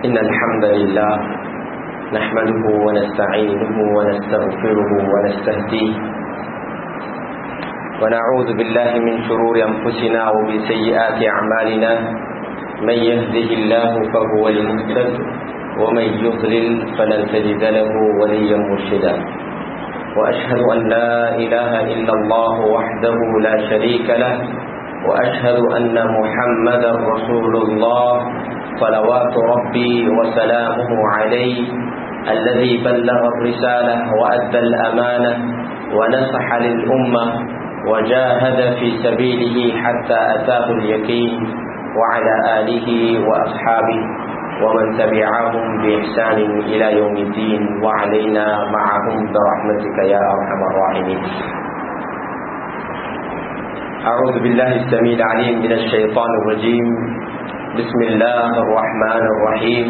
إن الحمد لله نحمده ونستعينه ونستغفره ونستهديه ونعوذ بالله من شرور أنفسنا ومن سيئات أعمالنا من يهده الله فهو المهتد ومن يضلل فلن تجد له وليا مرشدا وأشهد أن لا إله إلا الله وحده لا شريك له وأشهد أن محمدا رسول الله صلوات ربي وسلامه عليه الذي بلغ الرسالة وأدى الأمانة ونصح للأمة وجاهد في سبيله حتى أتاه اليقين وعلى آله وأصحابه ومن تبعهم بإحسان إلى يوم الدين وعلينا معهم برحمتك يا أرحم الراحمين أعوذ بالله السميع العليم من الشيطان الرجيم بسم الله الرحمن الرحيم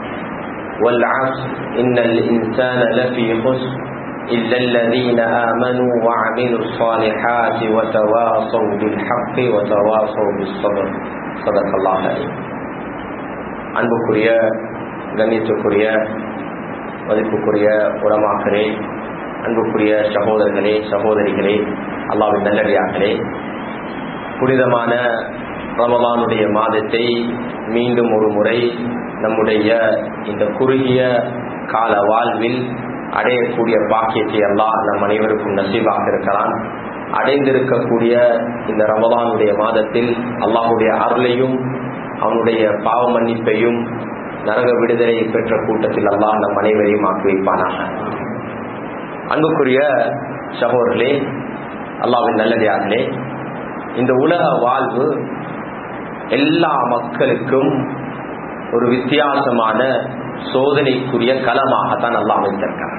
والعصر إن الإنسان لفي خسر إلا الذين آمنوا وعملوا الصالحات وتواصوا بالحق وتواصوا بالصبر صدق الله العظيم அன்புக்குரிய கண்ணியத்துக்குரிய மதிப்புக்குரிய உலமாக்களே அன்புக்குரிய சகோதரர்களே சகோதரிகளே அல்லாவின் நல்லடியார்களே புனிதமான ரமலானுடைய மாதத்தை மீண்டும் ஒரு முறை நம்முடைய இந்த குறுகிய கால வாழ்வில் அடையக்கூடிய பாக்கியத்தை எல்லாம் நம் அனைவருக்கும் நசீவாக இருக்கலாம் அடைந்திருக்கக்கூடிய இந்த ரமலானுடைய மாதத்தில் அல்லாஹுடைய அருளையும் அவனுடைய பாவ மன்னிப்பையும் நரக விடுதலை பெற்ற கூட்டத்தில் அல்லாஹ் நம் அனைவரையும் ஆக்கி வைப்பானாக அன்புக்குரிய சகோதரர்களே அல்லாவின் நல்லதார்களே இந்த உலக வாழ்வு எல்லா மக்களுக்கும் ஒரு வித்தியாசமான சோதனைக்குரிய களமாகத்தான் அல்லாஹ் அமைத்திருக்கிறார்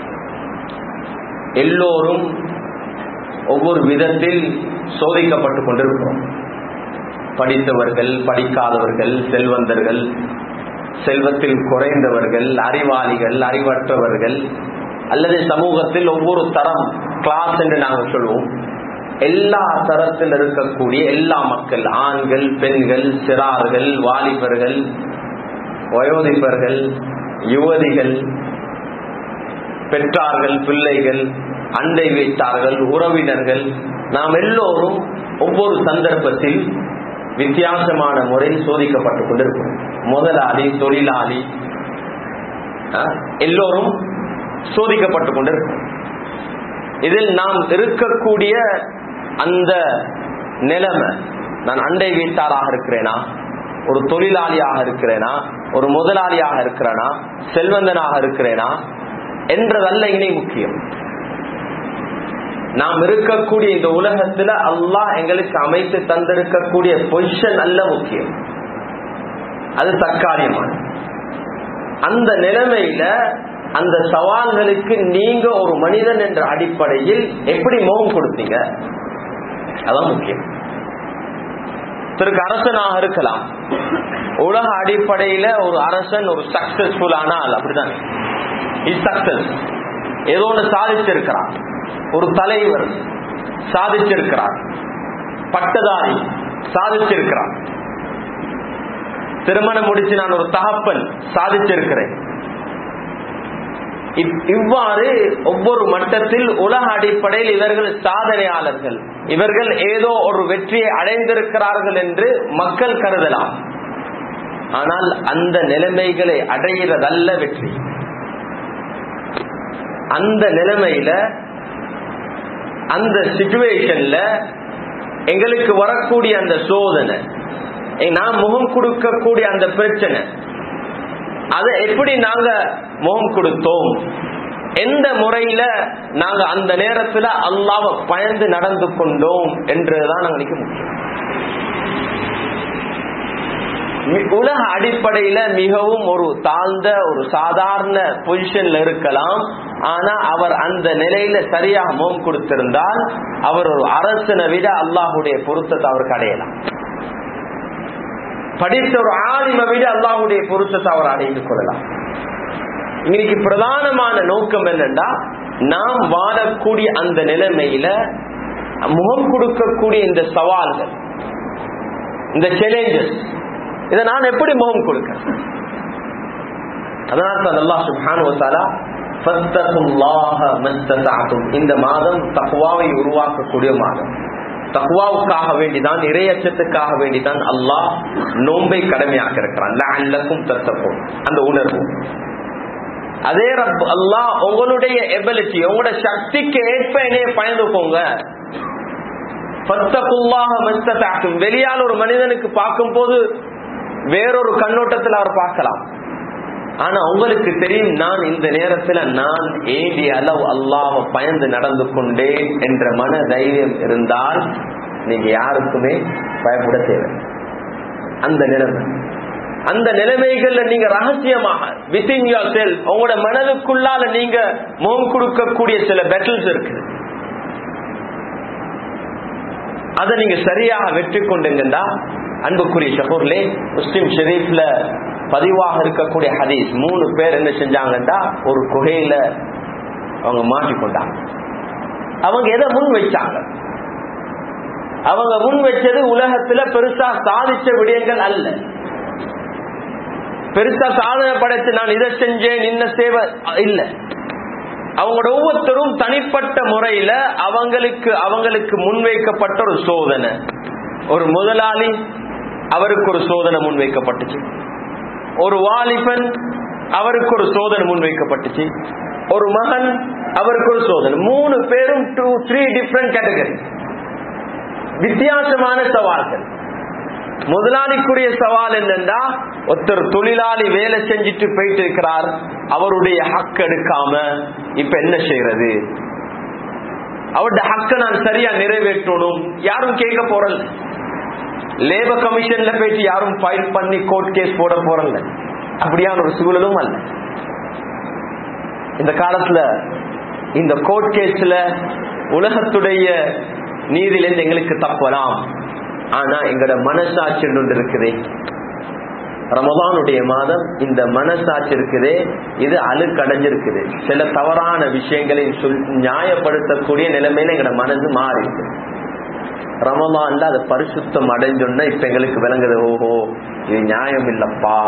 எல்லோரும் ஒவ்வொரு விதத்தில் சோதிக்கப்பட்டுக் கொண்டிருக்கிறோம் படித்தவர்கள் படிக்காதவர்கள் செல்வந்தர்கள் செல்வத்தில் குறைந்தவர்கள் அறிவாளிகள் அறிவற்றவர்கள் அல்லது சமூகத்தில் ஒவ்வொரு தரம் கிளாஸ் என்று நாங்கள் சொல்லுவோம் எல்லா தரத்தில் இருக்கக்கூடிய எல்லா மக்கள் ஆண்கள் பெண்கள் சிறார்கள் வாலிபர்கள் வயோதிபர்கள் யுவதிகள் பெற்றார்கள் பிள்ளைகள் அண்டை வைத்தார்கள் உறவினர்கள் நாம் எல்லோரும் ஒவ்வொரு சந்தர்ப்பத்தில் வித்தியாசமான முறையில் சோதிக்கப்பட்டுக் கொண்டிருக்கிறோம் முதலாளி தொழிலாளி எல்லோரும் சோதிக்கப்பட்டுக் கொண்டிருக்கிறோம் இதில் நாம் இருக்கக்கூடிய அந்த நிலைமை நான் அண்டை வீட்டாராக இருக்கிறேனா ஒரு தொழிலாளியாக இருக்கிறேனா ஒரு முதலாளியாக இருக்கிறேனா செல்வந்தனாக இருக்கிறேனா என்றதல்ல இணை முக்கியம் நாம் இருக்கக்கூடிய இந்த உலகத்துல அல்லாஹ் எங்களுக்கு அமைத்து தந்திருக்கக்கூடிய பொசிஷன் அல்ல முக்கியம் அது தற்காலிகமான அந்த நிலைமையில அந்த சவால்களுக்கு நீங்க ஒரு மனிதன் என்ற அடிப்படையில் எப்படி முகம் கொடுத்தீங்க அதான் முக்கியம் திருக்கு அரசனாக இருக்கலாம் உலக அடிப்படையில ஒரு அரசன் ஒரு சக்சஸ்ஃபுல் ஆனால் அப்படிதான் சக்சஸ் ஏதோ ஒன்று சாதிச்சிருக்கிறான் ஒரு தலைவர் சாதிச்சிருக்கிறார் பட்டதாரி சாதிச்சிருக்கிறார் திருமணம் முடிச்சு நான் ஒரு தகப்பன் சாதிச்சிருக்கிறேன் இவ்வாறு ஒவ்வொரு மட்டத்தில் உலக அடிப்படையில் இவர்கள் சாதனையாளர்கள் இவர்கள் ஏதோ ஒரு வெற்றியை அடைந்திருக்கிறார்கள் என்று மக்கள் கருதலாம் ஆனால் அந்த நிலைமைகளை அடைகிறதல்ல வெற்றி அந்த நிலைமையில அந்த சிச்சுவேஷன்ல எங்களுக்கு வரக்கூடிய அந்த சோதனை நாம் முகம் கொடுக்கக்கூடிய அந்த பிரச்சனை அதை எப்படி நாங்க முகம் கொடுத்தோம் எந்த முறையில நாங்க அந்த நேரத்துல அல்லாவ பயந்து நடந்து கொண்டோம் என்றுதான் நாங்க நினைக்க முடியும் உலக அடிப்படையில மிகவும் ஒரு தாழ்ந்த ஒரு சாதாரண பொசிஷன்ல இருக்கலாம் ஆனா அவர் அந்த நிலையில சரியாக முகம் கொடுத்திருந்தால் அவர் ஒரு அரசனை விட அல்லாஹுடைய பொருத்தத்தை அவருக்கு அடையலாம் படித்த ஒரு ஆலிமை விட அல்லாஹுடைய பொருத்தத்தை அவர் அடைந்து கொள்ளலாம் இன்னைக்கு பிரதானமான நோக்கம் என்னன்னா நாம் வாழக்கூடிய அந்த நிலைமையில முகம் கொடுக்கக்கூடிய இந்த சவால்கள் இந்த சேலஞ்சஸ் இதை நான் எப்படி முகம் கொடுக்க அதனால தான் அல்லாஹ் சுப்ஹானஹு வ தஆலா ஃபத்தகுல்லாஹ மஸ்ததஅதும் இந்த மாதம் தக்வாவை உருவாக்கக்கூடிய மாதம் தக்வாவுக்காக வேண்டிதான் இறையச்சத்துக்காக வேண்டிதான் அல்லாஹ் நோன்பை கடமையாக்க இருக்கிறான் லஅல்லக்கும் தத்தக்கும் அந்த உணர்வு அதே ரப் அல்லாஹ் உங்களுடைய எபிலிட்டி உங்களோட சக்திக்கு ஏற்ப என்னைய பயந்துக்கோங்க ஃபத்தகுல்லாஹ மஸ்ததஅதும் வெளியால் ஒரு மனிதனுக்கு பார்க்கும் போது வேறொரு கண்ணோட்டத்தில் அவர் பார்க்கலாம் ஆனா உங்களுக்கு தெரியும் நான் இந்த நேரத்துல நான் ஏடிய அளவு அல்லாஹ் பயந்து நடந்து கொண்டேன் என்ற மன தைரியம் இருந்தால் நீங்க யாருக்குமே பயப்பட தேவை அந்த நிலைமை அந்த நிலைமைகள்ல நீங்க ரகசியமாக வித்தின் யோர் செல்ஃப் உங்களோட மனதுக்குள்ளால நீங்க முகம் கொடுக்கக்கூடிய சில பெட்டல்ஸ் இருக்குது அதை நீங்க சரியாக வெற்றி கொண்டுங்கண்டா அன்புக்குரிய சகோர்லே முஸ்லிம் ஷெரீப்ல பதிவாக இருக்கக்கூடிய ஹதீஸ் மூணு பேர் என்ன செஞ்சாங்கன்னா ஒரு குகையில அவங்க மாட்டிக்கொண்டாங்க அவங்க எதை முன் வச்சாங்க அவங்க முன் வச்சது உலகத்துல பெருசா சாதிச்ச விடயங்கள் அல்ல பெருசா சாதனை படைத்து நான் இதை செஞ்சேன் இன்ன சேவை இல்ல அவங்களோட ஒவ்வொருத்தரும் தனிப்பட்ட முறையில அவங்களுக்கு அவங்களுக்கு முன்வைக்கப்பட்ட ஒரு சோதனை ஒரு முதலாளி அவருக்கு ஒரு சோதனை முன்வைக்கப்பட்டுச்சு ஒரு வாலிபன் அவருக்கு ஒரு சோதனை முன்வைக்கப்பட்டுச்சு ஒரு மகன் அவருக்கு ஒரு சோதனை மூணு பேரும் டூ த்ரீ டிஃப்ரெண்ட் கேட்டகரி வித்தியாசமான சவால்கள் முதலாளிக்குரிய சவால் என்னன்னா ஒருத்தர் தொழிலாளி வேலை செஞ்சுட்டு போயிட்டு இருக்கிறார் அவருடைய ஹக் எடுக்காம இப்ப என்ன செய்யறது அவருடைய ஹக்க நான் சரியா நிறைவேற்றணும் யாரும் கேட்க போறல லேபர் கமிஷன்ல போயிட்டு யாரும் ஃபைல் பண்ணி கோர்ட் கேஸ் போட போறல அப்படியான ஒரு சூழலும் அல்ல இந்த காலத்துல இந்த கோர்ட் கேஸ்ல உலகத்துடைய நீதியிலிருந்து எங்களுக்கு தப்பலாம் ஆனா எங்களோட மனசாட்சி ஒன்று இருக்குது ரமதானுடைய மாதம் இந்த மனசாட்சி இருக்குது இது அழுக்கடைஞ்சிருக்குது சில தவறான விஷயங்களை சொல் நியாயப்படுத்தக்கூடிய நிலைமையில எங்களோட மனது மாறி ரமதான்ல அது பரிசுத்தம் அடைஞ்சோன்னா இப்ப எங்களுக்கு விளங்குது ஓஹோ இது நியாயம் இல்லப்பா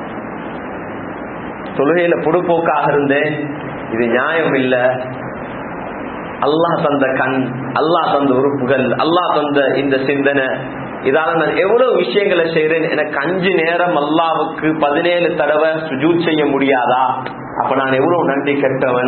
தொழுகையில பொடுப்போக்காக இருந்தேன் இது நியாயம் இல்ல அல்லாஹ் தந்த கண் அல்லாஹ் தந்த உறுப்புகள் அல்லாஹ் தந்த இந்த சிந்தனை இதால நான் எவ்வளவு விஷயங்களை செய்யறேன் எனக்கு அஞ்சு நேரம் அல்லாவுக்கு பதினேழு தடவை சுஜூத் செய்ய முடியாதா அப்ப நான் எவ்வளவு நன்றி கெட்டவன்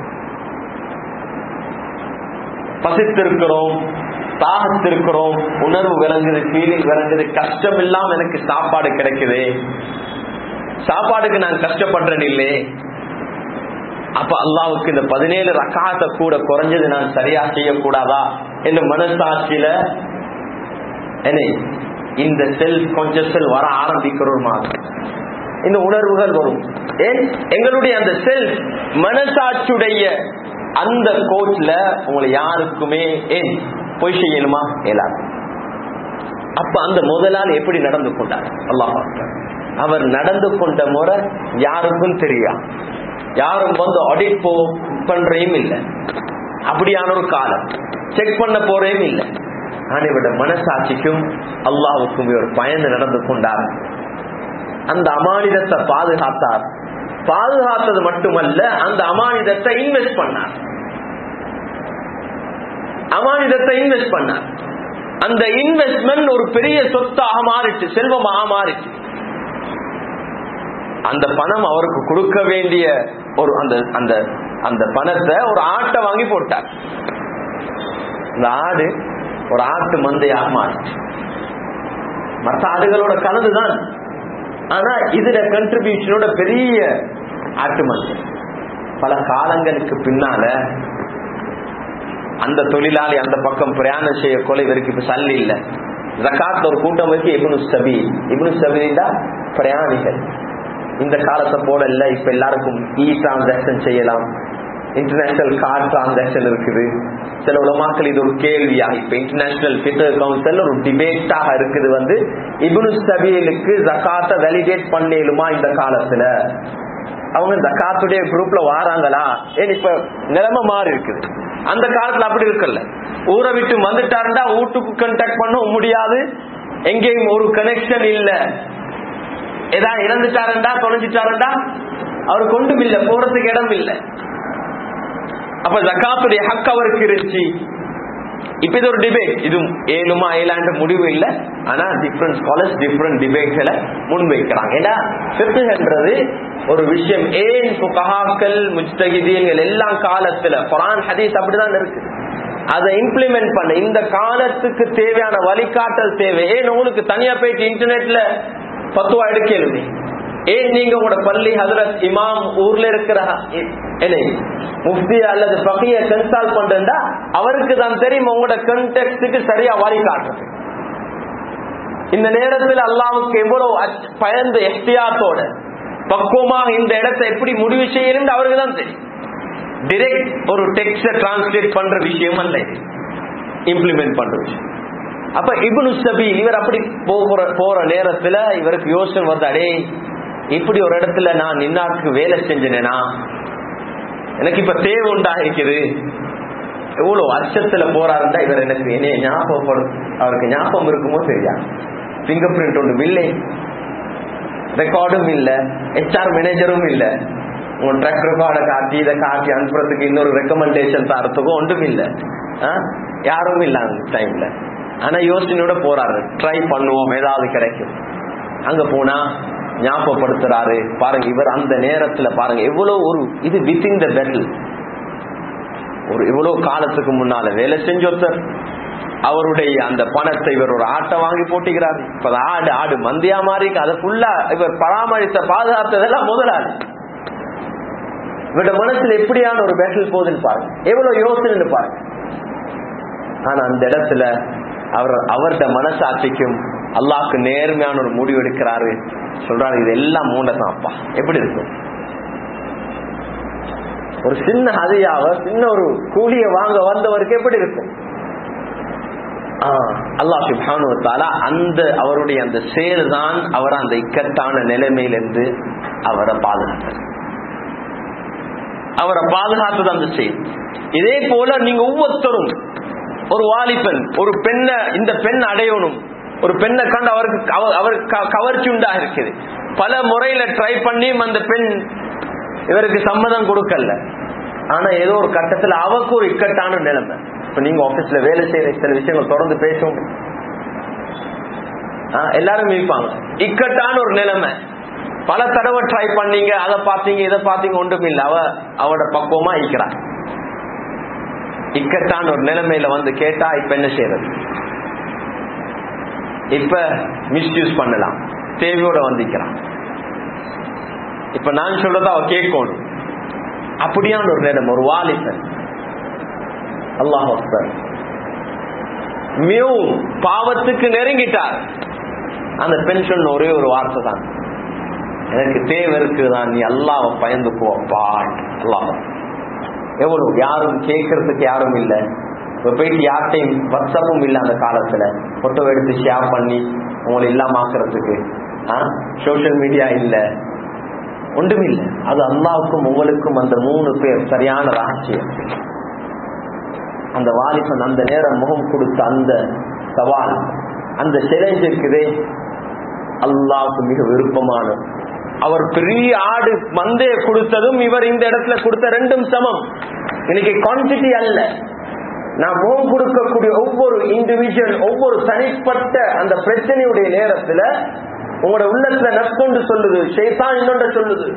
பசித்திருக்கிறோம் தாகத்திருக்கிறோம் உணர்வு விளங்குது ஃபீலிங் விளங்குது கஷ்டம் இல்லாம எனக்கு சாப்பாடு கிடைக்குது சாப்பாடுக்கு நான் கஷ்டப்படுறேன் இல்லை அப்ப அல்லாவுக்கு இந்த பதினேழு ரக்காத்த கூட குறைஞ்சது நான் சரியா செய்யக்கூடாதா என்று மனசாட்சியில என்ன இந்த செல்ஃப் கான்சியஸ் வர ஆரம்பிக்கிற ஒரு மாதம் இந்த உணர்வுகள் வரும் ஏன் எங்களுடைய அந்த செல்ஃப் மனசாட்சியுடைய அந்த கோட்ல உங்களை யாருக்குமே ஏன் பொய் செய்யணுமா இயலாது அப்ப அந்த முதலாளி எப்படி நடந்து கொண்டார் அல்லாஹ் அவர் நடந்து கொண்ட முறை யாருக்கும் தெரியா யாரும் வந்து ஆடிட் போ பண்றையும் இல்லை அப்படியான ஒரு காலம் செக் பண்ண போறையும் இல்லை ஆனா இவட மனசாட்சிக்கும் அல்லாவுக்கும் இவர் பயந்து நடந்து கொண்டார் அந்த அமானிதத்தை பாதுகாத்தார் பாதுகாத்தது மட்டுமல்ல அந்த அமானிதத்தை இன்வெஸ்ட் பண்ணார் அமானிதத்தை இன்வெஸ்ட் பண்ணார் அந்த இன்வெஸ்ட்மெண்ட் ஒரு பெரிய சொத்தாக மாறிச்சு செல்வமாக மாறிச்சு அந்த பணம் அவருக்கு கொடுக்க வேண்டிய ஒரு அந்த அந்த அந்த பணத்தை ஒரு ஆட்டை வாங்கி போட்டார் இந்த ஆடு ஒரு ஆட்டு மந்தையாக மாறிச்சு மற்ற ஆடுகளோட கலந்துதான் ஆனா இதுல கண்ட்ரிபியூஷனோட பெரிய ஆட்டு மந்தை பல காலங்களுக்கு பின்னால அந்த தொழிலாளி அந்த பக்கம் பிரயாணம் செய்ய கொலை இவருக்கு இப்ப சல்லி இல்ல ஜக்காத் ஒரு கூட்டம் வச்சு இபுனு சபி இபுனு சபீலா பிரயாணிகள் இந்த காலத்தை போல இல்ல இப்ப எல்லாருக்கும் இ டிரான்சாக்சன் செய்யலாம் இன்டர்நேஷனல் கார்டு டிரான்சாக்சன் இருக்குது சில உலமாக்கள் இது ஒரு கேள்வியா இப்ப இன்டர்நேஷனல் ஃபிட்டர் கவுன்சில் ஒரு டிபேட்டாக இருக்குது வந்து இபுனு சபீலுக்கு ஜக்காத்தை வேலிடேட் பண்ணலுமா இந்த காலத்துல அவங்க ஜக்காத்துடைய குரூப்ல வாராங்களா ஏன் இப்ப நிலைமை மாறி இருக்குது அந்த காலத்துல அப்படி இருக்குல்ல ஊரை விட்டு வந்துட்டாருண்டா வீட்டுக்கு கண்டாக்ட் பண்ண முடியாது எங்கேயும் ஒரு கனெக்ஷன் இல்ல ஏதாவது இறந்துட்டாருண்டா தொலைஞ்சிட்டாருண்டா அவர் கொண்டும் இல்ல போறதுக்கு இடம் இல்ல அப்ப ஜக்காத்துடைய ஹக் அவருக்கு இருந்துச்சு இப்ப இது ஒரு டிபேட் இது ஏழுமா ஏழாண்டு முடிவு இல்ல ஆனா டிஃப்ரெண்ட் ஸ்காலர்ஸ் டிஃப்ரெண்ட் டிபேட்களை முன்வைக்கிறாங்க ஏன்னா ஃபிக்ஹ்ன்றது ஒரு விஷயம் ஏன் புகஹாக்கள் முஜ்தகிதீன்கள் எல்லாம் காலத்துல குரான் ஹதீஸ் அப்படிதான் இருக்கு அதை இம்ப்ளிமெண்ட் பண்ண இந்த காலத்துக்கு தேவையான வழிகாட்டல் தேவை ஏன் உங்களுக்கு தனியா போயிட்டு இன்டர்நெட்ல பத்துவா எடுக்கலுமே ஏன் நீங்க உங்களோட பள்ளி ஹதரத் இமாம் ஊர்ல இருக்கிற என்ன முஃப்தி அல்லது பகைய கன்சால்ட் பண்றா அவருக்கு தான் தெரியும் உங்களோட கண்டெக்ட்டுக்கு சரியா வழிகாட்டுறது இந்த நேரத்தில் அல்லாவுக்கு எவ்வளவு அச்ச- பயந்து எஹ்தியாத்தோட பக்குவமாக இந்த இடத்தை எப்படி முடிவு செய்யணும் அவருக்கு தான் தெரியும் டிரெக்ட் ஒரு டெக்ஸ்ட டிரான்ஸ்லேட் பண்ற விஷயம் அல்ல இது இம்ப்ளிமெண்ட் பண்ற விஷயம் அப்ப இப்னு சபீல் இவர் அப்படி போகிற போற நேரத்துல இவருக்கு யோசனை வந்து அடே இப்படி ஒரு இடத்துல நான் நின்னாக்கு வேலை செஞ்சேனா எனக்கு இப்ப தேவை உண்டாகிருக்குது எவ்வளவு வருஷத்துல போறாருந்தா இவர் எனக்கு என்னைய ஞாபகப்படும் அவருக்கு ஞாபகம் இருக்குமோ தெரியாது பிங்கர் பிரிண்ட் ஒன்றும் இல்லை ரெக்கார்டும் இல்ல ஹெச்ஆர் மேனேஜரும் இல்ல உங்க ட்ராக் ரெக்கார்டை காட்டி இதை காட்டி அனுப்புறதுக்கு இன்னொரு ரெக்கமெண்டேஷன் தரத்துக்கும் ஒன்றும் இல்ல ஆ? யாரும் இல்ல அந்த டைம்ல ஆனா யோசனையோட போறாரு ட்ரை பண்ணுவோம் ஏதாவது கிடைக்கும் அங்க போனா ஞாபகப்படுத்துறாரு பாருங்க இவர் அந்த நேரத்துல பாருங்க எவ்வளவு ஒரு இது வித்தின் த பெட்டில் ஒரு இவ்வளவு காலத்துக்கு முன்னால வேலை செஞ்ச ஒருத்தர் அவருடைய அந்த பணத்தை இவர் ஒரு ஆட்டை வாங்கி போட்டுக்கிறார் இப்ப அது ஆடு ஆடு மந்தியா மாறி இருக்கு. அதை ஃபுல்லா இவர் பராமரித்த பாதுகாத்ததெல்லாம் முதலாளி இவருடைய மனசுல எப்படியான ஒரு பேட்டில் போகுதுன்னு பாருங்க எவ்வளவு யோசனை பாருங்க ஆனா அந்த இடத்துல அவர் அவருடைய மனசாட்சிக்கும் அல்லாஹ்க்கு நேர்மையான ஒரு முடிவு எடுக்கிறாரு சொல்றாரு இது எல்லாம் மூண்டதான் அப்பா எப்படி இருக்கும் ஒரு சின்ன ஹதியாவ சின்ன ஒரு கூலிய வாங்க வந்தவருக்கு எப்படி இருக்கும் அல்லாஹ் சுப்ஹானு வ தஆலா அந்த அவருடைய அந்த செயல் தான் அவர் அந்த இக்கட்டான நிலைமையிலிருந்து அவரை பாதுகாத்தார் அவரை பாதுகாத்தது அந்த செயல் இதே போல நீங்க ஒவ்வொருத்தரும் ஒரு வாலிபன் ஒரு பெண்ணை இந்த பெண் அடையணும் ஒரு பெண்ணை கண்டு அவருக்கு அவ- அவருக்கு க- கவர்ச்சி உண்டா இருக்குது பல முறையில ட்ரை பண்ணியும் அந்த பெண் இவருக்கு சம்மதம் கொடுக்கல ஆனா ஏதோ ஒரு கட்டத்துல அவருக்கு ஒரு இக்கட்டான நிலைமை இப்ப நீங்க ஆபீஸ்ல வேலை செய்யற சில விஷயங்கள் தொடர்ந்து பேசுவோம் ஆ, எல்லாரும் இருப்பாங்க இக்கட்டான ஒரு நிலைமை பல தடவை ட்ரை பண்ணீங்க அதை பார்த்தீங்க இதை பார்த்தீங்க ஒன்றும் இல்லை அவ அவட பக்குவமா இருக்கிறா இக்கட்டான ஒரு நிலைமையில வந்து கேட்டா இப்ப என்ன செய்யறது இப்ப மிஸ்யூஸ் பண்ணலாம் தேவையோட வந்திக்கிறான் இப்ப நான் சொல்றத அவ கேட்கணும் அப்படியான ஒரு நேரம் ஒரு வாலிபன் அல்லாஹ் அக்பர் மிகவும் பாவத்துக்கு நெருங்கிட்டார் அந்த பெண் சொன்ன ஒரே ஒரு வார்த்தை தான் எனக்கு தேவை இருக்குதான் நீ அல்லாஹ்வை பயந்து போப்பா அல்லாஹ் எவ்வளவு யாரும் கேட்கறதுக்கு யாரும் இல்ல இப்ப போயிட்டு யார்ட்டையும் வாட்ஸ்அப்பும் இல்ல அந்த காலத்துல போட்டோ எடுத்து ஷேர் பண்ணி உங்களை இல்லாம ஆக்குறதுக்கு சோசியல் மீடியா இல்ல ஒன்றும் இல்ல அது அல்லாவுக்கும் உங்களுக்கும் அந்த மூணு பேர் சரியான ரகசியம் அந்த வாலிபன் அந்த நேரம் முகம் கொடுத்த அந்த சவால் அந்த சேலஞ்ச் இருக்குதே அல்லாவுக்கு மிக விருப்பமான அவர் பெரிய ஆடு மந்தைய கொடுத்ததும் இவர் இந்த இடத்துல கொடுத்த ரெண்டும் சமம் இன்னைக்கு குவான்டிட்டி அல்ல நான் முகம் கொடுக்கக்கூடிய ஒவ்வொரு இண்டிவிஜுவல் ஒவ்வொரு தனிப்பட்ட அந்த பிரச்சனையுடைய நேரத்துல உங்களோட உள்ளத்துல நற்கொண்டு சொல்லுது ஷைத்தான் இன்னொன்ற சொல்லுது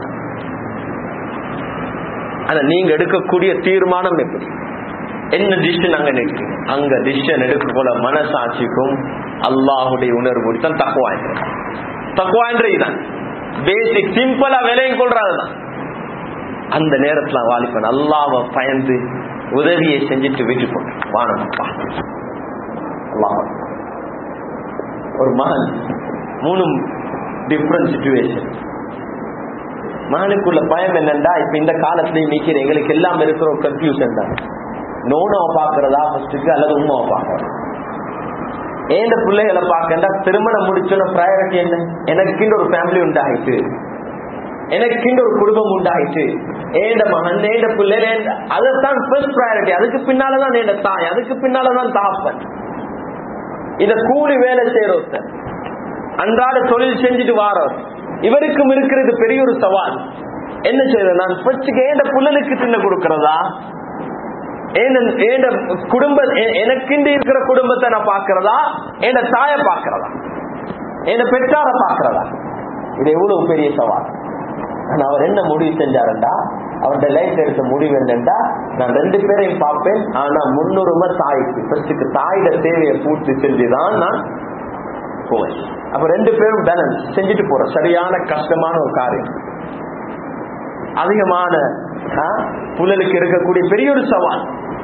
ஆனா நீங்க எடுக்கக்கூடிய தீர்மானம் எப்படி என்ன டிசிஷன் அங்க நிற்கிறீங்க அங்க டிசிஷன் எடுக்க போல மனசாட்சிக்கும் அல்லாஹுடைய உணர்வு தான் தக்குவாங்க தக்குவான்ற இதுதான் பேசிக் சிம்பிளா விலையும் கொள்றதுதான் அந்த நேரத்துல வாலிபன் அல்லாஹ்வை பயந்து உதவியை செஞ்சுட்டு விட்டு போட்டு வானப்பா அல்லாஹ் ஒரு மகன் மூணு டிஃப்ரெண்ட் சுச்சுவேஷன் மகனுக்குள்ள பயம் என்னண்டா இப்ப இந்த காலத்திலயும் நிக்கிற எங்களுக்கு எல்லாம் இருக்கிற ஒரு கன்ஃபியூஷன் தான் நோனவை பாக்குறதா ஃபர்ஸ்ட்டுக்கு அல்லது உண்மாவை பாக்குறதா ஏந்த பிள்ளைகளை பார்க்கண்டா திருமணம் முடிச்சோட ப்ரையாரிட்டி என்ன எனக்குன்ற ஒரு ஃபேமிலி உண்டாயிட்டு எனக்குன்ற ஒரு குடும்பம் உண்டாயிட்டு ஏண்ட மகன் ஏண்ட பிள்ளை அதைத்தான் ஃபர்ஸ்ட் ப்ரையாரிட்டி அதுக்கு பின்னாலதான் ஏண்ட தாய் அதுக்கு பின்னாலதான் தாப்பன் இத கூலி வேலை செய்யறோம் அன்றாட தொழில் செஞ்சுட்டு வாரோம் இவருக்கும் இருக்கிறது பெரிய ஒரு சவால் என்ன செய்யறது நான் பச்சுக்கு ஏண்ட புள்ளலுக்கு தின்ன கொடுக்கறதா ஏன் ஏண்ட குடும்ப எ- எனக்கிண்டு இருக்கிற குடும்பத்தை நான் பாக்குறதா ஏண்ட தாய பாக்குறதா ஏண்ட பெற்றார பாக்குறதா இது எவ்வளவு பெரிய சவால் ஆனா அவர் என்ன முடிவு செஞ்சாருண்டா அவருடைய லைஃப் எடுத்த முடிவு என்னண்டா நான் ரெண்டு பேரையும் பார்ப்பேன் ஆனா முன்னுரிமை தாய்க்கு ஃபர்ஸ்டுக்கு தாயோட தேவையை பூர்த்தி செஞ்சுதான் நான் போவேன் அப்ப ரெண்டு பேரும் பேலன்ஸ் செஞ்சுட்டு போறோம் சரியான கஷ்டமான ஒரு காரியம் அதிகமான ஆ, புழலுக்கு இருக்கக்கூடிய பெரிய ஒரு சவால்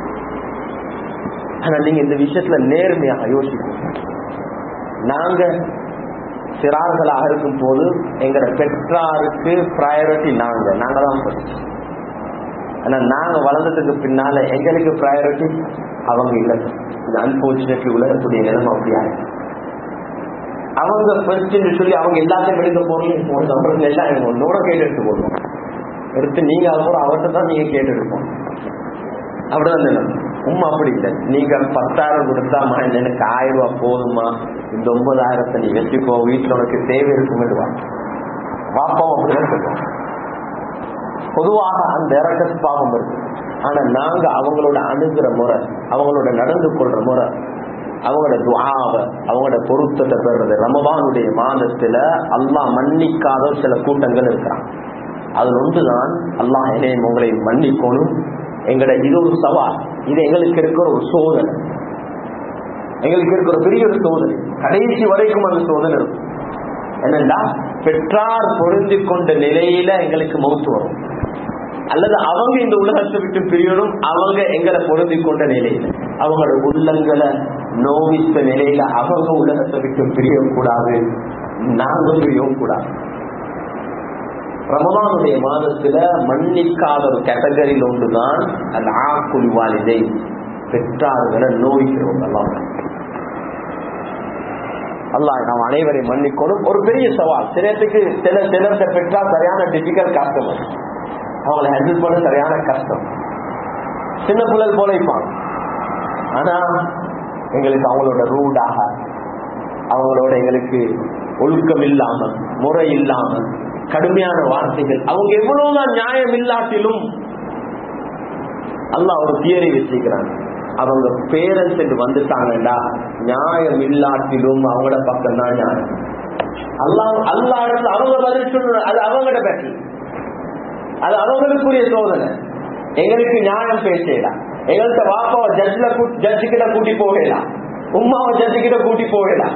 ஆனா நீங்க இந்த விஷயத்துல நேர்மையாக யோசிக்கணும் நாங்க சிறார்களாக இருக்கும் போது எங்கட பெற்றாருக்கு ப்ரையாரிட்டி நாங்க நாங்க தான் first. ஆனா நாங்க வளர்ந்ததுக்கு பின்னால எங்களுக்கு ப்ரையாரிட்டி அவங்க இல்லை இது அன்பார்ச்சுனேட்லி உலகக்கூடிய நிலைமை அப்படி ஆயிடுச்சு அவங்க ஃபர்ஸ்ட் சொல்லி அவங்க எல்லாத்தையும் எடுக்க பொருளையும் போன சம்பளத்துல எல்லாம் எனக்கு ஒன்னோட கேட்டு எடுத்து போடுவோம் எடுத்து நீங்க அப்புறம் அவர்கிட்ட தான் நீங்க கேட்டு எடுப்போம் அப்படிதான் நிலைமை. உண்மை அப்படி இல்லை நீங்க பத்தாயிரம் கொடுத்தா மகன் எனக்கு ஆயிரம் ரூபாய் போதுமா இந்த ஒன்பதாயிரத்தை நீ வச்சுக்கோ வீட்டுல உனக்கு தேவை இருக்குமே வாப்பம் அப்படிதான் சொல்லுவோம் பொதுவாக அந்த இறக்க பாவம் இருக்கு ஆனா நாங்க அவங்களோட அணுகிற முறை அவங்களோட நடந்து கொள்ற முறை அவங்களோட துவாவை அவங்களோட பொருத்தத்தை பெறுறது ரமபானுடைய மாதத்துல அல்லாஹ் மன்னிக்காத சில கூட்டங்கள் இருக்கிறான் அதுல ஒன்றுதான் அல்லாஹ் என்னையும் உங்களை மன்னிக்கணும் எங்கட இது ஒரு சவால் இது எங்களுக்கு இருக்கிற ஒரு சோதனை எங்களுக்கு இருக்கிற பெரிய ஒரு சோதனை கடைசி வரைக்கும் அந்த சோதனை இருக்கும் என்னண்டா பெற்றார் பொருந்தி கொண்ட நிலையில எங்களுக்கு மௌத்து வரும் அல்லது அவங்க இந்த உலகத்தை விட்டு பிரியணும் அவங்க எங்களை பொருந்தி கொண்ட நிலையில அவங்களோட உள்ளங்களை நோவித்த நிலையில அவங்க உலகத்தை விட்டு பிரியக்கூடாது நாங்க பிரியவும் கூடாது ரமலானுடைய மாதத்துல மன்னிக்காத ஒரு கேட்டகரியில் ஒன்றுதான் அந்த ஆக்குல் வாலிதை பெற்றார்களை நோய்க்கிறவங்க எல்லாம் அல்லாஹ் நாம் அனைவரையும் மன்னிக்கணும் ஒரு பெரிய சவால் சிலத்துக்கு சில சிலர்கிட்ட பெற்றா சரியான டிபிக்கல் கஸ்டமர் அவங்களை ஹேண்டில் பண்ண சரியான கஷ்டம் சின்ன பிள்ளைகள் போல இருப்பாங்க ஆனா எங்களுக்கு அவங்களோட ரூடாக அவங்களோட எங்களுக்கு ஒழுக்கம் இல்லாம முறை இல்லாம கடுமையான வார்த்தைகள் அவங்க எவ்வளவுதான் நியாயம் இல்லாட்டிலும் அல்லாஹ் ஒரு தியரி வச்சிருக்கிறாங்க அவங்க பேரண்ட்ஸ் என்று வந்துட்டாங்கடா நியாயம் இல்லாட்டிலும் அவங்களோட பக்கம் தான் நியாயம் அல்லாஹ் அல்லாஹ் இடத்துல அவங்க பதில் சொல்லணும் அது அவங்களோட பேட்டில் அது அவங்களுக்குரிய சோதனை எங்களுக்கு நியாயம் பேசலாம் எங்கள்கிட்ட வாப்பாவை ஜட்ஜ்ல ஜட்ஜு கிட்ட கூட்டி போகலாம் உமாவை ஜட்ஜு கிட்ட கூட்டி போகலாம்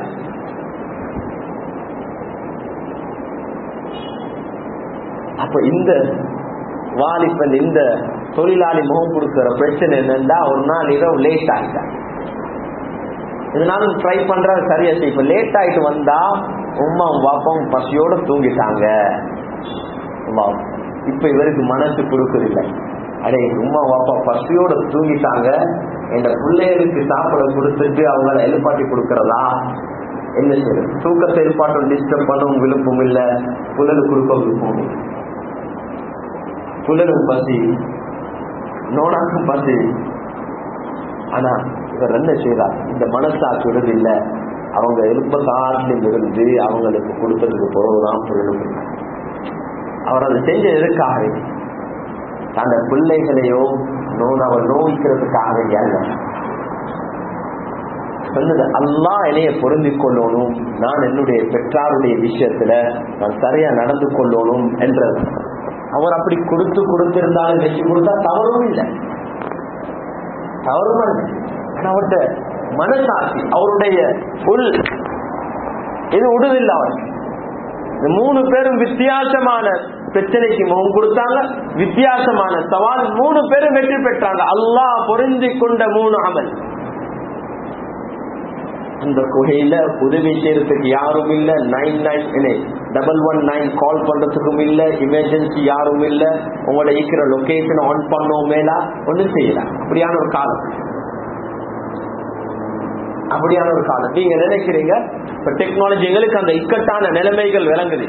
அப்ப இந்த வாலிபன் இந்த தொழிலாளி முகம் கொடுக்கிற பிரச்சனை என்னன்னா ஒரு நாள் இரவு லேட் ஆகிட்டான் இதனால ட்ரை பண்ற சரியா செய்ய இப்ப லேட் ஆயிட்டு வந்தா உமாவும் பாப்பாவும் பசியோட தூங்கிட்டாங்க உமா இப்ப இவருக்கு மனசு கொடுக்கறதில்லை அடே உமா பாப்பா பசியோட தூங்கிட்டாங்க என் பிள்ளைகளுக்கு சாப்பிட கொடுத்துட்டு அவங்கள எழுப்பாட்டி கொடுக்கறதா என்ன செய்யறது தூக்கத்தை எழுப்பாட்டம் டிஸ்டர்ப் பண்ணவும் விருப்பம் இல்ல புலல் கொடுக்க விருப்பம் இல்லை புலரும் பசி நோனாக்கும் பசி ஆனா இவர் என்ன செய்யறார் இந்த மனசாட்சி விடுது இல்ல அவங்க எழுப்ப காட்டிலும் இருந்து அவங்களுக்கு கொடுத்ததுக்கு பிறகுதான் புலரும் அவர் அதை செஞ்ச எதுக்காக அந்த பிள்ளைகளையோ நோய் அவர் நோய்க்கிறதுக்காக அல்ல சொன்னது அல்லா என்னைய பொருந்திக் கொள்ளணும் நான் என்னுடைய பெற்றாருடைய விஷயத்துல நான் சரியா நடந்து கொள்ளணும் என்றது அவர் அப்படி கொடுத்து கொடுத்திருந்தாலும் வச்சு கொடுத்தா தவறும் இல்லை தவறும் இல்லை ஆனா அவர்கிட்ட மனசாட்சி அவருடைய உள் இது உடுதில்லை அவர் இந்த மூணு பேரும் வித்தியாசமான பிரச்சனைக்கு முகம் கொடுத்தாங்க வித்தியாசமான சவால் மூணு பேரும் வெற்றி பெற்றாங்க அல்லாஹ் பொருந்தி கொண்ட மூணு அமல் அந்த குகையில உதவி செய்யறதுக்கு யாரும் இல்ல nine nine double one nine call பண்றதுக்கும் இல்ல எமர்ஜென்சி யாரும் இல்ல உங்களோட இருக்கிற லொகேஷன் ஆன் பண்ணவும் மேலா ஒன்றும் செய்யல அப்படியான ஒரு காலம் அப்படியான ஒரு காலம் நீங்க நினைக்கிறீங்க இப்ப டெக்னாலஜி எங்களுக்கு அந்த இக்கட்டான நிலைமைகள் விளங்குது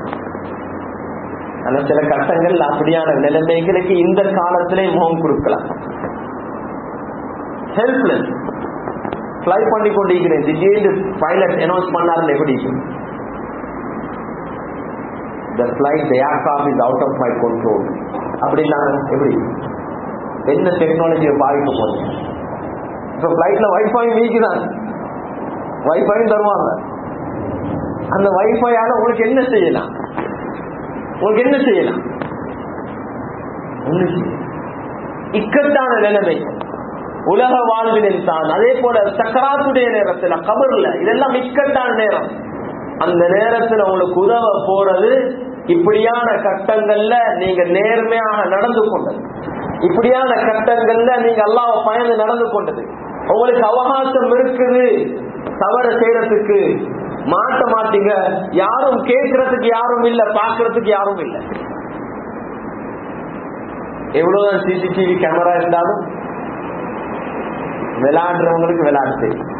ஆனா சில கட்டங்கள் அப்படியான நிலைமைகளுக்கு இந்த காலத்திலே முகம் கொடுக்கலாம் ஹெல்ப்லெஸ் ஃபிளை பண்ணி கொண்டிருக்கிறேன் திடீர்னு பைலட் அனௌன்ஸ் பண்ணாருன்னு எப்படி the flight the aircraft is out of my control அப்படின்னா எப்படி என்ன டெக்னாலஜியை பாதிக்க போகுது இப்போ ஃப்ளைட்ல வைஃபை வீக்கு தான் வைஃபையும் தருவாங்க அந்த வைஃபையால உங்களுக்கு என்ன செய்யலாம் உங்களுக்கு என்ன செய்யலாம் ஒண்ணு செய்யலாம். இக்கட்டான நிலைமை உலக வாழ்வினில் தான் அதே போல சக்கராத்துடைய நேரத்துல கபர்ல இதெல்லாம் இக்கட்டான நேரம் அந்த நேரத்துல உங்களுக்கு உதவ போறது இப்படியான கட்டங்கள்ல நீங்க நேர்மையாக நடந்து கொண்டது இப்படியான கட்டங்கள்ல நீங்க அல்லாஹ் பயந்து நடந்து கொண்டது உங்களுக்கு அவகாசம் இருக்குது தவறு செய்யறதுக்கு மாட்ட மாட்டீங்க யாரும் கேட்கறதுக்கு யாரும் இல்ல பாக்குறதுக்கு யாரும் இல்ல எவ்வளவுதான் சிசிடிவி கேமரா இருந்தாலும் விளையாடுறவங்களுக்கு விளையாட தெரியும்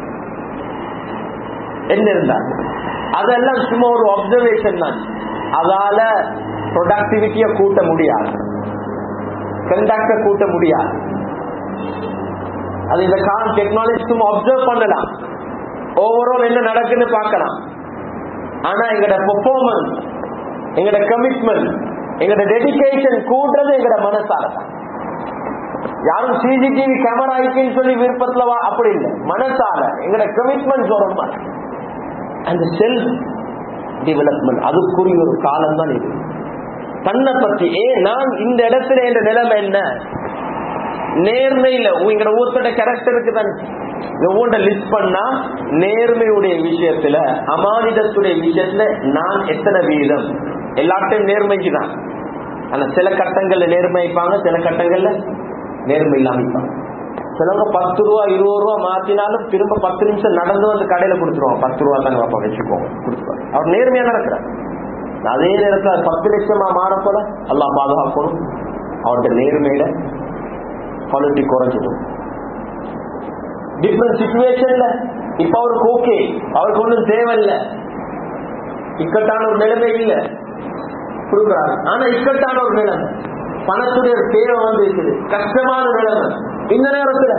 என்ன இருந்தா அதெல்லாம் சும்மா ஒரு அப்சர்வேஷன் தான் அதால ப்ரொடக்டிவிட்டிய கூட்ட முடியாது கண்டக்ட கூட்ட முடியாது அது இந்த கால் டெக்னாலஜி சும்மா அப்சர்வ் பண்ணலாம் ஓவரால் என்ன நடக்குன்னு பார்க்கலாம் ஆனா எங்கட பெர்ஃபார்மன்ஸ் எங்கட கமிட்மெண்ட் எங்கட டெடிகேஷன் கூட்டுறது எங்கட மனசால தான் யாரும் சிசிடிவி கேமரா இருக்குன்னு சொல்லி விருப்பத்துல வா அப்படி இல்லை மனசால எங்கட கமிட்மெண்ட் ரொம்ப அந்த செல்ஃப் டெவலப்மெண்ட் அதுக்குரிய ஒரு காலம் தான் இது தன்னை பத்தி ஏன் நான் இந்த இடத்துல என்ற நிலைமை என்ன நேர்மையில உங்களோட ஒருத்தட கேரக்டருக்கு தான் ஒவ்வொன்ற லிஸ்ட் பண்ணா நேர்மையுடைய விஷயத்துல அமானிதத்துடைய விஷயத்துல நான் எத்தனை வீதம் எல்லாத்தையும் நேர்மைக்கு தான் ஆனா சில கட்டங்கள்ல நேர்மைப்பாங்க சில கட்டங்கள்ல நேர்மை இல்லாம சிலவங்க பத்து ரூபா இருபது ரூபா மாத்தினாலும் திரும்ப பத்து நிமிஷம் நடந்து வந்து கடையில கொடுத்துருவோம் பத்து ரூபா தாங்க பாப்பா வச்சுக்கோங்க கொடுத்துருவாங்க அவர் நேர்மையா நடக்கிறார் அதே நேரத்துல அது பத்து லட்சமா மாறப்போல எல்லாம் பாதுகாக்கணும் அவருடைய நேர்மையில குவாலிட்டி குறைஞ்சிடும் டிஃப்ரெண்ட் சுச்சுவேஷன்ல இப்ப அவருக்கு ஓகே அவருக்கு ஒன்றும் தேவையில்லை இக்கட்டான ஒரு நிலைமை இல்ல கொடுக்குறாரு ஆனா இக்கட்டான ஒரு நிலைமை பணத்துடைய ஒரு தேவை வந்து இருக்குது கஷ்டமான நிலைமை இந்த நேரத்துல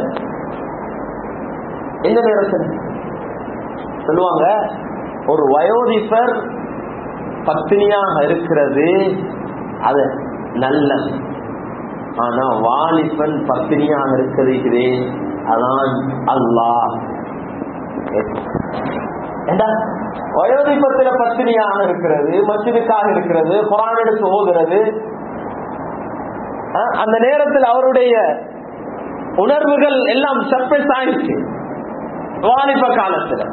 இந்த நேரத்துல சொல்லுவாங்க ஒரு வயோதிபர் பத்தினியாக இருக்கிறது அது நல்லது ஆனா வாலிபன் பத்தினியாக இருக்கிறது அதான் அல்லாஹ் ஏண்டா வயோதிபத்துல பத்தினியாக இருக்கிறது மசிதுக்காக இருக்கிறது குரான் எடுத்து ஓதுறது அஹ், அந்த நேரத்தில் அவருடைய உணர்வுகள் எல்லாம் சர்ப்ரைஸ் ஆயிடுச்சு வாலிப காலத்துல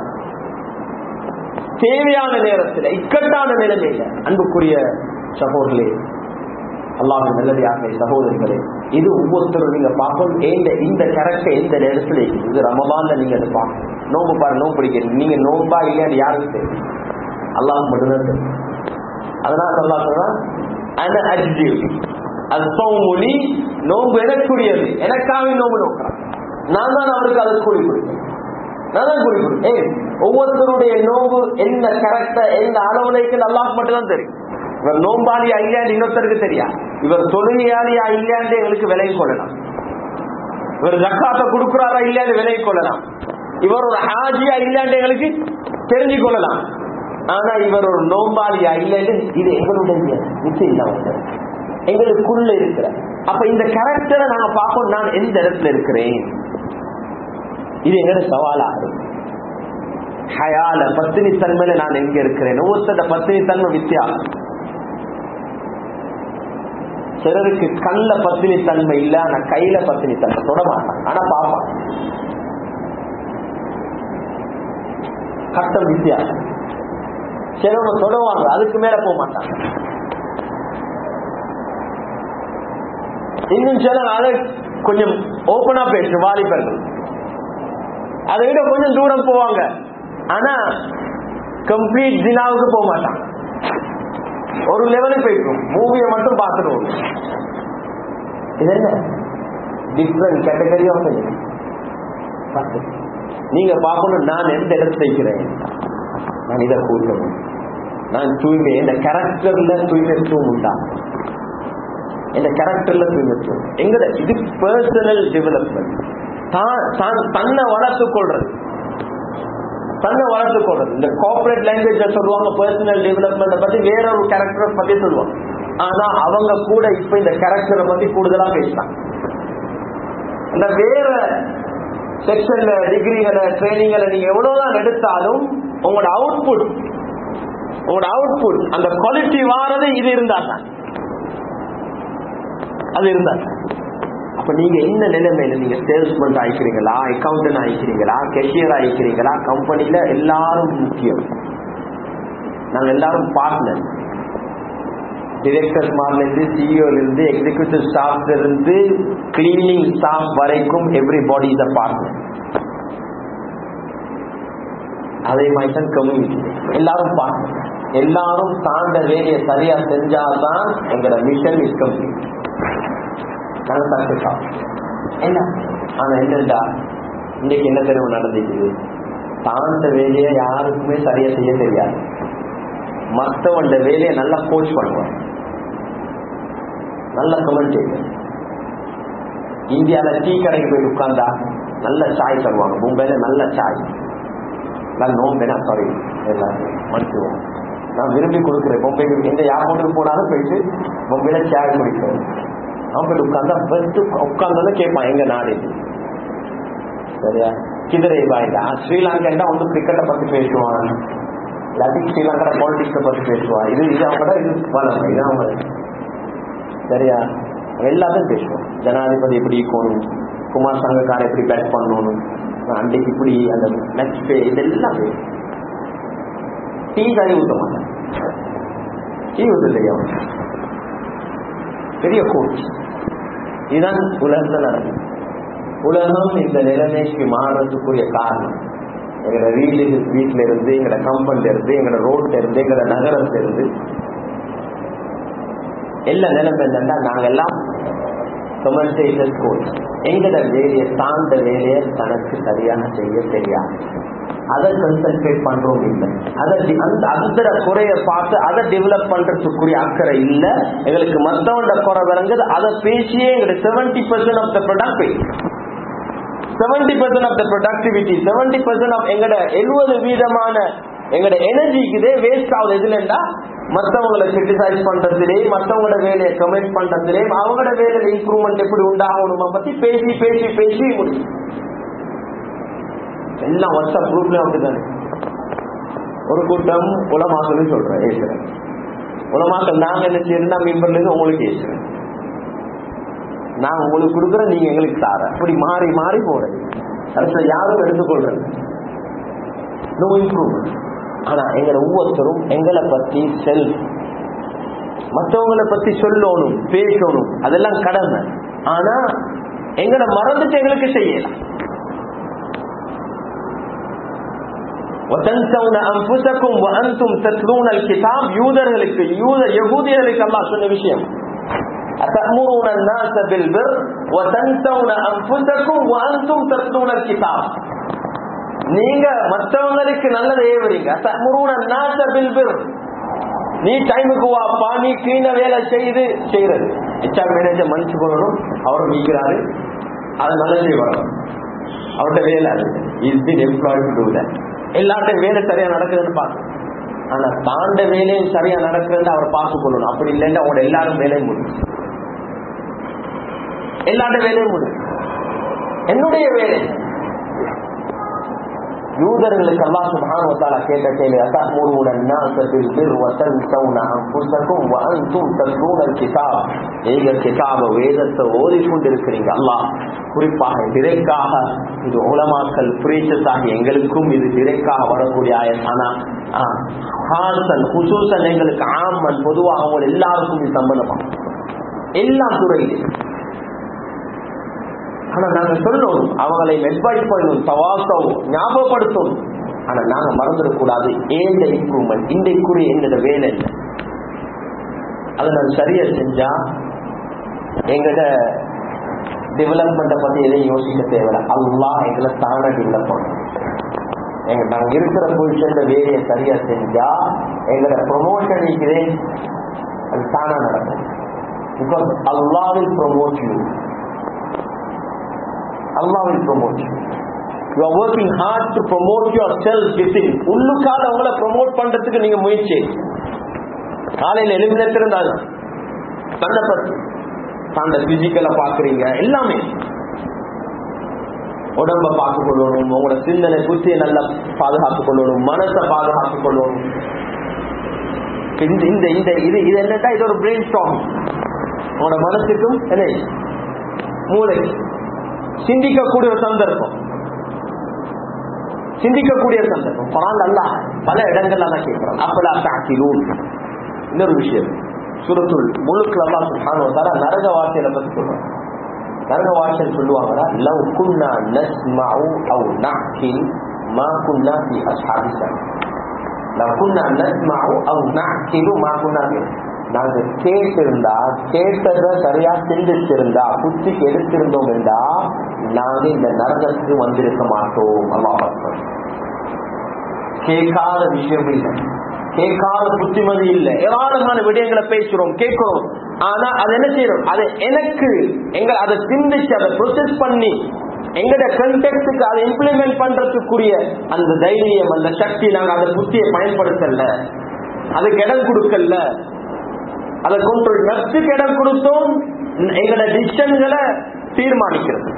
தேவையான நேரத்துல இக்கட்டான நிலைமையில அன்புக்குரிய சகோதரர்களே அல்லாஹ் நல்லடியாக சகோதரர்களே இது ஒவ்வொருத்தரும் நீங்க பார்க்கணும் இந்த இந்த கரெக்ட் எந்த நேரத்துல இருக்குது. இது ரமபான்ல நீங்க அதை பார்க்கணும் நோம்பு பாரு நோம்பு பிடிக்கிறது நீங்க நோம்பா இல்லையான்னு யாருக்கு தெரியும் அல்லாஹ் மட்டும்தான் தெரியும் அதனால அல்லாஹ் சொல்றான் அந்த அஜி அது மொழி நோம்பு எனக்குரியது எனக்காக நோம்பு நோக்கிறான் நான் தான் அவருக்கு அதை கூலி கொடுப்பேன் நான் தான் கூலி கொடுப்பேன் ஏய், ஒவ்வொருத்தருடைய நோம்பு என்ன கரெக்டா எந்த அளவுலைக்கு அல்லாஹ் மட்டும்தான் தெரியும் இவர் நோம்பாளியா இல்லையான்னு இன்னொருத்தருக்கு தெரியா இவர் தொழுகையாளியா இல்லையான்னு எங்களுக்கு விலை கொள்ளலாம் இவர் ஜக்காத்த கொடுக்கிறாரா இல்லையான்னு விலை கொள்ளலாம் இவர் ஒரு ஹாஜியா இல்லையான்னு எங்களுக்கு தெரிஞ்சு கொள்ளலாம் ஆனா இவர் ஒரு நோம்பாளியா இல்லைன்னு இது எங்களுடைய நிச்சயம் இல்லாம எங்களுக்குள்ள இருக்கிற அப்ப இந்த கேரக்டரை நாங்க பார்ப்போம் நான் எந்த இடத்துல இருக்கிறேன் இது எங்களோட சவாலாக இருக்கு ஹயால பத்தினி தன்மையில நான் எங்க இருக்கிறேன் ஒவ்வொருத்தர பத்தினி தன்மை வித்தியாசம் சிலருக்கு கல்ல பத்தினி தன்மை இல்ல ஆனா கையில பத்தினி தன்மை தொட மாட்டான் ஆனா பாப்பான் கட்டம் வித்தியாசம் சிலவங்க தொடுவாங்க அதுக்கு மேல போக மாட்டாங்க இன்னும் சிலர் அதை கொஞ்சம் ஓபனா பேசு வாலிபர்கள் அதை விட கொஞ்சம் தூரம் போவாங்க ஆனா கம்ப்ளீட் தினாவுக்கு போக மாட்டாங்க ஒரு லெவலுக்கு போயிடும் மூவியை மட்டும் பார்த்துடுவோம் இது என்ன டிஃப்ரெண்ட் கேட்டகரி ஆஃப் நீங்க பார்க்கணும் நான் எந்த இடத்துல இருக்கிறேன் நான் இதை கூட்டணும் நான் தூய்மை இந்த கேரக்டர்ல தூய்மைத்துவம் உண்டா இந்த கேரக்டர்ல தூய்மைத்துவம் எங்கட இது பர்சனல் டெவலப்மெண்ட் தான் தான் தன்னை வளர்த்துக் கொள்றது தன்னை வளர்த்து கொள்றது இந்த கார்பரேட் லாங்குவேஜ் சொல்லுவாங்க பர்சனல் டெவலப்மெண்ட் பத்தி வேற ஒரு கேரக்டரை பத்தி சொல்லுவாங்க ஆனா அவங்க கூட இப்ப இந்த கேரக்டரை பத்தி கூடுதலா பேசினாங்க இந்த வேற செக்ஷன்ல டிகிரிகளை ட்ரைனிங்களை நீங்க எவ்வளவுதான் எடுத்தாலும் உங்களோட அவுட்புட் உங்களோட அவுட்புட் அந்த குவாலிட்டி வாரது இது இருந்தா தான் அது இருந்தா தான் அப்ப நீங்க என்ன நிலைமையில நீங்க சேல்ஸ்மெண்ட் ஆயிக்கிறீங்களா அக்கௌண்டன்ட் ஆயிக்கிறீங்களா கெஷியர் ஆயிக்கிறீங்களா கம்பெனில எல்லாரும் முக்கியம் நாங்க எல்லாரும் பார்ட்னர் டிரெக்டர் இருந்து சிஇஓல இருந்து எக்ஸிகியூட்டிவ் ஸ்டாஃப்ல இருந்து கிளீனிங் ஸ்டாஃப் வரைக்கும் எவ்ரிபாடி இஸ் அ பார்ட்னர் அதே மாதிரி தான் கம்யூனிட்டி எல்லாரும் பார்ட்னர் எல்லாரும் தாண்ட வேலையை சரியா செஞ்சாதான் எங்களோட மிஷன் இஸ் கம்ப்ளீட் நாங்க சக்சஸ் ஆகும் என்ன ஆனா என்னண்டா இன்னைக்கு என்ன தெரிவு நடந்துக்குது தாண்ட வேலையை யாருக்குமே சரியா செய்ய தெரியாது மத்தவண்ட வேலையை நல்லா கோச் பண்ணுவான் நல்ல கமெண்டேட்டர் இந்தியால டீ கடைக்கு போய் உட்கார்ந்தா நல்ல சாய் தருவாங்க மும்பைல நல்ல சாய் நான் நோம்பேனா சாரி எல்லாரும் மன்னிச்சுவோம் நான் விரும்பி கொடுக்குறேன் பொம்பை எந்த யார் கொண்டு போனாலும் போயிட்டு பொம்பையில சாய் குடிக்கிறேன் அவன் போய் உட்கார்ந்தா ஃபர்ஸ்ட் உட்கார்ந்தோன்னு கேட்பான் எங்க நாடு இது சரியா கிதரை பாய்டா ஸ்ரீலங்கா வந்து கிரிக்கெட்டை பத்தி பேசுவான் இல்லாட்டி ஸ்ரீலங்கா பாலிடிக்ஸை பத்தி பேசுவான் இது இது அவங்க இது வளம் இது அவங்க சரியா எல்லாத்தையும் பேசுவோம் ஜனாதிபதி எப்படி இருக்கணும் குமார் சங்கக்கார எப்படி பேட் பண்ணணும் அன்றைக்கு இப்படி அந்த மேட்ச் பே இதெல்லாம் பேசும் டீ கறி ஊத்த மாட்டேன் டீ ஊத்த தெரியாம பெரிய கோச் இதுதான் உலகத்துல நடக்குது உலகம் இந்த நிலைமைக்கு மாறுறதுக்குரிய காரணம் எங்களோட வீடு வீட்டுல இருந்து எங்களோட கம்பெனில இருந்து எங்களோட ரோட்ல இருந்து எங்களோட நகரத்துல இருந்து எல்லா நிலைமை என்னன்னா நாங்க எல்லாம் கமெண்டேட்டர் கோச் எங்கட வேலையை தாண்ட வேலையை தனக்கு சரியாக செய்ய தெரியாது அதை கன்சன்ட்ரேட் பண்றோம் இல்லை அதை அந்த அந்த குறைய பார்த்து அதை டெவலப் பண்றதுக்குரிய அக்கறை இல்ல எங்களுக்கு மத்தவண்ட குறை விளங்குது அதை பேசியே எங்களுக்கு seventy percent of the product seventy percent of the productivity seventy percent of எங்கட எழுபது வீதமான எங்கட எனர்ஜிக்குதே வேஸ்ட் ஆகுது எதுலன்னா மத்தவங்களை கிரிட்டிசைஸ் பண்றதுலே மத்தவங்களோட வேலையை கமெண்ட் பண்றதுலே அவங்களோட வேலையில இம்ப்ரூவ்மெண்ட் எப்படி உண்டாகணுமா பத்தி பேசி பேசி பேசி முடியும் எல்லாம் வாட்ஸ்அப் குரூப்ல அப்படிதானே ஒரு கூட்டம் உலமாக்கல் சொல்றேன் ஏசுறேன் உலமாக்கல் நாங்க என்ன செய்யறோம்னா மெம்பர்ல இருந்து உங்களுக்கு ஏசுறேன் நான் உங்களுக்கு கொடுக்குறேன் நீங்க எங்களுக்கு தார அப்படி மாறி மாறி போறேன் அடுத்த யாரும் எடுத்துக்கொள்றது நோ இம்ப்ரூவ்மெண்ட் ஆனா எங்களை ஒவ்வொருத்தரும் எங்களை பத்தி செல்ஃப் மற்றவங்களை பத்தி சொல்லணும் பேசணும் அதெல்லாம் கடமை ஆனா எங்களை மறந்துட்டு எங்களுக்கு செய்யலாம் وتنسون انفسكم وانتم تتلون الكتاب யூதர்களுக்கு யூத யகூதியர்களுக்கு அல்லாஹ் சொன்ன விஷயம் أتأمرون الناس بالبر وتنسون أنفسكم وأنتم تتلون الكتاب நீங்க மற்றவங்களுக்கு நல்லதை ஏவுறீங்க அத்தமுருன நாச பில்பிர் நீ டைமுக்கு வாப்பா நீ கீழ வேலை செய்து செய்யறது ஹெச்ஆர் மேனேஜர் மன்னிச்சு கொள்ளணும் அவர் நீக்கிறாரு அது நல்ல செய்வாங்க அவர்கிட்ட வேலை is been employed to that எல்லார்ட்டையும் வேலை சரியா நடக்குதுன்னு பார்க்க ஆனா தாண்ட வேலையும் சரியா நடக்குதுன்னு அவர் பார்த்து கொள்ளணும் அப்படி இல்லைன்னா அவங்களோட எல்லாரும் வேலையும் முடியும் எல்லாருடைய வேலையும் முடியும் என்னுடைய வேலை யூதர்களுக்கு அல்லாஹ் சுப்ஹானஹு வ தஆலா கேட்ட கேள்வி அத்தமுருன الناس بالبر وتنسون انفسكم وانتم تتلون الكتاب நீங்க கிதாப வேதத்தை ஓதிக்கொண்டிருக்கிறீங்க அல்லாஹ் குறிப்பாக டிரெக்டாக இது உலமாக்கல் பிரீச்சஸ் ஆகிய எங்களுக்கும் இது டிரெக்டாக வரக்கூடிய ஆயத் ஆனா ஹாசன் ஹுசூசன் எங்களுக்கு ஆமன் பொதுவாக அவங்க எல்லாருக்கும் இது சம்பந்தமா எல்லா துறையிலும் ஆனா நாங்க சொல்லணும் அவங்களை அட்வைஸ் பண்ணணும் தவாசவும் ஞாபகப்படுத்தணும் ஆனா நாங்க மறந்துடக்கூடாது ஏந்த இம்ப்ரூவ்மெண்ட் இன்றைக்குரிய என்னோட வேலை என்ன அதை நான் சரியா செஞ்சா எங்கட டெவலப்மெண்ட்டை பத்தி எதையும் யோசிக்க தேவையில்ல அல்லா எங்களை தானே டெவலப் பண்ணணும் எங்க நாங்க இருக்கிற பொசிஷன்ல வேலையை சரியா செஞ்சா எங்களோட ப்ரொமோஷன் இருக்குதே அது தானா நடக்கும் because Allah will promote you Allah will promote you. You are working hard to promote yourself within உள்ளுக்கால உங்களை ப்ரொமோட் பண்றதுக்கு நீங்க முயற்சி காலையில எழுந்திருந்தால் தன்னை பத்தி தந்த பிசிக்கலை பாக்குறீங்க எல்லாமே உடம்ப பார்த்துக் கொள்ளணும் உங்களோட சிந்தனை புத்தியை நல்லா பாதுகாத்துக் கொள்ளணும் மனசை பாதுகாத்துக் கொள்ளணும் இந்த இந்த இந்த இது இது என்னட்டா இது ஒரு பிரெயின் ஸ்டாம் உங்களோட மனசுக்கும் என்ன மூளை சிந்திக்கக்கூடிய ஒரு சந்தர்ப்பம் சிந்திக்கக்கூடிய சந்தர்ப்பம் குரான் அல்ல பல இடங்கள்ல நான் கேட்கிறேன் அப்பலா தாக்கிலூன் இன்னொரு விஷயம் சுரத்துள் முழுக்க அல்லா சுல்தான் தர நரக வார்த்தையில பத்தி சொல்றாங்க நரக வார்த்தை சொல்லுவாங்களா லவ் குன்னா நஸ்மஉ அவ் நஹ்கில் மா குன்னா ஃபி அஸ்ஹாபி ஸலீம் லவ் குன்னா நஸ்மஉ அவ் நஹ்கில் மா குன்னா ஃபி நாங்க கேட்டிருந்தா கேட்டத சரியா சிந்திச்சிருந்தா புத்திக்கு எடுத்திருந்தோம் என்றா நாங்க இந்த நரகத்துக்கு வந்திருக்க மாட்டோம் அல்லாஹ் கேட்காத விஷயம் இல்லை கேட்காத புத்திமதி இல்லை ஏராளமான விடயங்களை பேசுறோம் கேட்கிறோம் ஆனா அது என்ன செய்யறோம் அது எனக்கு எங்க அதை சிந்திச்சு அதை ப்ரொசஸ் பண்ணி எங்கட கண்டெக்டுக்கு அதை இம்ப்ளிமெண்ட் பண்றதுக்குரிய அந்த தைரியம் அந்த சக்தி நாங்க அந்த புத்தியை பயன்படுத்தல அதுக்கு இடம் கொடுக்கல அதை கொண்டு நச்சுக்கு இடம் கொடுத்தோம் எங்களோட டிசிஷன்களை தீர்மானிக்கிறது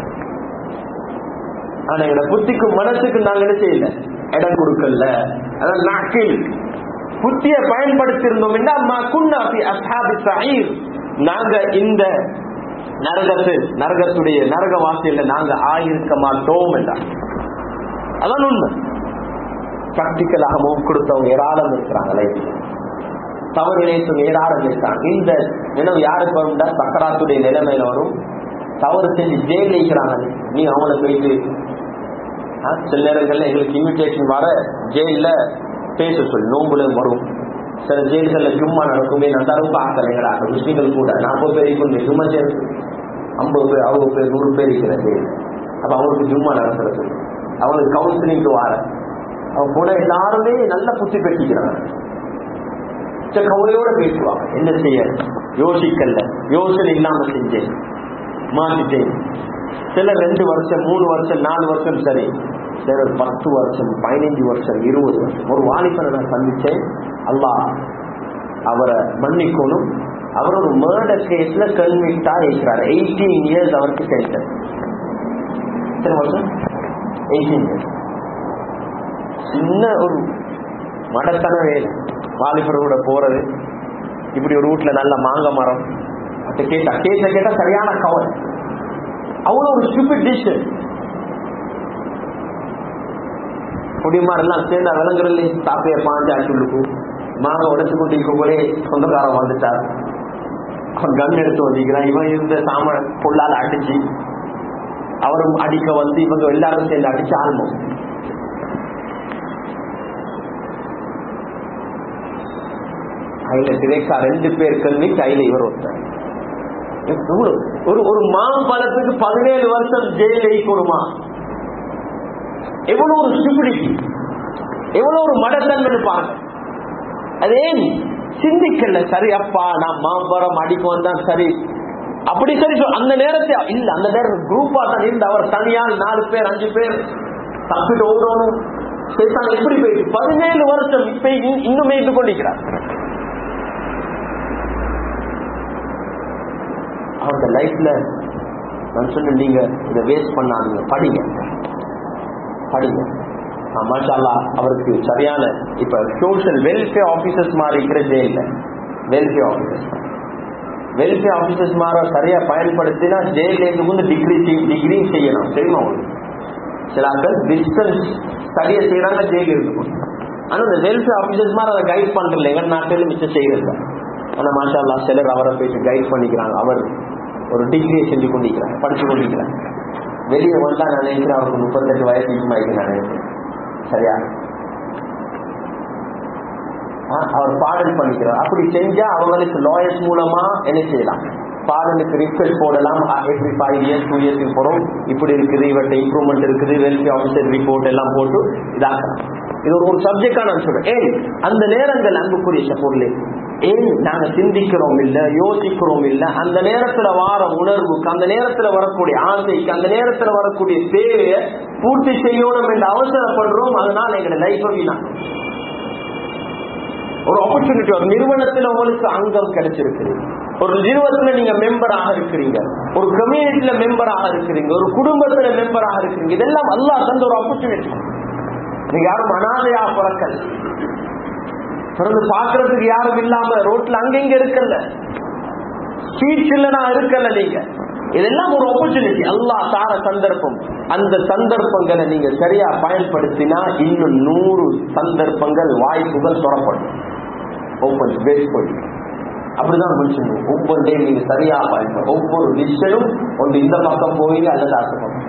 ஆனா எங்களோட புத்திக்கும் மனசுக்கு நாங்க என்ன செய்யல இடம் கொடுக்கல அதான் நாக்கில் புத்திய பயன்படுத்தியிருந்தோம் நாங்க இந்த நரகத்து நரகத்துடைய நரக வாசியில நாங்க ஆயிருக்க மாட்டோம் என்றார் அதான் உண்மை பிராக்டிக்கலாக மூவ் கொடுத்தவங்க ஏராளம் இருக்கிறாங்க லைஃப்ல தவறு நினைத்தவங்க ஏராளம் இருக்காங்க இந்த நினைவு யாருக்கு வரும்டா சக்கராத்துடைய நிலைமையில வரும் தவறு செஞ்சு ஜெயில் இருக்கிறாங்க நீ அவங்கள போயிட்டு சில நேரங்கள்ல எங்களுக்கு இன்விடேஷன் வர ஜெயில பேச சொல்லி நோம்புல வரும் சில ஜெயில்கள்ல ஜும்மா நடக்குமே நல்லா ரொம்ப ஆக்கலைங்களா முஸ்லீம்கள் கூட நாற்பது பேர் இருக்கும் ஜும்மா சேர்த்து ஐம்பது பேர் அறுபது பேர் நூறு பேர் இருக்கிற ஜெயில் அப்ப அவங்களுக்கு ஜும்மா நடக்கிறது அவங்களுக்கு கவுன்சிலிங்க்கு வர அவங்க கூட எல்லாருமே நல்லா புத்தி பெற்றிக்கிறாங்க கவலையோட பேசுவாங்க என்ன செய்ய யோசிக்கல யோசனை இல்லாம செஞ்சேன் மாத்திட்டேன் சில ரெண்டு வருஷம் மூணு வருஷம் நாலு வருஷம் சரி சிலர் பத்து வருஷம் பதினைஞ்சு வருஷம் இருபது வருஷம் ஒரு வாலிபனை நான் சந்திச்சேன் அல்லா அவரை மன்னிக்கணும் அவர் ஒரு மர்டர் கேஸ்ல கன்விக்டா இருக்கிறார் எயிட்டீன் இயர்ஸ் அவருக்கு சென்டர் எத்தனை வருஷம் எயிட்டீன் இயர்ஸ் சின்ன ஒரு மடத்தன வேலை வாலிபரோட போறது இப்படி ஒரு வீட்டுல நல்ல மாங்க மரம் கேட்டா கேட்ட கேட்டா சரியான கவர் அவ்வளவு ஒரு ஸ்டூபிட் டிஷ் குடிமாரெல்லாம் சேர்ந்தா விலங்குறதுல சாப்பிய பாஞ்சு ஆச்சுள்ளுக்கும் மாங்க உடைச்சு கொண்டு இருக்கும் போதே சொந்தக்காரன் வந்துட்டார் அவன் கன் எடுத்து வந்திக்கிறான் இவன் இருந்த சாம பொல்லால் அடிச்சு அவரும் அடிக்க வந்து இவங்க எல்லாரும் சேர்ந்து அடிச்சு ஆல்மோஸ்ட் கையில திரைக்கா ரெண்டு பேர் கல்வி கையில இவர் ஒருத்தர் ஒரு ஒரு மாம்பழத்துக்கு பதினேழு வருஷம் ஜெயில கொடுமா எவ்வளவு ஒரு ஸ்டூபிடிட்டி எவ்வளவு ஒரு மடத்தன்மை பாருங்க அதே சிந்திக்கல சரி அப்பா நான் மாம்பழம் அடிக்க வந்தான் சரி அப்படி சரி அந்த நேரத்தை இல்ல அந்த நேரம் குரூப்பா தான் இருந்து அவர் தனியால் நாலு பேர் அஞ்சு பேர் தப்பிட்டு ஓடணும் சேத்தான் எப்படி போயிட்டு பதினேழு வருஷம் இப்ப இன்னுமே இது கொண்டிருக்கிறார் அவரோட லைஃப்ல நான் சொன்னேன் நீங்க இதை வேஸ்ட் பண்ணாதீங்க படிங்க படிங்க மாஷால்லா அவருக்கு சரியான இப்ப சோஷியல் வெல்ஃபேர் ஆபீசர்ஸ் மாதிரி இருக்கிற ஜெயில வெல்ஃபேர் ஆபீசர்ஸ் வெல்ஃபேர் ஆபீசர்ஸ் மாதிரி சரியா பயன்படுத்தினா ஜெயில இருந்து வந்து டிகிரி டிகிரி செய்யணும் தெரியுமா உங்களுக்கு சில ஆட்கள் டிஸ்டன்ஸ் ஸ்டடியை செய்யறாங்க ஜெயில இருந்து ஆனா இந்த வெல்ஃபேர் ஆபீசர்ஸ் மாதிரி அதை கைட் பண்றல எங்க நாட்டில மிச்சம் செய்யறது ஆனா மாஷால்லா சிலர் அவரை போயிட்டு கைட் பண்ணிக்கிறாங்க அவர் ஒரு டிகிரியை செஞ்சு கொண்டிருக்கிறாங்க படிச்சு கொண்டிருக்கிறாங்க வெளியே வந்தா நான் நினைக்கிறேன் அவருக்கு முப்பத்தெட்டு வயசு ஆயிருக்கு நான் நினைக்கிறேன் சரியா அவர் பாடல் பண்ணிக்கிறார் அப்படி செஞ்சா அவங்களுக்கு லாயர்ஸ் மூலமா என்ன செய்யலாம் பாடலுக்கு ரிக்வெஸ்ட் போடலாம் எவ்ரி ஃபைவ் இயர்ஸ் டூ இயர்ஸ்க்கு போறோம் இப்படி இருக்குது இவற்றை இம்ப்ரூவ்மெண்ட் இருக்குது வெல்ஃபேர் ஆஃபீஸர் ரிப்போர்ட் எல்லாம் போட்டு இதாக்கலாம் இது ஒரு ஒரு சப்ஜெக்டா நான் சொல்றேன் ஏன் அந்த நேரங்கள் அன்புக்குரிய சப்போர்ட்ல ஏன் நாங்க சிந்திக்கிறோம் இல்ல யோசிக்கிறோம் இல்ல அந்த நேரத்துல வார உணர்வுக்கு அந்த நேரத்துல வரக்கூடிய ஆசைக்கு அந்த நேரத்துல வரக்கூடிய தேவையை பூர்த்தி செய்யணும் என்று அவசரப்படுறோம் அதனால எங்க லைஃப் வீணா ஒரு ஆப்பர்ச்சுனிட்டி ஒரு நிறுவனத்துல உங்களுக்கு அங்கம் கிடைச்சிருக்கு ஒரு நிறுவனத்துல நீங்க மெம்பராக இருக்கிறீங்க ஒரு கம்யூனிட்டியில மெம்பராக இருக்கிறீங்க ஒரு குடும்பத்துல மெம்பராக இருக்கிறீங்க இதெல்லாம் அல்லாஹ் தந்த ஒரு ஆப்பர்ச்சுனிட்டி நீங்க யாரும் அனாதையா பிறக்கல பிறந்து பாக்குறதுக்கு யாரும் இல்லாம ரோட்ல அங்கங்க இருக்கல ஸ்ட்ரீட்ஸ்ல நான் இருக்கல நீங்க இதெல்லாம் ஒரு ஆப்பர்ச்சுனிட்டி அல்லாஹ் தார சந்தர்ப்பம் அந்த சந்தர்ப்பங்களை நீங்க சரியா பயன்படுத்தினா இன்னும் நூறு சந்தர்ப்பங்கள் வாய்ப்புகள் தொடப்படும் ஓப்பன் பேஸ் போய் அப்படிதான் முடிச்சிடணும் ஒவ்வொரு டைம் நீங்க சரியா பயன்படும் ஒவ்வொரு டிசிஷனும் ஒன்று இந்த பக்கம் போவீங்க அல்லது அடுத்த பக்கம்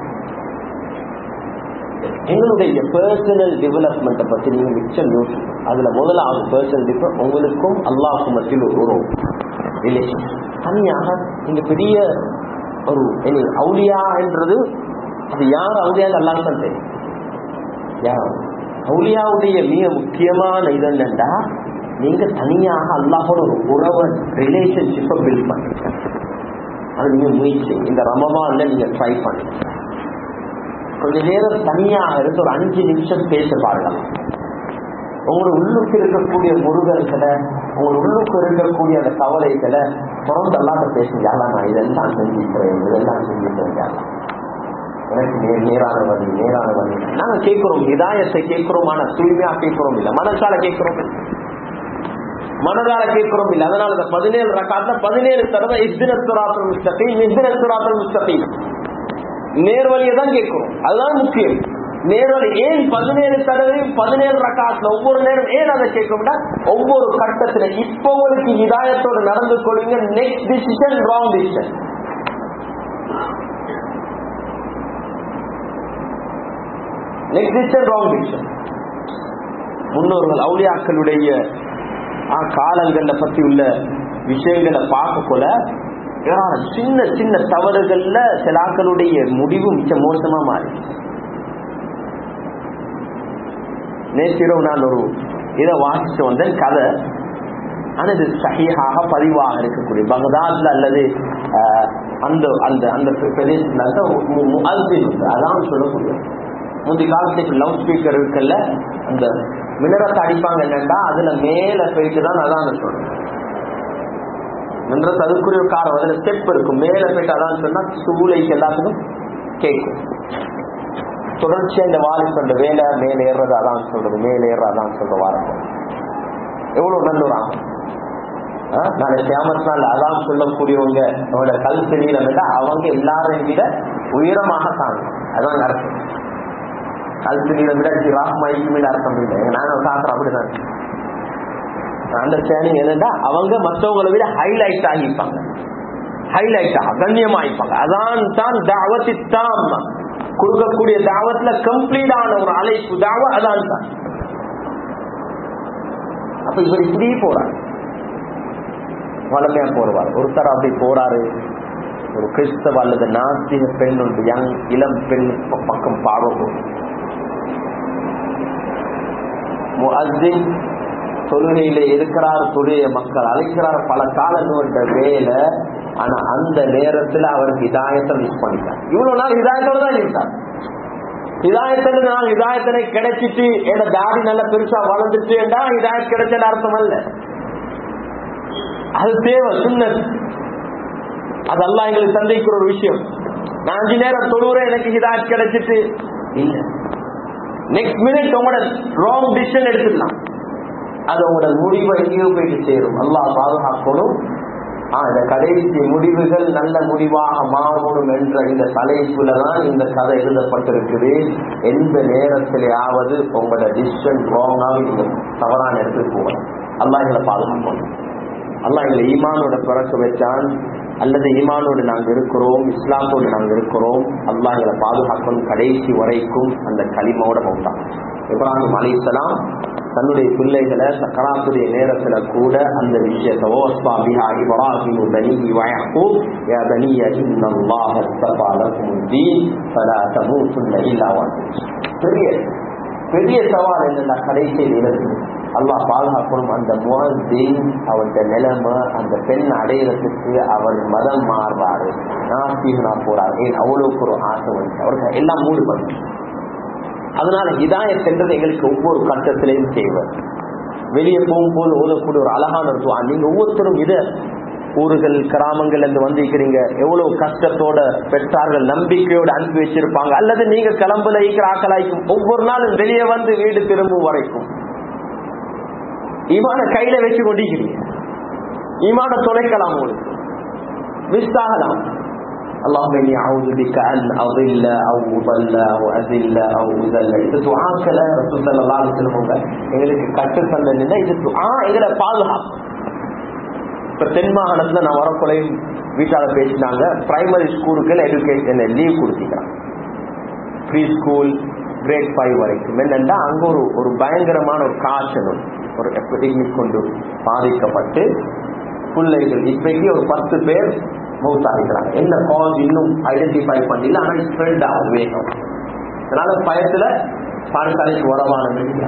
எங்களுடைய பர்சனல் டெவலப்மெண்ட்டை பத்தி நீங்க மிச்சம் யோசிக்கணும் அதுல முதலாவது பர்சனல் டெவலப் உங்களுக்கும் அல்லாஹுக்கும் மத்தியில் ஒரு உறவு ரிலேஷன் தனியாக நீங்க பெரிய ஒரு இனி அவுலியா என்றது அது யார் அவுலியா அல்லாஹ் தான் தெரியும் யார் அவுலியாவுடைய மிக முக்கியமான இது என்னண்டா நீங்க தனியாக அல்லாஹோட ஒரு உறவை ரிலேஷன்ஷிப்பை பில்ட் பண்ணுங்க அது நீங்க முயற்சி இந்த ரமவான்ல நீங்க ட்ரை பண்ணுங்க கொஞ்ச நேரம் தனியா இருந்து ஒரு அஞ்சு நிமிஷம் பேச பாருங்க உங்களோட உள்ளுக்கு இருக்கக்கூடிய முருகர்களை உங்களோட உள்ளுக்கு இருக்கக்கூடிய அந்த கவலைகளை தொடர்ந்து அல்லாத பேசுங்க யாரா நான் இதெல்லாம் செஞ்சுக்கிறேன் இதெல்லாம் செஞ்சுக்கிறேன் யாரா எனக்கு நே- நேரான வழி நேரான வழி நாங்க கேட்கிறோம் இதாயத்தை கேட்கிறோம் ஆனா தூய்மையா கேட்கிறோம் இல்ல மனசால கேட்கிறோம் இல்ல. மனதால கேட்கிறோம் இல்ல அதனால இந்த பதினேழு ரக்காத்துல பதினேழு தடவை இஸ்திரத்துராத்தல் முஸ்தகீம் இஸ்திரத்துராத்தல் முஸ்தகீம் நேர்வழியை தான் கேட்கிறோம் அதுதான் முக்கியம் நேர்வழி ஏன் பதினேழு தடவை பதினேழு ரக்காத்துல ஒவ்வொரு நேரம் ஏன் அதை கேட்கணும்னா ஒவ்வொரு கட்டத்துல இப்ப உங்களுக்கு இதாயத்தோட நடந்து கொள்ளுங்க next decision wrong decision next decision wrong decision முன்னோர்கள் அவுளியாக்களுடைய ஆ, காலங்கள்ல பத்தி உள்ள விஷயங்களை பார்க்கக்குள்ள ஏராளம் சின்ன சின்ன தவறுகள்ல சிலாக்களுடைய முடிவு மிச்ச மோசமா மாறி நேற்றிரவு நான் ஒரு இதை வாசிச்சு வந்தேன் கதை ஆனா இது சகியாக பதிவாக இருக்கக்கூடிய பகதாத்ல அல்லது ஆஹ், அந்த அந்த அந்த பிரதேசத்துல மு- முஅத்தின் உண்டு. அதான் சொல்லக்கூடிய முந்தைய காலத்துக்கு லவுட் ஸ்பீக்கர் இருக்குல்ல அந்த மினரத்தை அடிப்பாங்க என்னன்னா அதுல மேல போயிட்டு தான் அதான் சொல்றேன் மினரத் அதுக்குரிய ஒரு காரம் அதுல ஸ்டெப் இருக்கும் மேல போயிட்டு அதான் சொன்னா சூளைக்கு எல்லாத்துக்கும் கேட்கும் தொடர்ச்சியா இந்த வாலிபண்ட வேலை மேல ஏறுறது அதான் சொல்றது மேல ஏற அதான் சொல்ற வாரம் எவ்வளவு நல்லூராம் நான் கேமஸ் நாள் அதான் சொல்லக்கூடியவங்க அவங்களோட கல் நீளம் விட அவங்க எல்லாரையும் விட உயரமாக தாங்க அதான் அர்த்தம் கழுத்து நீளம் விட ஜிராஃப் மைக்கு மேல அர்த்தம் இல்லை நானும் சாப்பிட்றேன் அப்படிதான் அண்டர்ஸ்டாண்டிங் என்னன்னா அவங்க மற்றவங்களை விட ஹைலைட் ஆகிப்பாங்க ஹைலைட் கண்ணியமாயிப்பாங்க அதான் தான் தாவத்தி தாம் கொடுக்கக்கூடிய தாவத்துல கம்ப்ளீட்டான ஒரு அழைப்பு தாவ அதான் தான் அப்ப இவர் இப்படி போறாரு வளமையா போடுவார் ஒருத்தர் அப்படி போறாரு ஒரு கிறிஸ்தவ அல்லது நாஸ்திக பெண் உண்டு யங் இளம் பெண் ப- பக்கம் பார்வை முஅஸ்ஸின் தொழுகையில இருக்கிறார் தொழுகைய மக்கள் அழைக்கிறார் பல காலங்கள்ட்ட வேலை ஆனா அந்த நேரத்துல அவர் ஹிதாயத்தை மிஸ் பண்ணிட்டார் இவ்வளவு நாள் ஹிதாயத்தோட தான் இருந்தார் ஹிதாயத்துல நான் ஹிதாயத்தனை கிடைச்சிட்டு என்ன தாடி நல்ல பெருசா வளர்ந்துட்டுண்டா ஹிதாயத் கிடைச்ச அர்த்தம் அல்ல அது தேவை சுண்ணத் அதெல்லாம் எங்களுக்கு சந்திக்கிற ஒரு விஷயம் நான் அஞ்சு நேரம் தொழுறேன் எனக்கு ஹிதாயத் கிடைச்சிட்டு இல்ல நெக்ஸ்ட் மினிட் உங்களோட ராங் டிசிஷன் எடுத்துக்கலாம் அது உங்களோட முடிவை எங்கேயோ போயிட்டு சேரும் அல்லாஹ் பாதுகாக்கணும் ஆ, இந்த கடைசி முடிவுகள் நல்ல முடிவாக மாறணும் என்ற இந்த தலைப்புல தான் இந்த கதை எழுதப்பட்டிருக்குது எந்த நேரத்திலேயாவது உங்களோட டிசிஷன் ராங்காக நீங்க தவறான இடத்துக்கு போகலாம் அல்லாஹ் எங்களை பாதுகாக்கணும் அல்லாஹ் எங்களை ஈமானோட பிறக்க வச்சான் அல்லது ஈமானோடு நாங்க இருக்கிறோம் இஸ்லாத்தோடு நாங்க இருக்கிறோம் அல்லாஹ் எங்களை பாதுகாக்கணும் கடைசி வரைக்கும் அந்த களிமாவோட மௌத்தான் இப்ராஹிம் அலிஸ்லாம் தன்னுடைய பிள்ளைகளை சக்கராத்துடைய நேரத்துல கூட அந்த விஷயத்தை ஓஸ்பா பிஹா இப்ராஹிம் பனிஹி வயக்கூப் யா பனிய இன்னல்லாஹ அஸ்தஃபா லக்கும் தீன் ஃபலா தமூதுன்ன இல்லா வஅன்தும் பெரிய பெரிய சவால் என்னன்னா கடைசி நேரத்தில் அல்லாஹ் பாதுகாக்கணும் அந்த முஹத்தின் அவருடைய நிலைமை அந்த பெண் அடையிறதுக்கு அவர் மதம் மாறுறாரு நாஸ்தீகனா போறாரு ஏன் அவ்வளவுக்கு ஒரு ஆசை வந்து அவருக்கு எல்லாம் மூடு பண்ணு அதனால ஹிதாயத் என்றது எங்களுக்கு ஒவ்வொரு கட்டத்திலையும் தேவை வெளியே போகும்போது ஓதக்கூடிய ஒரு அழகான ஒரு துவா நீங்க ஒவ்வொருத்தரும் இத ஊர்கள் கிராமங்கள் இருந்து வந்திருக்கிறீங்க எவ்வளவு கஷ்டத்தோட பெற்றார்கள் நம்பிக்கையோட அனுப்பி வச்சிருப்பாங்க அல்லது நீங்க கிளம்புல ஈக்கிற ஆக்கலாய்க்கும் ஒவ்வொரு நாளும் வெளியே வந்து வீடு திரும்பும் வரைக்கும் ஈமான கையில வச்சு கொண்டிருக்கிறீங்க ஈமான தொலைக்கலாம் உங்களுக்கு மிஸ் ஆகலாம் اللهم اني اعوذ بك ان اضل او اضل او اذل او اذل இது துஆக்கள ரசூல் ஸல்லல்லாஹு அலைஹி வஸல்லம் எங்களுக்கு கற்று தந்ததுன்னா இது துஆ எங்களை பாதுகாப்பு இப்ப தென் மாகாணத்துல நான் வரக்குறையும் வீட்டால பேசினாங்க பிரைமரி ஸ்கூலுக்கு எஜுகேஷன் லீவ் கொடுத்திக்கிறாங்க ப்ரீ ஸ்கூல் கிரேட் ஃபைவ் வரைக்கும் என்னன்னா அங்க ஒரு ஒரு பயங்கரமான ஒரு காய்ச்சல் ஒரு எபிடமிக் கொண்டு பாதிக்கப்பட்டு பிள்ளைகள் இப்பைக்கு ஒரு பத்து பேர் மௌத்தாகிறாங்க என்ன காஸ் இன்னும் ஐடென்டிஃபை பண்ணல ஆனா ஸ்ப்ரெட் ஆகுது வேகம் அதனால பயத்துல பாடசாலைக்கு உரமான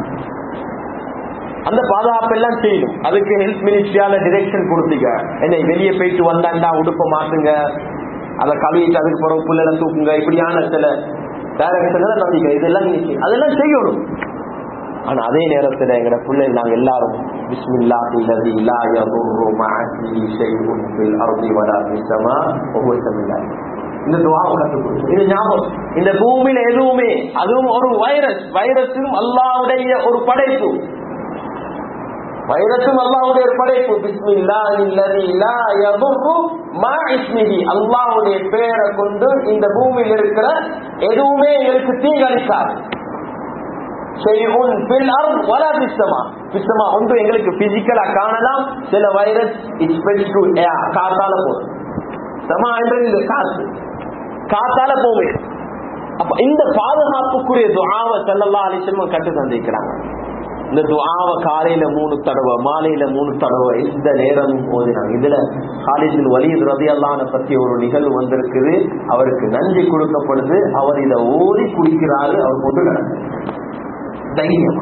அந்த பாதுகாப்பு எல்லாம் செய்யணும் அதுக்கு ஹெல்த் மினிஸ்ட்ரியால டிரெக்ஷன் கொடுத்தீங்க என்ன வெளியே போயிட்டு வந்தாண்டா உடுப்ப மாத்துங்க அதை கழுவிட்டு அதுக்கு பிறகு புள்ளெல்லாம் தூக்குங்க இப்படியான சில டைரக்ஷன்ல நம்பிக்கை இதெல்லாம் நீங்க செய்யணும். அதெல்லாம் செய்யணும் ஆனா அதே நேரத்துல எங்கட பிள்ளை நாங்க எல்லாரும் பிஸ்மில்லாஹி அல்லதி லா யதுர்ரு மஅஸ்மிஹி ஷைஉன் ஃபில் அர்தி வலா ஃபிஸ் ஸமா வஹுவ ஸமீஉல் இந்த துஆவை கற்றுக் கொடுக்கும் இது ஞாபகம் இந்த பூமியில எதுவுமே அதுவும் ஒரு வைரஸ் வைரஸும் அல்லாஹ்வுடைய ஒரு படைப்பு வைரஸும் அல்லாஹ்வுடைய ஒரு படைப்பு பிஸ்மில்லாஹி அல்லதி லா யதுர்ரு மா இஸ்மிஹி அல்லாஹ்வுடைய பெயரை கொண்டு இந்த பூமியில் இருக்கிற எதுவுமே எங்களுக்கு தீங்களிக்காது ஷைஉன் ஃபில் அர்த் வலா ஃபிஸ் ஸமா ஃபிஸ் ஸமா ஒன்று எங்களுக்கு பிசிக்கலா காணலாம் சில virus it spreads to air காத்தால போகும் சமா என்றது இந்த காத்து காத்தால போவே அப்ப இந்த பாதுகாப்புக்குரிய துஆவை ஸல்லல்லாஹு அலைஹி வஸல்லம் கட்டு தந்திருக்கிறாங்க இந்த துஆவை காலையில மூணு தடவை மாலையில மூணு தடவை எந்த நேரமும் ஓதினாங்க இதுல காலேஜில் வலிது ரதியல்லான பத்தி ஒரு நிகழ்வு வந்திருக்குது அவருக்கு நன்றி கொடுக்கப்படுது அவர் இதை ஓதி குடிக்கிறாரு அவர் கொண்டு நடக்குது தைரியம்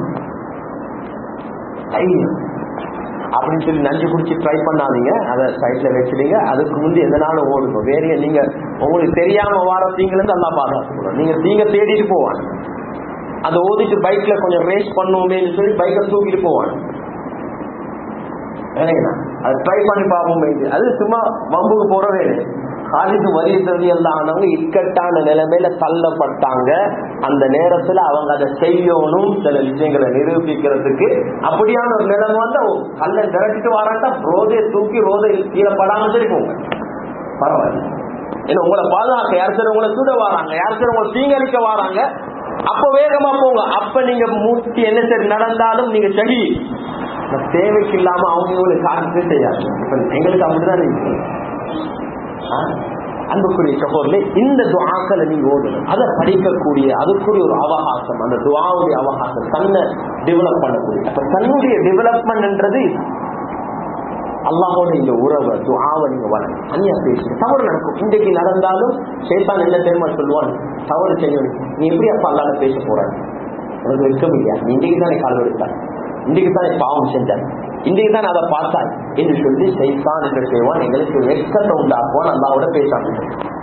தைரியம் அப்படின்னு சொல்லி நஞ்சு குடிச்சு ட்ரை பண்ணாதீங்க அதை சைட்ல வச்சிடுங்க அதுக்கு முந்தி எதனாலும் ஓடுங்க வேற நீங்க உங்களுக்கு தெரியாம வார தீங்குல இருந்து நல்லா பாதுகாத்துக்கணும் நீங்க தீங்க தேடிட்டு போவாங்க அதை ஓதிட்டு பைக்ல கொஞ்சம் ரேஸ் பண்ணுவோமேன்னு சொல்லி பைக்கை தூக்கிட்டு போவாங்க வேணுங்களா அது ட்ரை பண்ணி பார்ப்போமே அது சும்மா வம்புக்கு போறதே இல்லை காலிது வரிசதி எல்லாம் ஆனவங்க இக்கட்டான நிலைமையில தள்ளப்பட்டாங்க அந்த நேரத்துல அவங்க அதை செய்யணும் சில விஷயங்களை நிரூபிக்கிறதுக்கு அப்படியான ஒரு நிலைமை வந்து கல்லை திரட்டிட்டு வராட்டா ரோதையை தூக்கி ரோதை கீழே படாம சரி போங்க பரவாயில்ல ஏன்னா உங்களை பாதுகாக்க யார் சார் உங்களை சுட வராங்க யார் சார் உங்களை தீங்கரிக்க வராங்க அப்ப வேகமா போங்க அப்ப நீங்க மூச்சு என்ன சரி நடந்தாலும் நீங்க சரி தேவைக்கு இல்லாம அவங்க உங்களுக்கு காட்டு செய்யாது இப்ப எங்களுக்கு அப்படிதான் இருக்கு அன்புக்குரிய சகோதரே இந்த துவாக்களை நீங்க ஓடணும் அதை படிக்கக்கூடிய அதுக்குரிய ஒரு அவகாசம் அந்த துவாவுடைய அவகாசம் தன்னை டெவலப் பண்ணக்கூடிய அப்ப தன்னுடைய டெவலப்மெண்ட்ன்றது அல்லாஹோட இந்த உறவை துவாவை நீங்க வளரும் தனியா பேசுங்க தவறு நடக்கும் இன்றைக்கு நடந்தாலும் சேத்தான் என்ன தெரியுமா சொல்லுவான் தவறு செய்யணும் நீ எப்படி அப்ப அல்லாத பேச போறாங்க உனக்கு வெட்கம் இல்லையா நீ இன்றைக்கு தானே கால் எடுத்தாங்க இன்றைக்கு தானே பாவம் செஞ்சாங்க இன்றைக்கு தான் அதை பார்த்தாய் என்று சொல்லி செய்தான் என்று செய்வான் எங்களுக்கு வெட்கத்தை உண்டாக்குவான் அல்லாவோட பேசாம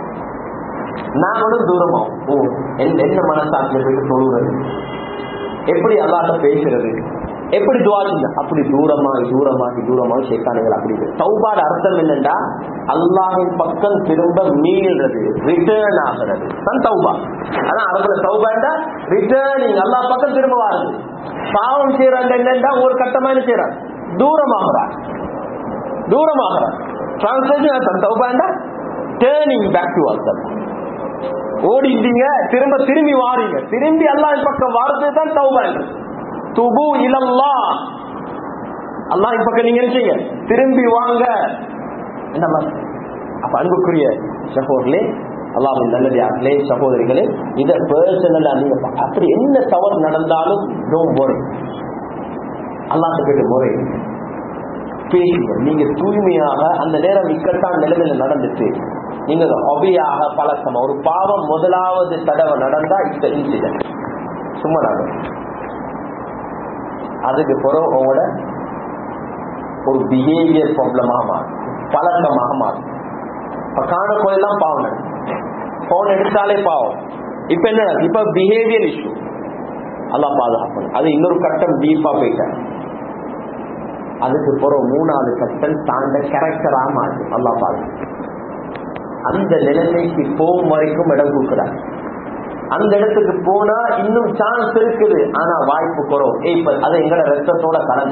நாங்களும் தூரமாகும் ஓ என்ன மனசாட்சியில போயிட்டு தொழுகிறது எப்படி அல்லாட்ட பேசுறது எப்படி துவாரிங்க அப்படி தூரமாகி தூரமாகி தூரமாகி சேத்தானுங்கள் அப்படி சௌபாட அர்த்தம் என்னண்டா அல்லாஹின் பக்கம் திரும்ப மீள்றது ரிட்டர்ன் ஆகிறது தான் சௌபா ஆனா அரபுல சௌபாண்டா ரிட்டர்னிங் அல்லா பக்கம் திரும்ப வாருது பாவம் செய்யறாங்க என்னண்டா ஒரு கட்டமா என்ன செய்யறாங்க தூரமாகிறார் தூரமாகிறார் டிரான்ஸ்லேஷன் சௌபாண்டா டேர்னிங் பேக் டு அர்த்தம் ஓடிட்டீங்க திரும்ப திரும்பி வாரீங்க திரும்பி அல்லாஹ் பக்கம் வாரது தான் தௌபான்றது துபு இலல்லா அல்லாஹ் பக்கம் நீங்க நினைச்சீங்க திரும்பி வாங்க என்ன அப்ப அன்புக்குரிய சகோதரே அல்லாவின் நல்லதார்களே சகோதரிகளே இதை பர்சனலா நீங்க அப்படி என்ன தவறு நடந்தாலும் டோன்ட் வரி அல்லாட்ட போயிட்டு முறை பேசுங்க நீங்க தூய்மையாக அந்த நேரம் இக்கட்டான நிலைமையில நடந்துட்டு நீங்க ஹொபியாக பழக்கமா ஒரு பாவம் முதலாவது தடவை நடந்தா இந்த இன்சிடென்ட் சும்மா நடக்கும் அதுக்கு பிறகு உங்களோட ஒரு பிஹேவியர் ப்ராப்ளமாக மாறும் பழக்கமாக மாறும் இப்ப காண கோயிலாம் பாவம் நடக்கும் போன் எடுத்தாலே பாவம் இப்ப என்ன இப்ப பிஹேவியர் இஷ்யூ அல்லாஹ் பாதுகாக்கணும் அது இன்னொரு கட்டம் டீப்பா போயிட்டார் அதுக்கு பிறகு மூணாவது கட்டம் தாண்ட கேரக்டரா மாறும் அல்லாஹ் பாதுகாக்கும் அந்த நிலைமைக்கு போகும் வரைக்கும் இடம் கொடுக்கிறார் அந்த இடத்துக்கு போனா இன்னும் சான்ஸ் இருக்குது ஆனா வாய்ப்பு குறவு ஏய், இப்ப அது எங்கட ரத்தத்தோட கலந்து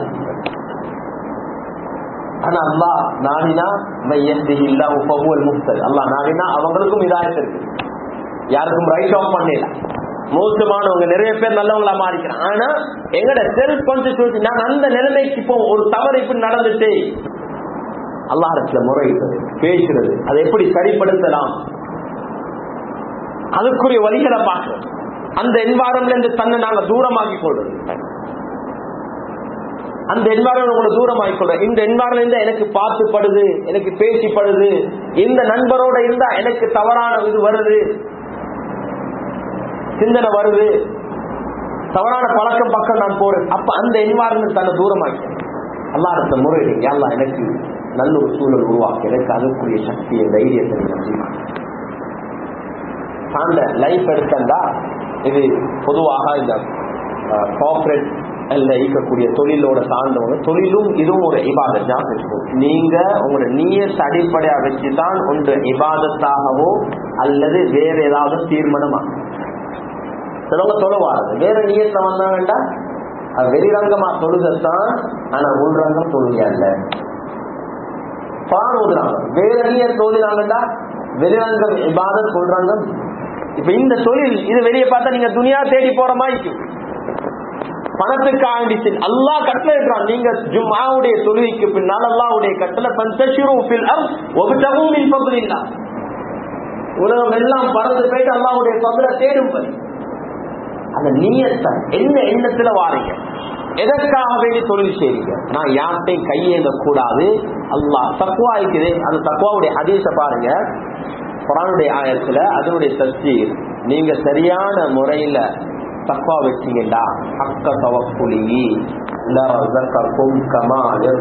ஆனா அல்லா நாடினா இல்லா உபகுவல் முக்தல் அல்லா நாடினா அவங்களுக்கும் இதாயத்து இருக்கு யாருக்கும் ரைட் ஆஃப் பண்ணல மோசமானவங்க நிறைய பேர் நல்லவங்களா மாறிக்கிறான் ஆனா எங்கட செல்ஃப் கான்சியஸ் நான் அந்த நிலைமைக்கு இப்போ ஒரு தவறு இப்படி நடந்துட்டு அல்லாஹத்துல முறையிடுறது பேசுறது அதை எப்படி சரிப்படுத்தலாம் அதுக்குரிய வழிகளை பார்க்கிறோம் அந்த என்வாரன்ல இருந்து தன்னை நாங்க தூரமாக்கி கொள்றது அந்த என்வாரன் உங்களை தூரமாக்கி கொள்றேன் இந்த என்வாரன் இருந்தா எனக்கு பார்த்துப்படுது எனக்கு பேசிப்படுது இந்த நண்பரோட இருந்தா எனக்கு தவறான இது வருது சிந்தனை வருது தவறான பழக்கம் பக்கம் நான் போறேன் அப்ப அந்த என்வாரன்மெண்ட் தன்னை தூரமாக்கி அல்லாஹ் முறையிடு யாரெல்லாம் எனக்கு நல்ல ஒரு சூழல் உருவாக்கி எனக்கு அதுக்குரிய சக்தியை தைரியத்தை நம்பிக்கை சார்ந்த லைஃப் எடுத்தா இது பொதுவாக இந்த கார்பரேட் இருக்கக்கூடிய தொழிலோட சார்ந்தவங்க தொழிலும் இதுவும் ஒரு இபாதத் தான் வச்சுக்கோ நீங்க உங்களோட நீயத்தை அடிப்படையா வச்சுதான் ஒன்று இபாதத்தாகவோ அல்லது வேற ஏதாவது தீர்மானமா சிலவங்க தொழுவாரு வேற நீயத்தை வந்தாங்கண்டா அது வெளிரங்கமா தொழுகத்தான் ஆனா உள்ரங்கம் தொழுகை அல்ல பான் ஊதுறாங்க வேற நீயர் தொழிலாங்கண்டா வெளிரங்கம் இபாதத் உள்ரங்கம் இப்ப இந்த தொழில் இது வெளியே பார்த்தா நீங்க துணியா தேடி போற மாதிரி பணத்துக்கு ஆண்டிச்சு அல்லாஹ் கட்டளை இருக்கிறான் நீங்க ஜும்மாவுடைய தொழுகைக்கு பின்னால் அல்லாவுடைய கட்டளை பஞ்சசிரு ஃபில் அர் ஒபுதவும் மின் பகுதில்லா உலகம் எல்லாம் பறந்து போயிட்டு அல்லாவுடைய பகுதில தேடும் படி அந்த நீயத்தான் என்ன எண்ணத்துல வாரீங்க எதற்காக வேண்டி தொழில் செய்றீங்க நான் யார்கிட்டையும் கையேந்த கூடாது அல்லாஹ் தக்குவா இருக்குது அந்த தக்குவாவுடைய ஹதீஸ பாருங்க குரானுடைய ஆயத்துல அதனுடைய தஸ்தீர் நீங்க சரியான முறையில தக்குவா வச்சீங்கடா அக்க தவக்குலி கமா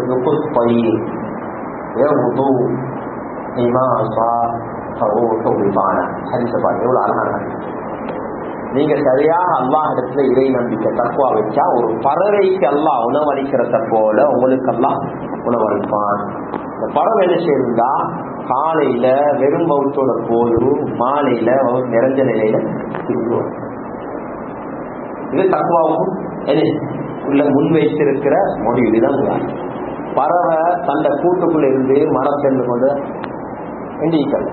எவ்வளவு அழகான நீங்க சரியாக அல்லாஹ் இடத்துல இறை நம்பிக்கை தக்குவா வச்சா ஒரு பறவைக்கு அல்லாஹ் உணவளிக்கிறத போல உங்களுக்கு எல்லாம் உணவளிப்பான் இந்த பறவை என்ன செய்யுதா காலையில வெறும் பௌத்தோட போதும் மாலையில அவர் நிறைஞ்ச நிலையில திரும்புவார் இது தக்குவாவுக்கும் உள்ள முன் வைத்திருக்கிற முடிவு இதுதான் உதாரணம். பறவை தந்த கூட்டுக்குள்ள இருந்து மரத்தென்று கொண்டு எண்டிக்கல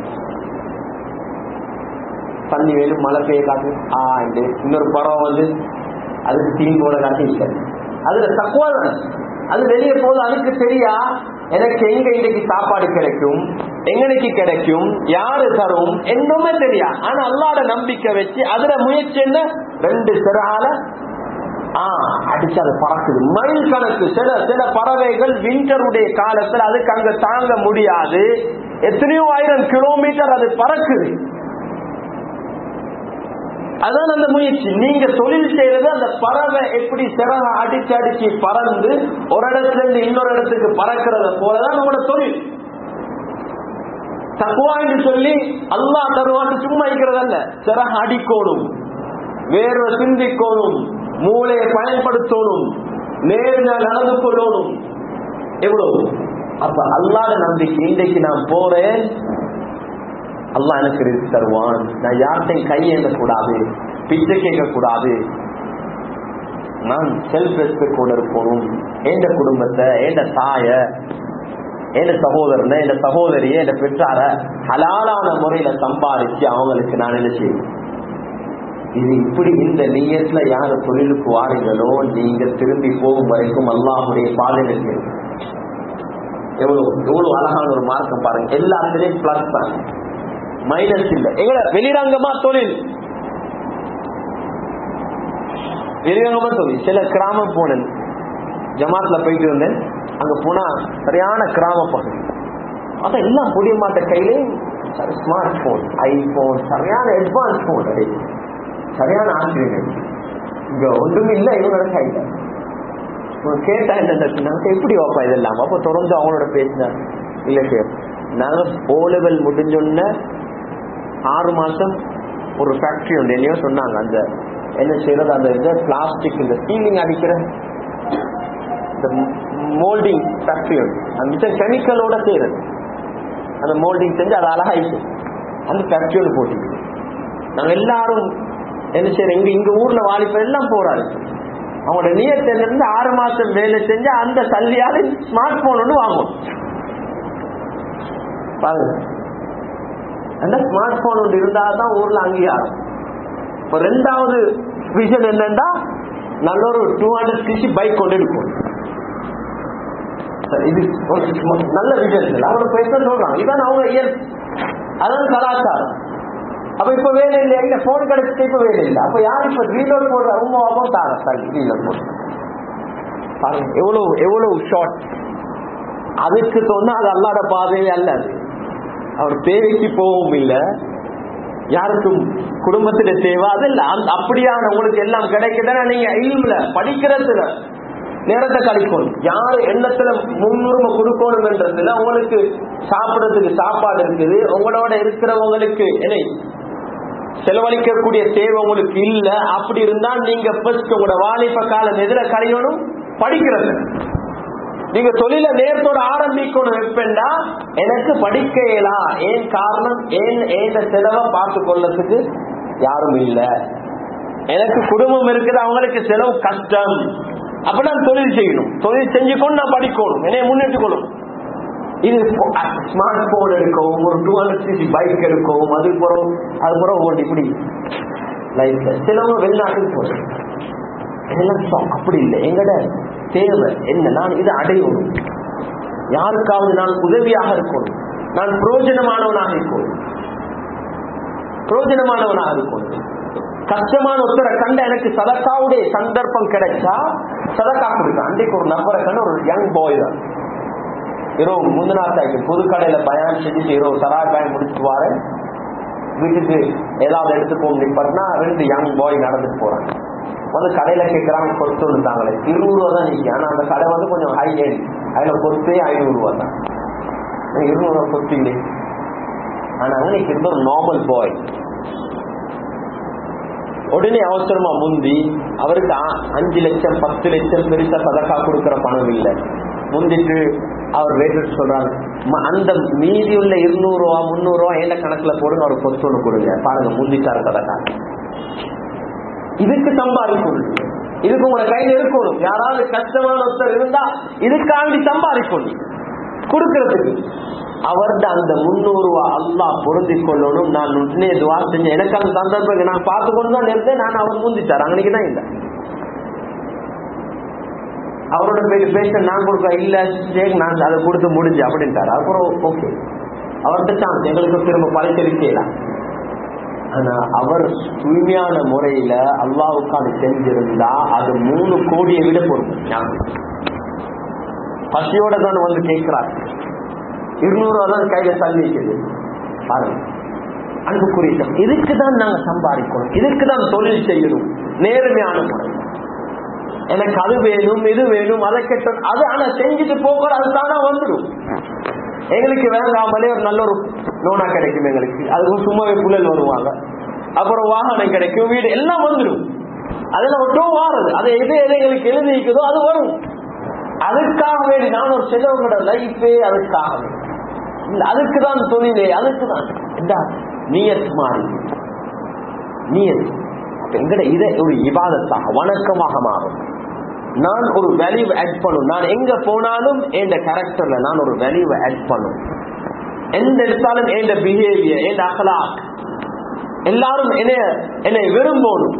தண்ணி வேணும் மழை பெய்ய காட்டு ஆ என்று இன்னொரு பறவை வந்து அதுக்கு தீன் போல காட்டி இருக்காது அதுல தக்குவா தானே அது வெளியே போது அதுக்கு தெரியா எனக்கு எங்க இன்னைக்கு சாப்பாடு கிடைக்கும் எங்கனைக்கு கிடைக்கும் யாரு தரும் என்னமே தெரியா ஆனா அல்லாட நம்பிக்கை வச்சு அதுல முயற்சி என்ன ரெண்டு சிறால ஆஹ் அடிச்சு அது பறக்குது மைல் கணக்கு சில சில பறவைகள் விண்டருடைய காலத்துல அதுக்கு அங்க தாங்க முடியாது எத்தனையோ ஆயிரம் கிலோமீட்டர் அது பறக்குது அதான் அந்த முயற்சி நீங்க தொழில் செய்யறது அந்த பறவை எப்படி சிறக அடிச்சு அடிச்சு பறந்து ஒரு இடத்துல இருந்து இன்னொரு இடத்துக்கு பறக்கிறத போலதான் நம்மளோட தொழில் தக்குவா என்று சொல்லி அல்லா தருவாட்டு சும்மா இருக்கிறதல்ல சிறக அடிக்கோணும் வேறு சிந்திக்கோணும் மூளையை பயன்படுத்தணும் நேர்மையாக நடந்து கொள்ளணும் எவ்வளவு அப்ப அல்லாத நம்பிக்கை இன்றைக்கு நான் போறேன் அல்லாஹ் எனக்கு ரிஸ்க் தருவான் நான் யார்கிட்டையும் கையேந்த கூடாது பிச்சை கேட்க கூடாது நான் செல்ஃப் ரெஸ்பெக்டோட இருக்கணும் எந்த குடும்பத்தை எந்த தாய எந்த சகோதரனை எந்த சகோதரிய எந்த பெற்றார ஹலாலான முறையில சம்பாதிச்சு அவங்களுக்கு நான் என்ன செய்வேன் இது இப்படி இந்த நீயத்துல யாரு தொழிலுக்கு வாரீங்களோ நீங்க திரும்பி போகும் வரைக்கும் அல்லாஹுடைய பாதையில் எவ்வளவு எவ்வளவு அழகான ஒரு மார்க்கம் பாருங்க எல்லாத்துலயும் பிளஸ் தான் மைனஸ் இல்ல எங்கட வெளிரங்கமா தொழில் வெளிரங்கமா தொழில் சில கிராமம் போனேன் ஜமாத்ல போயிட்டு இருந்தேன் அங்க போனா சரியான கிராம பகுதி அதான் எல்லாம் புதிய மாட்ட கையிலே ஸ்மார்ட் போன் ஐபோன் சரியான அட்வான்ஸ் போன் அது சரியான ஆசிரியர்கள் இங்க ஒன்றுமே இல்லை இவங்களோட கையில இவன் கேட்டா என்ன நாங்க எப்படி வாப்பா இதெல்லாம் அப்ப தொடர்ந்து அவங்களோட பேசினார் இல்ல சார் நாங்க ஓ லெவல் முடிஞ்சோன்ன ஆறு மாசம் ஒரு ஃபேக்டரி உண்டு என்னையோ சொன்னாங்க அந்த என்ன செய்யறது அந்த இந்த பிளாஸ்டிக் இந்த சீலிங் அடிக்கிற இந்த மோல்டிங் ஃபேக்டரி உண்டு அந்த மிச்சம் கெமிக்கலோட செய்யறது அந்த மோல்டிங் செஞ்சு அதை அழகாயிட்டு அந்த ஃபேக்டரியோட போட்டிக்கு நாங்க எல்லாரும் என்ன செய்யறோம் இங்க இங்க ஊர்ல வாலிபர் எல்லாம் போறாரு அவங்களோட நியத்தில இருந்து ஆறு மாசம் வேலை செஞ்சு அந்த சல்லியால ஸ்மார்ட் போன் ஒன்று வாங்கும் பாருங்க அந்த ஸ்மார்ட் போன் ஒன்று இருந்தா தான் ஊர்ல அங்கீகாரம் இப்ப ரெண்டாவது விஷன் என்னன்னா நல்ல ஒரு டூ ஹண்ட்ரட் சிசி பைக் கொண்டு இருக்கும் இது ஒரு நல்ல விஷயம் இல்லை அவரோட பேச சொல்றாங்க இதான் அவங்க இயல் அதான் கலாச்சாரம் அப்ப இப்ப வேலை இல்லை இல்ல போன் கிடைச்சிட்டு இப்ப வேலை இல்லை அப்ப யார் இப்ப ரீலோட் போடுற ரொம்ப ஆகும் தார சரி ரீலோட் போடுற பாருங்க எவ்வளவு எவ்வளவு ஷார்ட் அதுக்கு சொன்னா அது அல்லாத பாதையே அல்ல அது அவர் தேவைக்கு போகவும் இல்லை யாருக்கும் குடும்பத்துல தேவை அது இல்ல அந்த அப்படியான உங்களுக்கு எல்லாம் கிடைக்குதுன்னா நீங்க இல்ல படிக்கிறதுல நேரத்தை கழிக்கணும் யாரு எண்ணத்துல முன்னுரிமை கொடுக்கணும் என்றதுல உங்களுக்கு சாப்பிடறதுக்கு சாப்பாடு இருக்குது உங்களோட இருக்கிறவங்களுக்கு என்ன செலவழிக்கக்கூடிய தேவை உங்களுக்கு இல்ல அப்படி இருந்தா நீங்க ஃபர்ஸ்ட் உங்களோட வாலிப காலம் எதிர கழியணும் படிக்கிறது நீங்க தொழில நேரத்தோட ஆரம்பிக்கணும் எப்பண்டா எனக்கு படிக்க இயலாம் ஏன் காரணம் ஏன் ஏன் செலவை பார்த்து கொள்ளறதுக்கு யாரும் இல்ல எனக்கு குடும்பம் இருக்குது அவங்களுக்கு செலவு கஷ்டம் அப்ப நான் தொழில் செய்யணும் தொழில் செஞ்சு கொண்டு நான் படிக்கணும் என்னைய முன்னேற்றுக்கணும் இது ஸ்மார்ட் போன் எடுக்கவும் ஒரு டூ ஹண்ட்ரட் சிசி பைக் எடுக்கவும் அது போறோம் அது போறோம் ஓட்டி இப்படி லைஃப்ல சிலவங்க வெளிநாட்டுக்கு போறோம் இதெல்லாம் அப்படி இல்லை எங்கட தேவை என்ன நான் இதை அடையணும் யாருக்காவது நான் உதவியாக இருக்கணும் நான் பிரயோஜனமானவனாக இருக்கணும் பிரயோஜனமானவனாக இருக்கணும் கஷ்டமான ஒருத்தரை கண்ட எனக்கு சதக்காவுடைய சந்தர்ப்பம் கிடைச்சா சதக்கா கொடுப்பேன் அன்றைக்கு ஒரு நபரை கண்ட ஒரு யங் பாய் தான் இரவு முந்தினாத்தாய்க்கு புது கடையில பயன் செஞ்சுட்டு இரவு சராய் பயன் முடிச்சுட்டு வாரேன் வீட்டுக்கு ஏதாவது எடுத்துக்கோம் நிப்பட்னா ரெண்டு யங் பாய் நடந்துட்டு போறாங்க வந்து கடையில கேட்கறாங்க கொத்து இருந்தாங்களே இருநூறு ரூபா தான் நிற்கும் ஆனா அந்த கடை வந்து கொஞ்சம் ஹை எண்ட் அதுல கொத்தே ஐநூறு ரூபா தான் இருநூறு ரூபா கொத்து இல்லை ஆனா அன்னைக்கு இருந்த ஒரு நார்மல் பாய் உடனே அவசரமா முந்தி அவருக்கு அஞ்சு லட்சம் பத்து லட்சம் பெருசா சதக்கா கொடுக்கிற பணம் இல்லை முந்திட்டு அவர் வேட்டு சொல்றாங்க அந்த மீதி உள்ள இருநூறு ரூபா முந்நூறு ரூபா என்ன கணக்குல போடுங்க அவர் கொத்து ஒண்ணு கொடுங்க பாருங்க முந்திட்டாரு சதக்கா இதுக்கு சம்பாதிக்கணும் இதுக்கு உங்களோட கையில இருக்கணும் யாராவது கஷ்டமான ஒருத்தர் இருந்தா இதுக்காண்டி சம்பாதிக்கணும் கொடுக்கறதுக்கு அவர்த அந்த முன்னூறு ரூபா அல்லா பொருந்தி கொள்ளணும் நான் உடனே துவா செஞ்சேன் எனக்கு அந்த சந்தர்ப்பம் நான் பார்த்து கொண்டு தான் இருந்தேன் நான் அவர் முந்திட்டார் அன்னைக்கு தான் இல்லை அவரோட பேரு பேச நான் கொடுக்க இல்ல நான் அதை கொடுத்து முடிஞ்சு அப்படின்ட்டாரு அப்புறம் ஓகே அவர்கிட்ட சான்ஸ் எங்களுக்கு திரும்ப பரிசீலிக்கலாம் ஆனா அவர் தூய்மையான முறையில அல்லாவுக்காக செஞ்சிருந்தா அது மூணு கோடியை விட பொறுப்பு பசியோட தான் வந்து கேட்கிறார் இருநூறு ரூபா தான் கையில தள்ளிக்குது பாருங்க அன்புக்குரிய இதுக்கு தான் நாங்க சம்பாதிக்கணும் இதுக்கு தான் தொழில் செய்யணும் நேர்மையான முறை எனக்கு அது வேணும் இது வேணும் அதை கெட்ட அது ஆனா செஞ்சுட்டு போகிற அது தானா வந்துடும் எங்களுக்கு வேண்டாமலே ஒரு நல்ல ஒரு லோனா கிடைக்கும் எங்களுக்கு அதுக்கு சும்மாவே புழல் வருவாங்க அப்புறம் வாகனம் கிடைக்கும் வீடு எல்லாம் வந்துடும் அதுல ஒட்டும் வாருது அது எது எது எங்களுக்கு எழுதிக்குதோ அது வரும் அதுக்காக வேண்டி நான் ஒரு செலவுகளோட லைஃபே அதுக்காக இல்ல அதுக்கு தான் தொழிலே அதுக்கு தான் நீயத் மாறி நீயத் எங்கட இதை ஒரு இபாதத்தாக வணக்கமாக மாறும் நான் ஒரு வேல்யூ ஆட் பண்ணும் நான் எங்க போனாலும் என் கேரக்டர்ல நான் ஒரு வேல்யூ ஆட் பண்ணும் எந்த எடுத்தாலும் என் பிஹேவியர் என் அகலாக் எல்லாரும் என்னை என்னை விரும்பணும்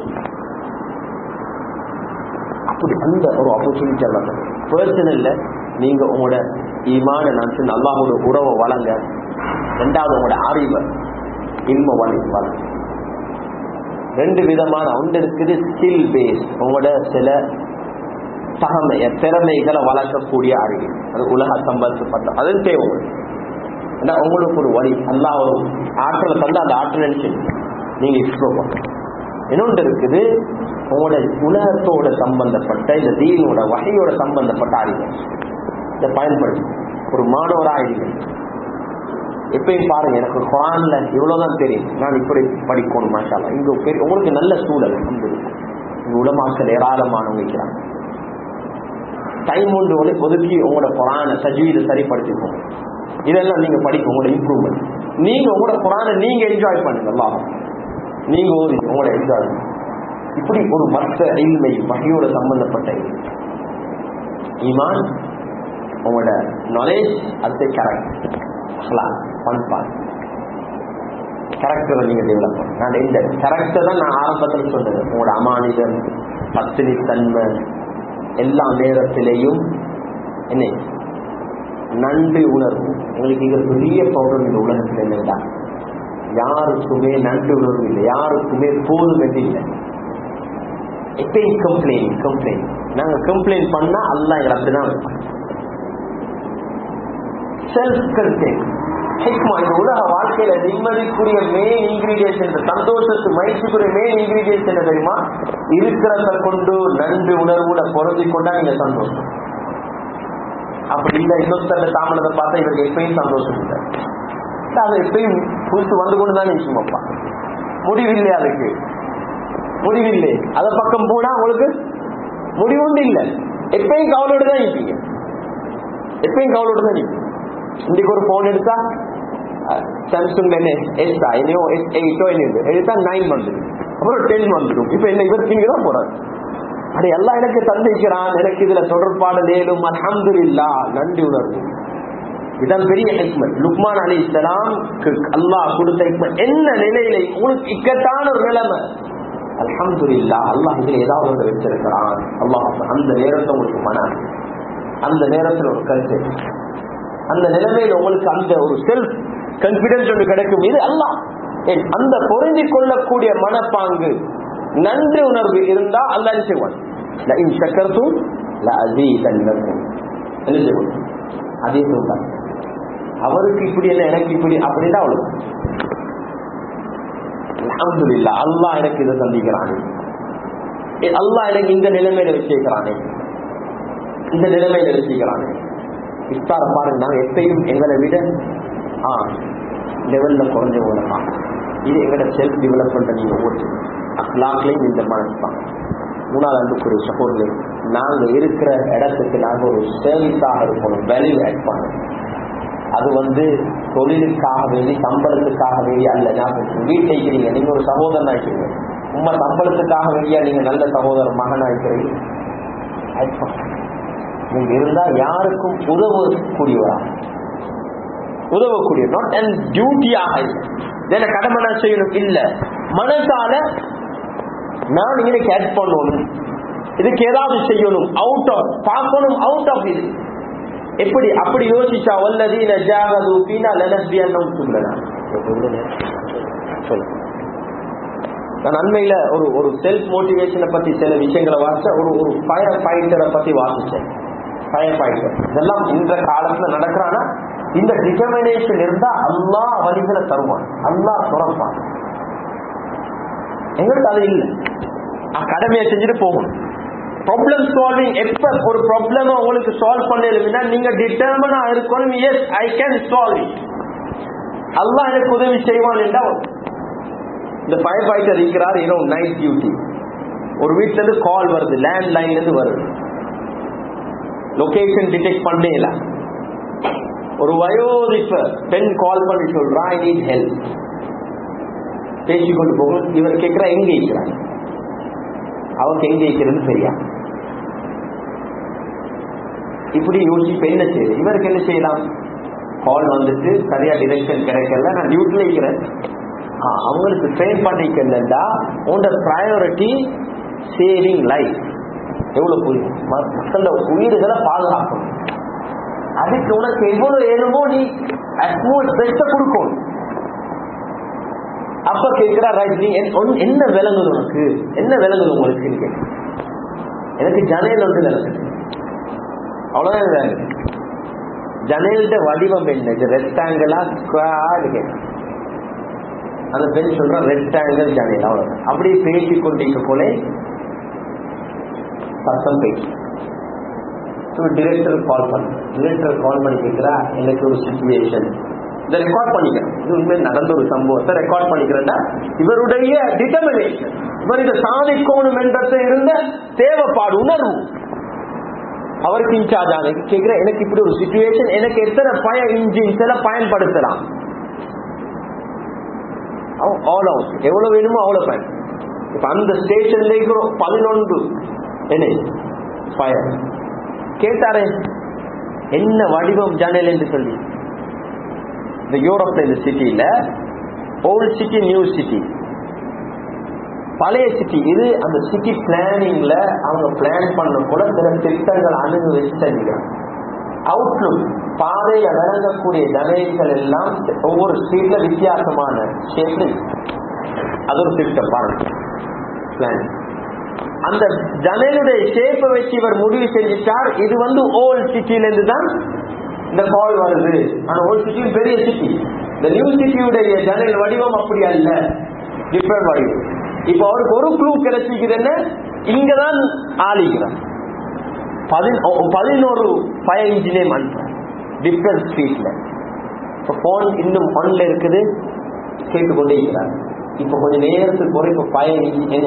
அப்படி அந்த ஒரு ஆப்பர்ச்சுனிட்டி எல்லாம் பர்சனல்ல நீங்க உங்களோட ஈமான நான் சொன்ன அல்லாஹோட உறவை வழங்க ரெண்டாவது உங்களோட அறிவை இன்ம வழி வழங்க ரெண்டு விதமான ஒன்று இருக்குது ஸ்கில் பேஸ் உங்களோட சில தகமைய திறமைகளை வளர்க்கக்கூடிய அறிவு அது உலக சம்பந்தப்பட்ட அது தேவை ஏன்னா உங்களுக்கு ஒரு வழி அல்லா ஒரு ஆற்றலை தந்து அந்த ஆற்றல் நினைச்சு நீங்க எக்ஸ்ப்ளோர் பண்ணணும் இன்னொன்று இருக்குது உங்களோட உலகத்தோட சம்பந்தப்பட்ட இந்த தீனோட வகையோட சம்பந்தப்பட்ட அறிவு இதை பயன்படுத்தி ஒரு மாணவராக எப்பயும் பாருங்க எனக்கு குரான்ல இவ்வளவுதான் தெரியும் நான் இப்படி படிக்கணும் மாஷாலா இங்க பெரிய உங்களுக்கு நல்ல சூழல் இங்க உலமாக்கள் ஏராளமானவங்க வைக்கிறாங்க டைம் ஒன்று வந்து ஒதுக்கி உங்களோட குரான சஜீதை சரிப்படுத்திக்கோங்க இதெல்லாம் நீங்க படிக்க உங்களோட இம்ப்ரூவ்மெண்ட் நீங்க உங்களோட குரானை நீங்க என்ஜாய் பண்ணுங்க அல்லாஹ் நீங்க ஓதி உங்களோட என்ஜாய் இப்படி ஒரு மற்ற இல்மை வகையோட சம்பந்தப்பட்ட இல்மை. ஈமான் உங்களோட நாலேஜ் அது கரெக்ட் பண்பாடு கேரக்டரை நீங்க டெவலப் பண்ணணும் நான் இந்த கேரக்டர் தான் நான் ஆரம்பத்தில் சொன்னது உங்களோட அமானிதம் பத்தினி தன்மை எல்லா நேரத்திலையும் என்ன நன்றி உணர்வு எங்களுக்கு இங்க பெரிய ப்ராப்ளம் இந்த உலகத்தில் என்னடா யாருக்குமே நன்றி உணர்வு இல்லை யாருக்குமே போதும் என்று இல்லை எப்பயும் கம்ப்ளைண்ட் கம்ப்ளைண்ட் நாங்க கம்ப்ளைண்ட் பண்ணா அல்லா எங்களை அப்படிதான் வைப்பான் செல்ஃப் கண்டென்ட் ஹிக்மா இந்த உலக வாழ்க்கையில நிம்மதிக்குரிய மெயின் இன்கிரீடியன்ஸ் இந்த சந்தோஷத்து மகிழ்ச்சிக்குரிய மெயின் இன்கிரீடியன்ஸ் என்ன தெரியுமா இருக்கிறத கொண்டு நன்றி உணர்வோட பொருந்தி கொண்டா நீங்க சந்தோஷம் அப்படி இல்ல இன்னொருத்தர தாமனத்தை பார்த்தா இவருக்கு எப்பயும் சந்தோஷம் இல்லை அது எப்பயும் புதுசு வந்து கொண்டு தான் நிச்சயமாப்பா முடிவில்லை அதுக்கு முடிவில்லை அத பக்கம் போனா உங்களுக்கு முடிவுண்டு இல்லை எப்பயும் கவலையோட தான் இருப்பீங்க எப்பயும் கவலையோட தான் இருப்பீங்க இன்னைக்கு ஒரு போன் எடுத்தா சாம்சங்ல என்ன எஸ்டா என்னையோ எஸ் எயிட்டோ என்ன எடுத்தா நைன் வந்துடும் அப்புறம் டென் வந்துடும் இப்ப என்ன இவர் நீங்க தான் போறாரு அட எல்லாம் எனக்கு தந்திக்கிறான் எனக்கு இதுல தொடர்பாடு நேரும் அலமது இல்லா நன்றி உணர்வு இதான் பெரிய ஹெக்மத் லுக்மான் அலி இஸ்லாம் அல்லாஹ் கொடுத்த ஹெக்மத் என்ன நிலையில உங்களுக்கு இக்கட்டான ஒரு நிலைமை அலமது இல்லா அல்லாஹ் இதுல ஏதாவது ஒன்று வச்சிருக்கிறான் அல்லாஹ் அந்த நேரத்தை உங்களுக்கு மன அந்த நேரத்தில் ஒரு கருத்து அந்த நிலைமையில் உங்களுக்கு அந்த ஒரு செல்ஃப் கான்பிடன்ஸ் ஒன்று கிடைக்கும் இது அல்ல அந்த பொருந்தி கொள்ளக்கூடிய மனப்பாங்கு நன்றி உணர்வு இருந்தா அல்ல செய்வான் சக்கரத்தும் அதே சொல்றாங்க அவருக்கு இப்படி என்ன எனக்கு இப்படி அப்படின்னா அவ்வளவு அல்ஹம்துலில்லா அல்லாஹ் எனக்கு இதை சந்திக்கிறானே அல்லாஹ் எனக்கு இந்த நிலைமையில வச்சிருக்கிறானே இந்த நிலைமையில வச்சிருக்கிறானே இஃப்தார பாருங்க நாங்க எப்பயும் எங்களை விட ஆ லெவல்ல குறைஞ்சவங்க தான் இது எங்களோட செல்ஃப் டெவலப்மெண்ட் நீங்க ஓட்டு அக்லாக்லையும் இந்த மனசு தான் மூணாவது அன்புக்குரிய சப்போர்ட்ல நாங்க இருக்கிற இடத்துக்கு நாங்க ஒரு சர்வீஸாக இருக்கணும் வேல்யூ ஆட் பண்ணணும் அது வந்து தொழிலுக்காக வேண்டி சம்பளத்துக்காக வேண்டி அல்ல ஞாபகம் வீட்டை இருக்கிறீங்க நீங்க ஒரு சகோதரன் ஆயிக்கிறீங்க உங்க சம்பளத்துக்காக வேண்டியா நீங்க நல்ல சகோதரர் மகன் ஆயிக்கிறீங்க ஆட் பண்ணுங்க நீங்க இருந்தா யாருக்கும் உதவக்கூடியவரா உதவக்கூடிய நாட் அண்ட் டியூட்டியாக இல்ல கடமை நான் செய்யணும் இல்ல மனசால நான் இங்கே கேட் பண்ணணும் இதுக்கு ஏதாவது செய்யணும் அவுட் ஆஃப் பார்க்கணும் அவுட் ஆஃப் இது எப்படி அப்படி யோசிச்சா வல்லதீன ஜாகது பீனா லனஸ்பி அண்ணம் சொல்லலாம் சொல்லுங்க நான் அண்மையில ஒரு ஒரு செல்ஃப் மோட்டிவேஷனை பத்தி சில விஷயங்களை வாசிச்ச ஒரு ஒரு ஃபயர் ஃபைட்டரை பத்தி வாசிச்சேன் ஃபயர் ஃபைட்டர் இதெல்லாம் இந்த காலத்துல நடக்கிறானா இந்த டிட்டர்மினேஷன் இருந்தா அல்லா வழிகளை தருவான் அல்லா துறப்பான் எங்களுக்கு அது இல்லை கடமையை செஞ்சுட்டு போகணும் ப்ராப்ளம் சால்விங் எப்ப ஒரு ப்ராப்ளம் உங்களுக்கு சால்வ் பண்ணலும்னா நீங்க டிட்டர்மனா இருக்கணும் எஸ் ஐ கேன் சால்வ் அல்லாஹ் எனக்கு உதவி செய்வான் என்றால் இந்த ஃபயர் ஃபைட்டர் இருக்கிறார் ஏதோ நைட் டியூட்டி ஒரு வீட்டுல இருந்து கால் வருது லேண்ட் லைன்ல இருந்து வருது லொகேஷன் டிடெக்ட் பண்ணல ஒரு வயோதிப்ப பெண் கால் பண்ணி சொல்றா ஐ நீட் ஹெல்ப் பேசிக்கொண்டு போகும் இவர் கேட்கிறா எங்க இருக்கிறாங்க அவருக்கு எங்க இருக்கிறது சரியா இப்படி யோசிப்ப என்ன செய்யுது இவருக்கு என்ன செய்யலாம் கால் வந்துட்டு சரியா டிரெக்ஷன் கிடைக்கல நான் டியூட்டில இருக்கிறேன் அவங்களுக்கு ட்ரெயின் பண்ணிக்கிறதா உங்களோட ப்ரையாரிட்டி சேவிங் லைஃப் எவ்வளவு புரியும் மக்களோட உயிர்களை பாதுகாக்கணும் அதுக்கு உனக்கு எவ்வளவு ஏழுமோ நீ அட்மோஸ்ட் பெஸ்ட கொடுக்கணும் அப்ப கேட்கிறா ரைட் நீ என்ன விளங்குது உனக்கு என்ன விளங்குது உங்களுக்கு எனக்கு ஜனேல் ஒன்று நடக்குது அவ்வளவுதான் வேலை ஜனேல்ட வடிவம் என்ன இது ரெக்டாங்கிளா ஸ்கொயர் கேட்கும் அந்த பெண் சொல்ற ரெக்டாங்கிள் ஜனேல் அவ்வளவுதான் அப்படியே பேசி கொண்டிருக்க போல சத்தம் பேசி டிரெக்டர் கால் பண்ண டிரெக்டர் கால் பண்ணி கேட்கிறா எனக்கு ஒரு சுச்சுவேஷன் இதை ரெக்கார்ட் பண்ணிக்கிறேன் இது உண்மையில் நடந்த ஒரு சம்பவத்தை ரெக்கார்ட் பண்ணிக்கிறேன்டா இவருடைய டிட்டர்மினேஷன் இவர் இதை சாதிக்கணும் என்றது இருந்த தேவைப்பாடு உணர்வு அவருக்கு இன்சார்ஜ் ஆன கேட்கிற எனக்கு இப்படி ஒரு சுச்சுவேஷன் எனக்கு எத்தனை பய இன்ஜின்ஸ் எல்லாம் பயன்படுத்தலாம் ஆல் அவுட் எவ்வளவு வேணுமோ அவ்வளவு பயன் இப்ப அந்த ஸ்டேஷன்ல இருக்கிறோம் பதினொன்று என்ன ஃபயர் கேட்டாரே என்ன வடிவம் ஜன்னல் என்று சொல்லி இந்த யூரோப்ல இந்த சிட்டியில ஓல்ட் சிட்டி நியூ சிட்டி பழைய சிட்டி இது அந்த சிட்டி பிளானிங்ல அவங்க பிளான் பண்ண கூட சில திட்டங்கள் அணுகு வச்சு அவுட்லுக் பாதையில விளங்கக்கூடிய ஜனங்கள் எல்லாம் ஒவ்வொரு ஸ்ட்ரீட்ல வித்தியாசமான ஷேப்ல அது ஒரு திட்டம் பாருங்க பிளான் அந்த ஜனலுடைய ஷேப்பை வச்சு இவர் முடிவு செஞ்சிட்டார் இது வந்து ஓல்ட் சிட்டில இருந்து தான் இந்த கால் வருது ஆனா ஓல்ட் சிட்டி பெரிய சிட்டி இந்த நியூ சிட்டியுடைய ஜனல் வடிவம் அப்படி அல்ல டிஃபரெண்ட் வடிவம் இப்ப அவருக்கு ஒரு க்ளூ கிடைச்சிக்குது என்ன இங்கதான் ஆளிக்கிறார் பதினோரு ஃபயர் இன்ஜினியர் அனுப்புறேன் டிஃபரெண்ட் ஸ்ட்ரீட்ல போன் இன்னும் ஒன்ல இருக்குது கேட்டுக்கொண்டே இருக்கிறார் இப்ப கொஞ்ச நேரத்துக்கு ஒரு இப்ப ஃபயர் இன்ஜின்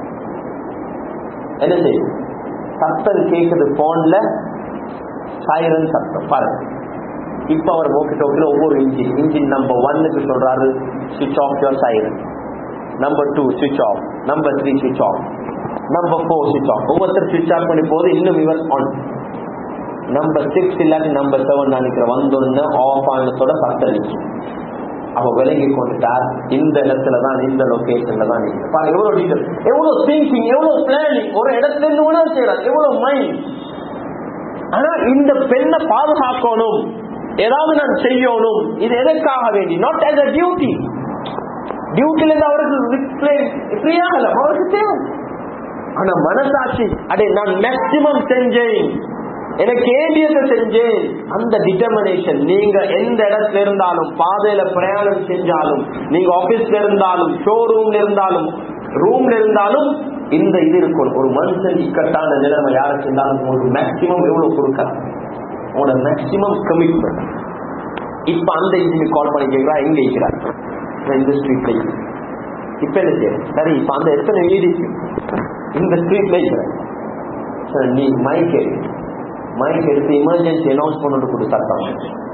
என்ன செய்யும் சத்தம் கேக்குது போன்ல சைரன் சத்தம் பாருங்க இப்ப அவர் மோக்கி டோக்கில் ஒவ்வொரு இன்ஜின் இன்ஜின் நம்பர் ஒன்னுக்கு சொல்றாரு switch off your siren number two switch off number three switch off number four switch off ஒவ்வொருத்தர் சுவிச் ஆஃப் பண்ணி போது இன்னும் இவர் ஆன் நம்பர் சிக்ஸ் இல்லாட்டி நம்பர் செவன் நினைக்கிற வந்தோன்னு ஆஃப் ஆனதோட பத்தடிச்சு அவ விலகி கொண்டுட்டார் இந்த இடத்துல தான் இந்த லொகேஷன்ல தான் நீங்க பாருங்க எவ்வளவு டீட்டெயில் எவ்வளவு திங்கிங் எவ்வளவு பிளானிங் ஒரு இடத்துல இருந்து உணவு செய்யறார் எவ்வளவு மைண்ட் ஆனா இந்த பெண்ணை பாதுகாக்கணும் ஏதாவது நான் செய்யணும் இது எதற்காக வேண்டி நாட் ஆஸ் அ டியூட்டி டியூட்டில இருந்து அவருக்கு ஃப்ரீயாகல அவருக்கு தேவை ஆனா மனசாட்சி அடே நான் மேக்சிமம் செஞ்சேன் எனக்கு ஏடியத்தை செஞ்சேன் அந்த டிட்டர்மினேஷன் நீங்க எந்த இடத்துல இருந்தாலும் பாதையில பிரயாணம் செஞ்சாலும் நீங்க ஆபீஸ்ல இருந்தாலும் ஷோரூம்ல இருந்தாலும் ரூம்ல இருந்தாலும் இந்த இது இருக்கும் ஒரு மனுஷன் இக்கட்டான நிலைமை யாரை செஞ்சாலும் உங்களுக்கு மேக்சிமம் எவ்வளவு கொடுக்கலாம் உங்களோட மேக்சிமம் கமிட்மெண்ட் இப்ப அந்த இன்ஜினுக்கு கால் பண்ணி கேட்கிறா எங்க இருக்கிறார் இந்த ஸ்ட்ரீட்ல இப்ப என்ன செய்யும் சரி இப்ப அந்த எத்தனை வீடு இந்த ஸ்ட்ரீட்ல இருக்கிறேன் நீ மைக் மைக் எடுத்து எமர்ஜென்சி அனௌன்ஸ் பண்ணிட்டு கொடுத்தாங்க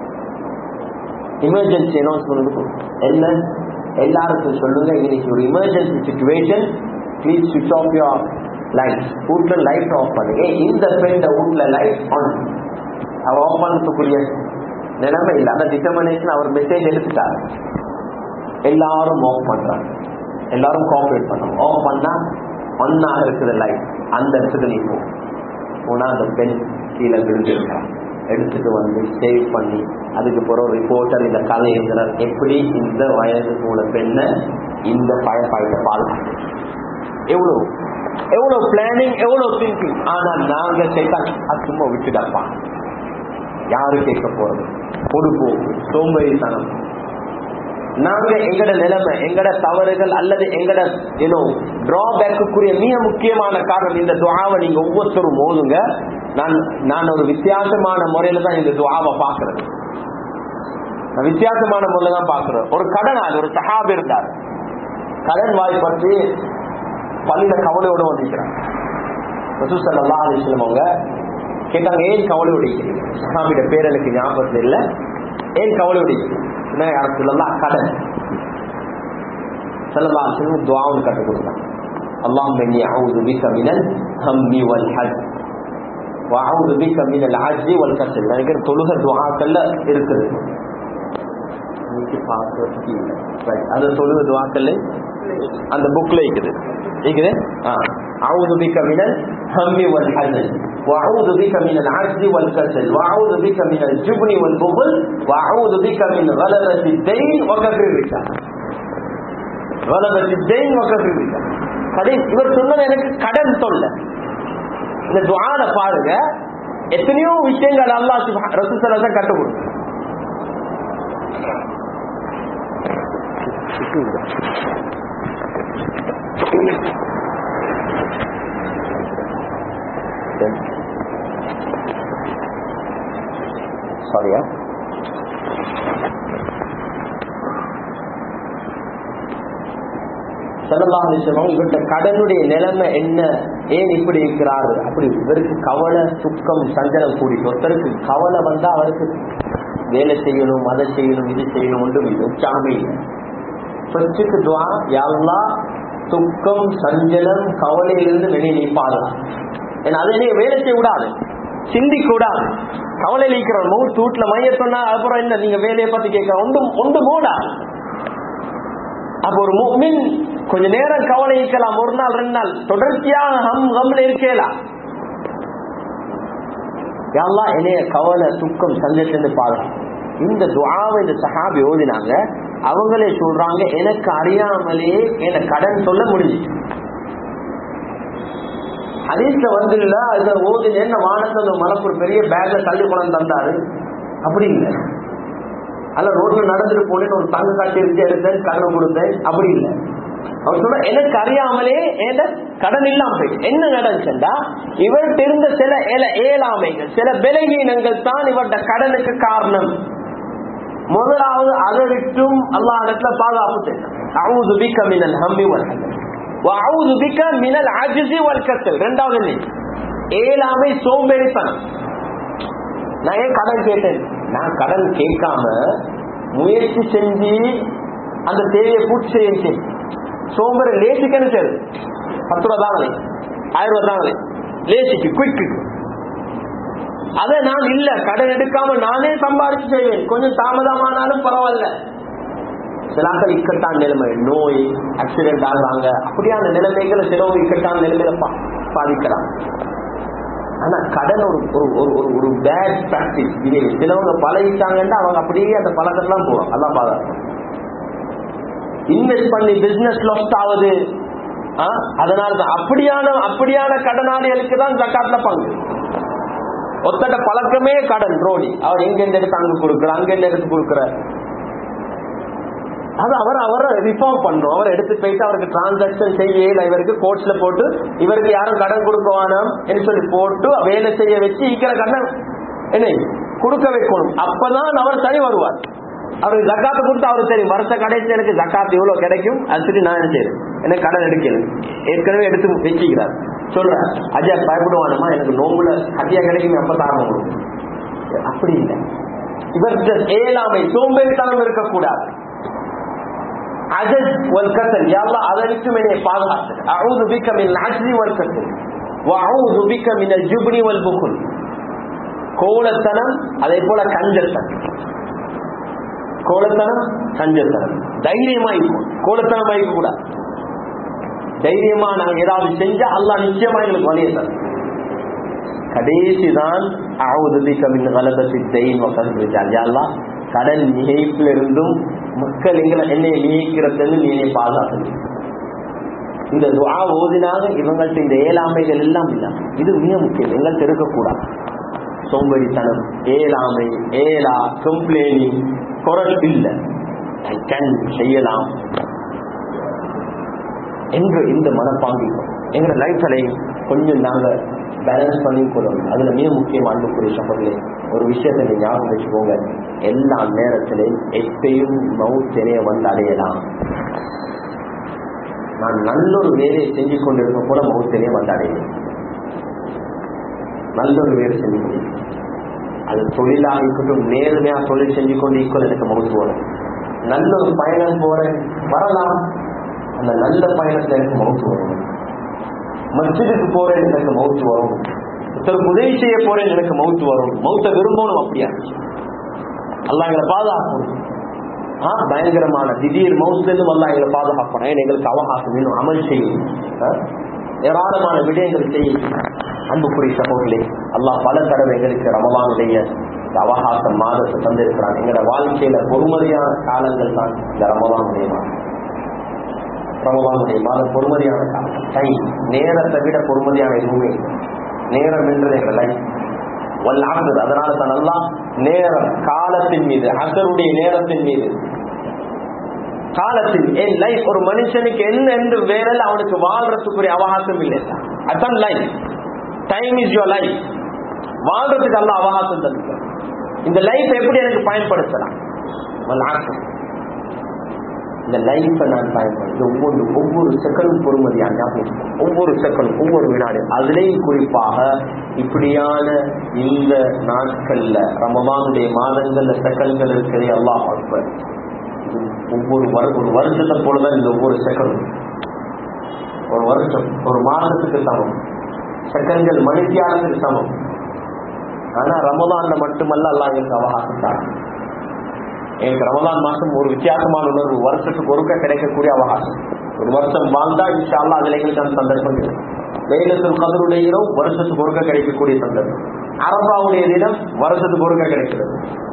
எமர்ஜென்சி அனௌன்ஸ் பண்ணிட்டு கொடு என்ன எல்லாருக்கும் சொல்லுங்க இன்னைக்கு ஒரு emergency situation please switch off your light வீட்ல லைட் ஆஃப் பண்ணுங்க இந்த பெண் வீட்ல லைட் ஆன் அவ ஆஃப் பண்ணக்கூடிய நிலைமை இல்லை அந்த டிட்டர்மினேஷன் அவர் மெசேஜ் எடுத்துட்டார் எல்லாரும் ஆஃப் பண்றாங்க எல்லாரும் கோஆபரேட் பண்ணுவோம் ஆஃப் பண்ணா ஒன்னாக இருக்கிற லைட் அந்த இடத்துக்கு நீ போ போனா அந்த பெண் கீழே விழுந்திருக்கான் எடுத்துட்டு வந்து சேவ் பண்ணி அதுக்கு பிறகு ரிப்போர்ட்டர் இந்த கதை எழுதுறார் எப்படி இந்த வயது உள்ள பெண்ணை இந்த பழப்பாயிட்ட பால் எவ்வளவு எவ்வளவு பிளானிங் எவ்வளவு திங்கிங் ஆனா நாங்க கேட்டா அது சும்மா விட்டுடப்பா யாரு கேட்க போறது பொறுப்பு சோம்பேறித்தனம் நாங்க எங்கட நிலைமை எங்கட தவறுகள் அல்லது எங்கட ஏதோ டிராபேக்குரிய மிக முக்கியமான காரணம் இந்த துவாவை நீங்க ஒவ்வொருத்தரும் மோதுங்க நான் நான் ஒரு வித்தியாசமான முறையில தான் இந்த துவாவை பாக்குறது நான் வித்தியாசமான முறையில தான் பாக்குறேன் ஒரு கடன் அது ஒரு சஹாப் இருந்தார் கடன் வாய் பற்றி பள்ளியில கவலையோட வந்திருக்கிறாங்க ரசூசல்லா அலிஸ்லம் அவங்க கேட்டாங்க ஏன் கவலையோட இருக்கிறீங்க சஹாபிட பேர் எனக்கு ஞாபகத்தில் இல்லை ஏன் கவலையோட என்ன யாரும் சொல்லலாம் கடன் சொல்லலாம் சொல்லி துவாவும் கற்றுக் கொடுத்தாங்க اللهم اني اعوذ بك من الهم والحزن واعوذ بك من العجز والكسل நினைக்கிற தொழுக துவாக்கள்ல இருக்குது அந்த தொழுக துவாக்கல்ல அந்த புக்ல இருக்குது இருக்குது أعوذ بك من الهم والحزن وأعوذ بك من العجز والكسل وأعوذ بك من الجبن والبخل وأعوذ بك من غلبة الدين وكفر الرجال غلبة الدين وكفر الرجال கடன் இவர் சொன்னது எனக்கு கடன் தொல்ல இந்த துவான பாருங்க எத்தனையோ விஷயங்கள் அல்லாஹ் சுப்ஹா- ரசூல் ஸல்லல்லாஹு அலைஹி வஸல்லம் கற்றுக் கொடுக்கும் சாரியா சல்லல்லாஹு அலைஹி வஸல்லம் இவர்கிட்ட கடனுடைய நிலைமை என்ன ஏன் இப்படி இருக்கிறாரு அப்படி இவருக்கு கவலை துக்கம் சஞ்சலம் கூடி ஒருத்தருக்கு கவலை வந்தா அவருக்கு வேலை செய்யணும் அதை செய்யணும் இது செய்யணும் ஒன்றும் இல்லை உற்சாகமே இல்லை ஃபர்ஸ்டுக்கு துவா யாழ்லா துக்கம் சஞ்சலம் கவலையிலிருந்து வெளியே நீப்பாதா ஏன்னா அதை நீ வேலை செய்ய விடாது சிந்திக்க விடாது கவலையில் இருக்கிற மவுத் வீட்டுல மைய சொன்னா அப்புறம் என்ன நீங்க வேலையை பத்தி கேட்க ஒன்று ஒன்று மூடா அப்ப ஒரு முஃமின் கொஞ்ச நேரம் கவலை இருக்கலாம் ஒரு நாள் ரெண்டு நாள் தொடர்ச்சியாக ஹம் ஹம்ல இருக்கலாம் யாரெல்லாம் என்னைய கவலை துக்கம் சந்தேஷன்னு பாருங்க இந்த துஆவை இந்த சஹாபி ஓதினாங்க அவங்களே சொல்றாங்க எனக்கு அறியாமலே என கடன் சொல்ல முடிஞ்சுச்சு ஹதீஸ்ல வந்து இல்ல இதை ஓதி என்ன வானத்தை அந்த மனப்பு பெரிய பேக்ல தள்ளி கொண்டு தந்தாரு அப்படி இல்லை அல்ல ரோட்ல நடந்துட்டு போனேன் ஒரு தங்க காட்சி இருந்து எடுத்தேன் கண்ணை கொடுத்தேன் அப்படி இல்லை அவர் சொல்ற எனக்கு அறியாமலே ஏத கடன் இல்லாம போயிட்டு என்ன நடந்துச்சுண்டா இவர்கிட்ட இருந்த சில ஏல- ஏழாமைகள் சில பலகீனங்கள் தான் இவர்கிட்ட கடனுக்கு காரணம் முதலாவது அதை விட்டும் அல்லாஹ் இடத்துல பாதுகாப்பு தேடும் அவுது பிக்க மினல் ஹம்மி வல் ஹசன் வஅவுது பிக்க மினல் அஜ்ஸி வல் கஸ்ல் ரெண்டாவது இல்லை ஏழாமை சோம்பேறித்தனம் நான் ஏன் கடன் கேட்டேன் நான் கடன் கேட்காம முயற்சி செஞ்சு அந்த தேவையை பூர்த்தி செய்ய சோம்பரை லேசிக்கன்னு சரி பத்து ரூபா தாங்களே ஆயிரம் ரூபா தாங்களே லேசிக்கு குயிக்கு அதை நான் இல்ல கடன் எடுக்காம நானே சம்பாதிச்சு செய்வேன் கொஞ்சம் தாமதமானாலும் பரவாயில்ல சிலாக்கள் இக்கட்டான நிலைமை நோய் ஆக்சிடென்ட் ஆகுறாங்க அப்படியான நிலைமைகளை சிலவு இக்கட்டான நிலைமையில பா- பாதிக்கலாம் ஆனா கடன் ஒரு ஒரு ஒரு ஒரு ஒரு பேட் பிராக்டிஸ் இது சிலவங்க பழகிட்டாங்கன்னா அவங்க அப்படியே அந்த பழக்கத்தான் போவாங்க அதான் பாதுகாப்பு இன்வெஸ்ட் பண்ணி பிசினஸ் லாஸ்ட் ஆகுது ஆ, அதனால தான் அப்படியான அப்படியான கடனாளிகளுக்கு தான் ஜக்காத்ல பங்கு ஒத்தட பழக்கமே கடன் ரோடி அவர் எங்க இருந்து எடுத்து அங்க கொடுக்குற அங்க இருந்து எடுத்து கொடுக்குற அது அவர் அவரை ரிஃபார்ம் பண்ணும் அவர் எடுத்து போயிட்டு அவருக்கு டிரான்சாக்சன் செய்யல இவருக்கு கோர்ட்ஸ்ல போட்டு இவருக்கு யாரும் கடன் கொடுக்க வேணாம் என்று சொல்லி போட்டு வேலை செய்ய வச்சு ஈக்கிற கடன் என்ன கொடுக்க வைக்கணும் அப்பதான் அவர் சரி வருவார் அவருக்கு ஜக்காத்து கொடுத்து அவருக்கு தெரியும் வருஷ கடைசி எனக்கு ஜக்காத்து எவ்வளவு கிடைக்கும் அது சரி நான் என்ன செய்யறேன் எனக்கு கடன் எடுக்கணும் ஏற்கனவே எடுத்து வச்சுக்கிறார் சொல்றேன் அஜா பயப்படுவானமா எனக்கு நோம்புல ஹத்தியா கிடைக்கும் அப்ப தாரம் கொடுக்கும் அப்படி இல்லை இவர்கிட்ட ஏழாமை சோம்பேறித்தனம் இருக்கக்கூடாது அஜஸ் வல் கசல் யாழ்லா அதற்கும் என்னை பாதுகாத்து அவுது பிக்க மின் அஜ்ரி வல் கசல் வஅவுது பிக்க மின் ஜுப்னி வல் புகுல் கோலத்தனம் அதே போல கஞ்சத்தனம் கோலத்தனம் கஞ்சத்தனம் தைரியமா இருக்கும் கோலத்தனமா இருக்க கூடாது தைரியமா நாங்க ஏதாவது செஞ்சா அல்லாஹ் நிச்சயமா எங்களுக்கு வழியை தரும் கடைசி தான் அவுது பிக்க மின் கலபத்தி தெயின் வசல் அல்லாஹ் கடன் மிகைப்புல இருந்தும் மக்கள் எங்களை என்னை நியமிக்கிறது நீ என்னை பாதுகாக்கணும் இந்த துவா ஓதினாக இவங்கள்ட்ட இந்த ஏழாமைகள் எல்லாம் இல்ல இது மிக முக்கியம் எங்கள்கிட்ட இருக்கக்கூடாது சோம்பேறித்தனம் ஏழாமை ஏலா கம்ப்ளைனிங் குரல் இல்லை I can செய்யலாம் என்று இந்த மனப்பாங்கிக்கும் எங்க லைஃப்ல கொஞ்சம் நாங்க பேலன்ஸ் பண்ணி கொள்ளணும் அதுல மிக முக்கியமான அன்புக்குரிய சம்பளே ஒரு விஷயத்தை நீங்க ஞாபகம் வச்சுக்கோங்க எல்லா நேரத்திலையும் எப்பயும் மவுத்தினைய வந்து அடையலாம் நான் நல்ல ஒரு வேலையை செஞ்சு கொண்டிருக்க கூட மவுத்தினைய வந்து அடையலாம் நல்ல ஒரு வேலை செஞ்சு கொண்டு அது தொழிலாக இருக்கட்டும் நேர்மையா தொழில் செஞ்சு கொண்டு ஈக்குவல் எனக்கு மவுத்து வரும் நல்ல ஒரு பயணம் போறேன் வரலாம் அந்த நல்ல பயணத்துல எனக்கு மவுத்து வரும் மஸ்ஜிதுக்கு போறேன் எனக்கு மவுத்து வரும் ஒருத்தருக்கு உதவி செய்ய போறேன் எனக்கு மவுத்து வரும் மவுத்த விரும்பணும் அப்படியா அல்லா எங்களை பாதுகாக்கணும் ஆ பயங்கரமான திடீர் மவுத்துல இருந்து அல்லா எங்களை பாதுகாக்கணும் ஏன்னா எங்களுக்கு அவகாசம் வேணும் அமல் செய்யும் ஆ? ஏராளமான விடயங்கள் செய்யும் அன்புக்குரிய சகோதரே அல்லாஹ் பல தடவை எங்களுக்கு ரமலானுடைய இந்த அவகாசம் மாதத்தை தந்திருக்கிறான் எங்களோட வாழ்க்கையில பொறுமதியான காலங்கள் தான் இந்த ரமலானுடைய மாதம் ரமலானுடைய மாதம் பொறுமதியான காலம் டைம் நேரத்தை விட பொறுமதியான எதுவுமே இல்லை நேரம் என்றது எங்க லைஃப் வல் அசர் அதனால தான் அல்லாஹ் நேரம் காலத்தின் மீது அசருடைய நேரத்தின் மீது காலத்தில் என் லைஃப் ஒரு மனுஷனுக்கு என்ன என்று வேறல் அவனுக்கு வாழ்றதுக்குரிய அவகாசம் இல்லை அதான் life time is your life வாழ்றதுக்கு அல்ல அவகாசம் தந்து இந்த லைஃப் எப்படி எனக்கு பயன்படுத்தலாம் வல் அசர் இந்த லைஃபை நான் பயன்படுத்த ஒவ்வொரு ஒவ்வொரு செகண்டும் பொறுமதியாக ஞாபகம் ஒவ்வொரு செகண்டும் ஒவ்வொரு வினாடி அதுலேயும் குறிப்பாக இப்படியான இந்த நாட்கள்ல ரமமானுடைய மாதங்கள்ல செகண்ட்கள் இருக்கிறதே அல்லாஹ் அக்பர் இது ஒவ்வொரு வரு- ஒரு வருஷத்தை போலதான் இந்த ஒவ்வொரு செகண்டும் ஒரு வருஷம் ஒரு மாதத்துக்கு சமம் செகண்ட்கள் மணித்தியானத்துக்கு சமம் ஆனா ரமதான்ல மட்டுமல்ல அல்லாஹ் எங்களுக்கு அவகாசம் தான் எனக்கு ரமதான் மாசம் ஒரு வித்தியாசமான உணர்வு வருஷத்துக்கு ஒருக்க கிடைக்கக்கூடிய அவகாசம் ஒரு வருஷம் வாழ்ந்தா இன்ஷா அல்லாஹ் அதுல எங்களுக்கு அந்த சந்தர்ப்பம் கிடைக்கும் லைலத்துல் கதருடைய இரவு வருஷத்துக்கு ஒருக்க கிடைக்கக்கூடிய சந்தர்ப்பம் அரபாவுடைய தினம் வருஷத்துக்கு ஒருக்க கிடைக்கிறது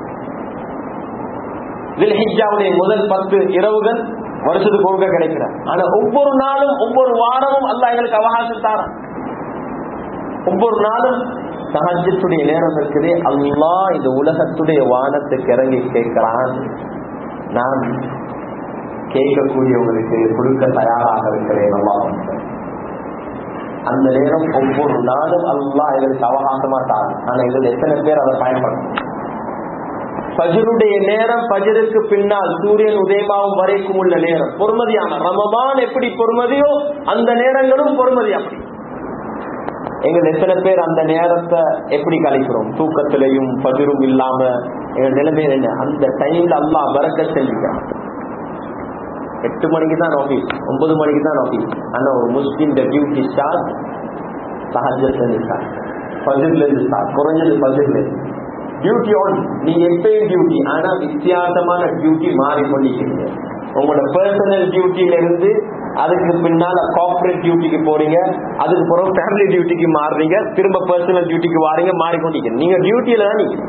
தில்ஹிஜாவுடைய முதல் பத்து இரவுகள் வருஷத்துக்கு ஒருக்க கிடைக்கிறார் ஆனா ஒவ்வொரு நாளும் ஒவ்வொரு வாரமும் அல்லாஹ் எங்களுக்கு அவகாசம் தாரான் ஒவ்வொரு நாளும் சஹஜத்துடைய நேரம் இருக்குது அல்லாஹ் இந்த உலகத்துடைய வானத்துக்கு இறங்கி கேட்கிறான் நான் கேட்கக்கூடியவங்களுக்கு கொடுக்க தயாராக இருக்கிறேன் அல்லாஹ் அந்த நேரம் ஒவ்வொரு நாளும் அல்லாஹ் எங்களுக்கு அவகாசமா தான் ஆனா எங்களுக்கு எத்தனை பேர் அதை பயன்படுத்தும் பஜருடைய நேரம் பஜருக்கு பின்னால் சூரியன் உதயமாகும் வரைக்கும் உள்ள நேரம் பொறுமதியான ரமபான் எப்படி பொறுமதியோ அந்த நேரங்களும் பொறுமதி அப்படி எங்கள் எத்தனை பேர் அந்த நேரத்தை எப்படி கழிக்கிறோம் தூக்கத்திலையும் பகிரும் இல்லாம எங்க நிலைமையில என்ன அந்த டைம்ல அல்லாஹ் வரக்க செஞ்சுக்கிறான் எட்டு மணிக்கு தான் ஆபீஸ் ஒன்பது மணிக்கு தான் ஆபீஸ் ஆனா ஒரு முஸ்லீம் டியூட்டி ஸ்டார்ட் சஹஜத்துல இருந்து ஸ்டார்ட் பஜர்ல இருந்து ஸ்டார்ட் குறைஞ்சது பஜர்ல இருந்து டியூட்டி ஆன் நீ எப்பயும் டியூட்டி ஆனா வித்தியாசமான டியூட்டி மாறிக்கொண்டிருக்கிறீங்க உங்களோட பர்சனல் டியூட்டில இருந்து அதுக்கு பின்னால கார்பரேட் டியூட்டிக்கு போறீங்க அதுக்கு பிறகு ஃபேமிலி டியூட்டிக்கு மாறுறீங்க திரும்ப பர்சனல் டியூட்டிக்கு வாரீங்க மாறிக்கொண்டிருக்கீங்க நீங்க டியூட்டியில தான் நீங்க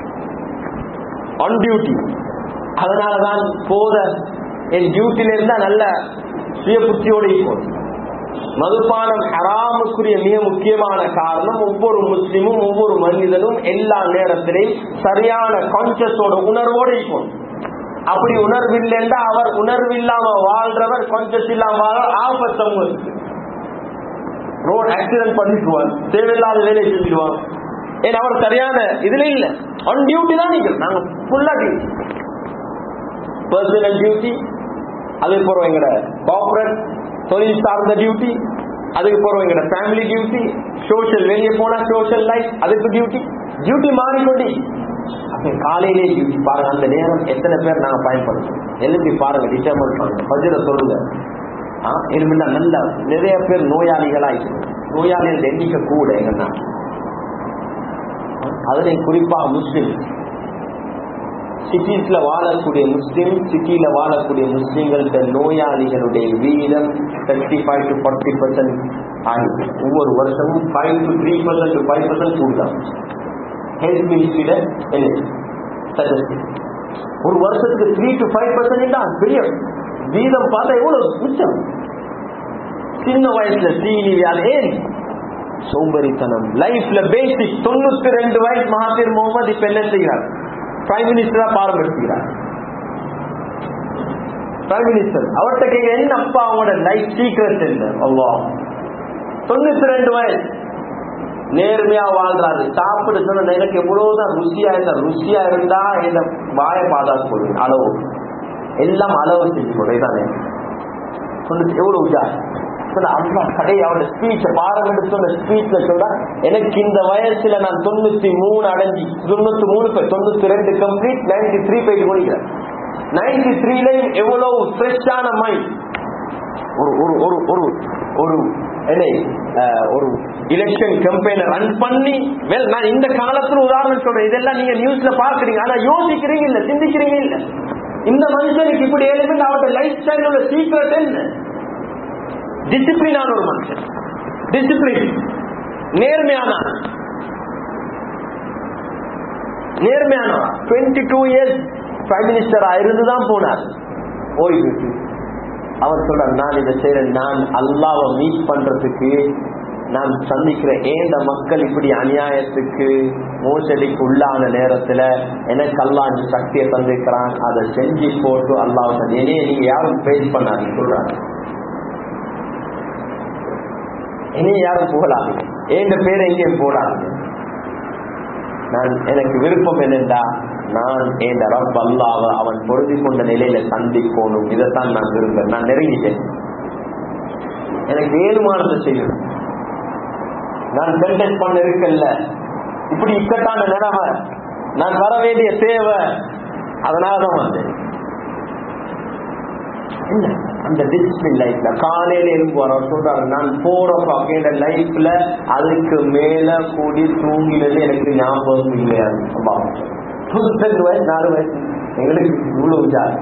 ஆன் டியூட்டி அதனாலதான் போத என் டியூட்டில இருந்தா நல்ல சுய புத்தியோடு இருக்கும் மதுபானம் ஹராமுக்குரிய மிக முக்கியமான காரணம் ஒவ்வொரு முஸ்லிமும் ஒவ்வொரு மனிதனும் எல்லா நேரத்திலையும் சரியான கான்சியஸோட உணர்வோடு இருக்கும் அப்படி உணர்வில்லைன்னா அவர் உணர்வு இல்லாம வாழ்றவர் கான்சியஸ் இல்லாம வாழ ஆபத்தம் ரோட் ஆக்சிடென்ட் பண்ணிடுவார் தேவையில்லாத வேலையை செஞ்சிடுவார் ஏன் அவர் சரியான இதுல இல்ல ஆன் டியூட்டி தான் நீங்க நாங்க ஃபுல்லா டியூட்டி பர்சனல் டியூட்டி அதுக்கு போறோம் எங்கட கார்பரேட் தொழில் சார்ந்த டியூட்டி அதுக்கு போறோம் எங்கட ஃபேமிலி டியூட்டி சோஷியல் வெளியே போனா சோஷியல் லைஃப் அதுக்கு டியூட்டி டியூட்டி மாறிக்கொண்டே அப்ப காலையிலே டியூட்டி பாருங்க அந்த நேரம் எத்தனை பேர் நாங்க பயன்படுத்தோம் எழுப்பி பாருங்க டிட்டர்மெண்ட் பண்ணுங்க பஜ்ர சொல்லுங்க ஆ, இருமில்ல நல்ல நிறைய பேர் நோயாளிகளா இருக்கு நோயாளிகள் எண்ணிக்கை கூட எங்க நாட்டு அதுல குறிப்பா முஸ்லிம் சிட்டிஸ்ல வாழக்கூடிய முஸ்லிம் சிட்டியில வாழக்கூடிய முஸ்லிம்கள நோயாளிகளுடைய வீதம் thirty five to forty percent ஆகிடுது ஒவ்வொரு வருஷமும் five to three percent to five percent கூடுதான் ஹெல்த் மினிஸ்ட்ரியில statistics. ஒரு வருஷத்துக்கு த்ரீ டு ஃபைவ் பர்சன்ட் தான் பெரிய வீதம் பார்த்தா எவ்வளவு மிச்சம் சின்ன வயசுல தீனி வியாதி ஏன் சோம்பரித்தனம் லைஃப்ல பேசிக் தொண்ணூத்தி ரெண்டு வயசு மகாதீர் முகமது இப்ப என்ன செய்கிறார் பிரைம் மினிஸ்டரா பாரம்பரிக்கிறார் பிரைம் மினிஸ்டர் அவர்கிட்ட கேட்க என்ன அப்பா அவங்களோட லைஃப் சீக்ரெட் என்ன அவ்வளோ தொண்ணூத்தி ரெண்டு வயசு நேர்மையா வாழ்றாரு சாப்பிட சொன்ன எனக்கு எவ்வளவுதான் ருசியா இருந்தா ருசியா இருந்தா என்ன வாய பாதாது போடுவேன் அளவு எல்லாம் அளவு செஞ்சு போடுறேன் சொன்னது எவ்வளவு உஜா சொன்ன அம்மா கடை அவரோட ஸ்பீச்ச பாடம் எடுத்து சொன்ன ஸ்பீச்ல சொல்றா எனக்கு இந்த வயசுல நான் தொண்ணூத்தி மூணு அடைஞ்சி தொண்ணூத்தி மூணு பேர் தொண்ணூத்தி ரெண்டு கம்ப்ளீட் நைன்டி த்ரீ போயிட்டு முடிக்கிறேன் நைன்டி த்ரீலையும் எவ்வளவு ஃப்ரெஷ்ஷான மைண்ட் ஒரு ஒரு ஒரு ஒரு ஒரு என்ன அஹ், ஒரு எலெக்ஷன் கம்பெயினை ரன் பண்ணி வெல் நான் இந்த காலத்துல உதாரணம் சொல்றேன் இதெல்லாம் நீங்க நியூஸ்ல பாக்குறீங்க ஆனா யோசிக்கிறீங்க இல்ல சிந்திக்கிறீங்க இல்ல இந்த மனுஷனுக்கு இப்படி ஏழுமே அவருடைய லைஃப் ஸ்டைலோட சீக்ரெட் என்ன டிசிப்ளினான ஒரு மனுஷன் டிசிப்ளின் நேர்மையான நேர்மையானவா டுவெண்ட்டி டூ இயர்ஸ் பிரைம் மினிஸ்டரா இருந்துதான் போனார் ஓய்வுக்கு அவர் சொல்றார் நான் இதை செய்யறேன் நான் அல்லாவை மீட் பண்றதுக்கு நான் சந்திக்கிற ஏந்த மக்கள் இப்படி அநியாயத்துக்கு மோசடிக்கு உள்ளான நேரத்துல எனக்கு அல்லாஹ் இந்த சக்தியை தந்திருக்கிறான் அதை செஞ்சு போட்டு அல்லாஹ் என்னைய நீங்க யாரும் பேஸ் பண்ணாங்க சொல்றாங்க என்னைய யாரும் புகழாது ஏந்த பேரை எங்கேயும் போடாது நான் எனக்கு விருப்பம் என்னென்றா நான் என் ரப் அல்லாவ அவன் பொருதி கொண்ட நிலையில சந்திக்கணும் இதைத்தான் நான் விரும்புறேன் நான் நெருங்கிட்டேன் எனக்கு ஏழுமானதை செய்யணும் நான் கண்டெக்ட் பண்ண இருக்கல்ல இப்படி இக்கட்டான நிலைமை நான் வர வேண்டிய தேவை அதனாலதான் வந்தேன் இல்ல அந்த டிசிப்ளின் லைஃப்ல காலையில இருந்து வர சொல்றாரு நான் போற அப்படின்ற லைஃப்ல அதுக்கு மேல கூடி தூங்கினது எனக்கு ஞாபகம் இல்லையா சம்பவம் முப்பத்தஞ்சு வயசு நாலு வயசு எங்களுக்கு இவ்வளவு ஜாதி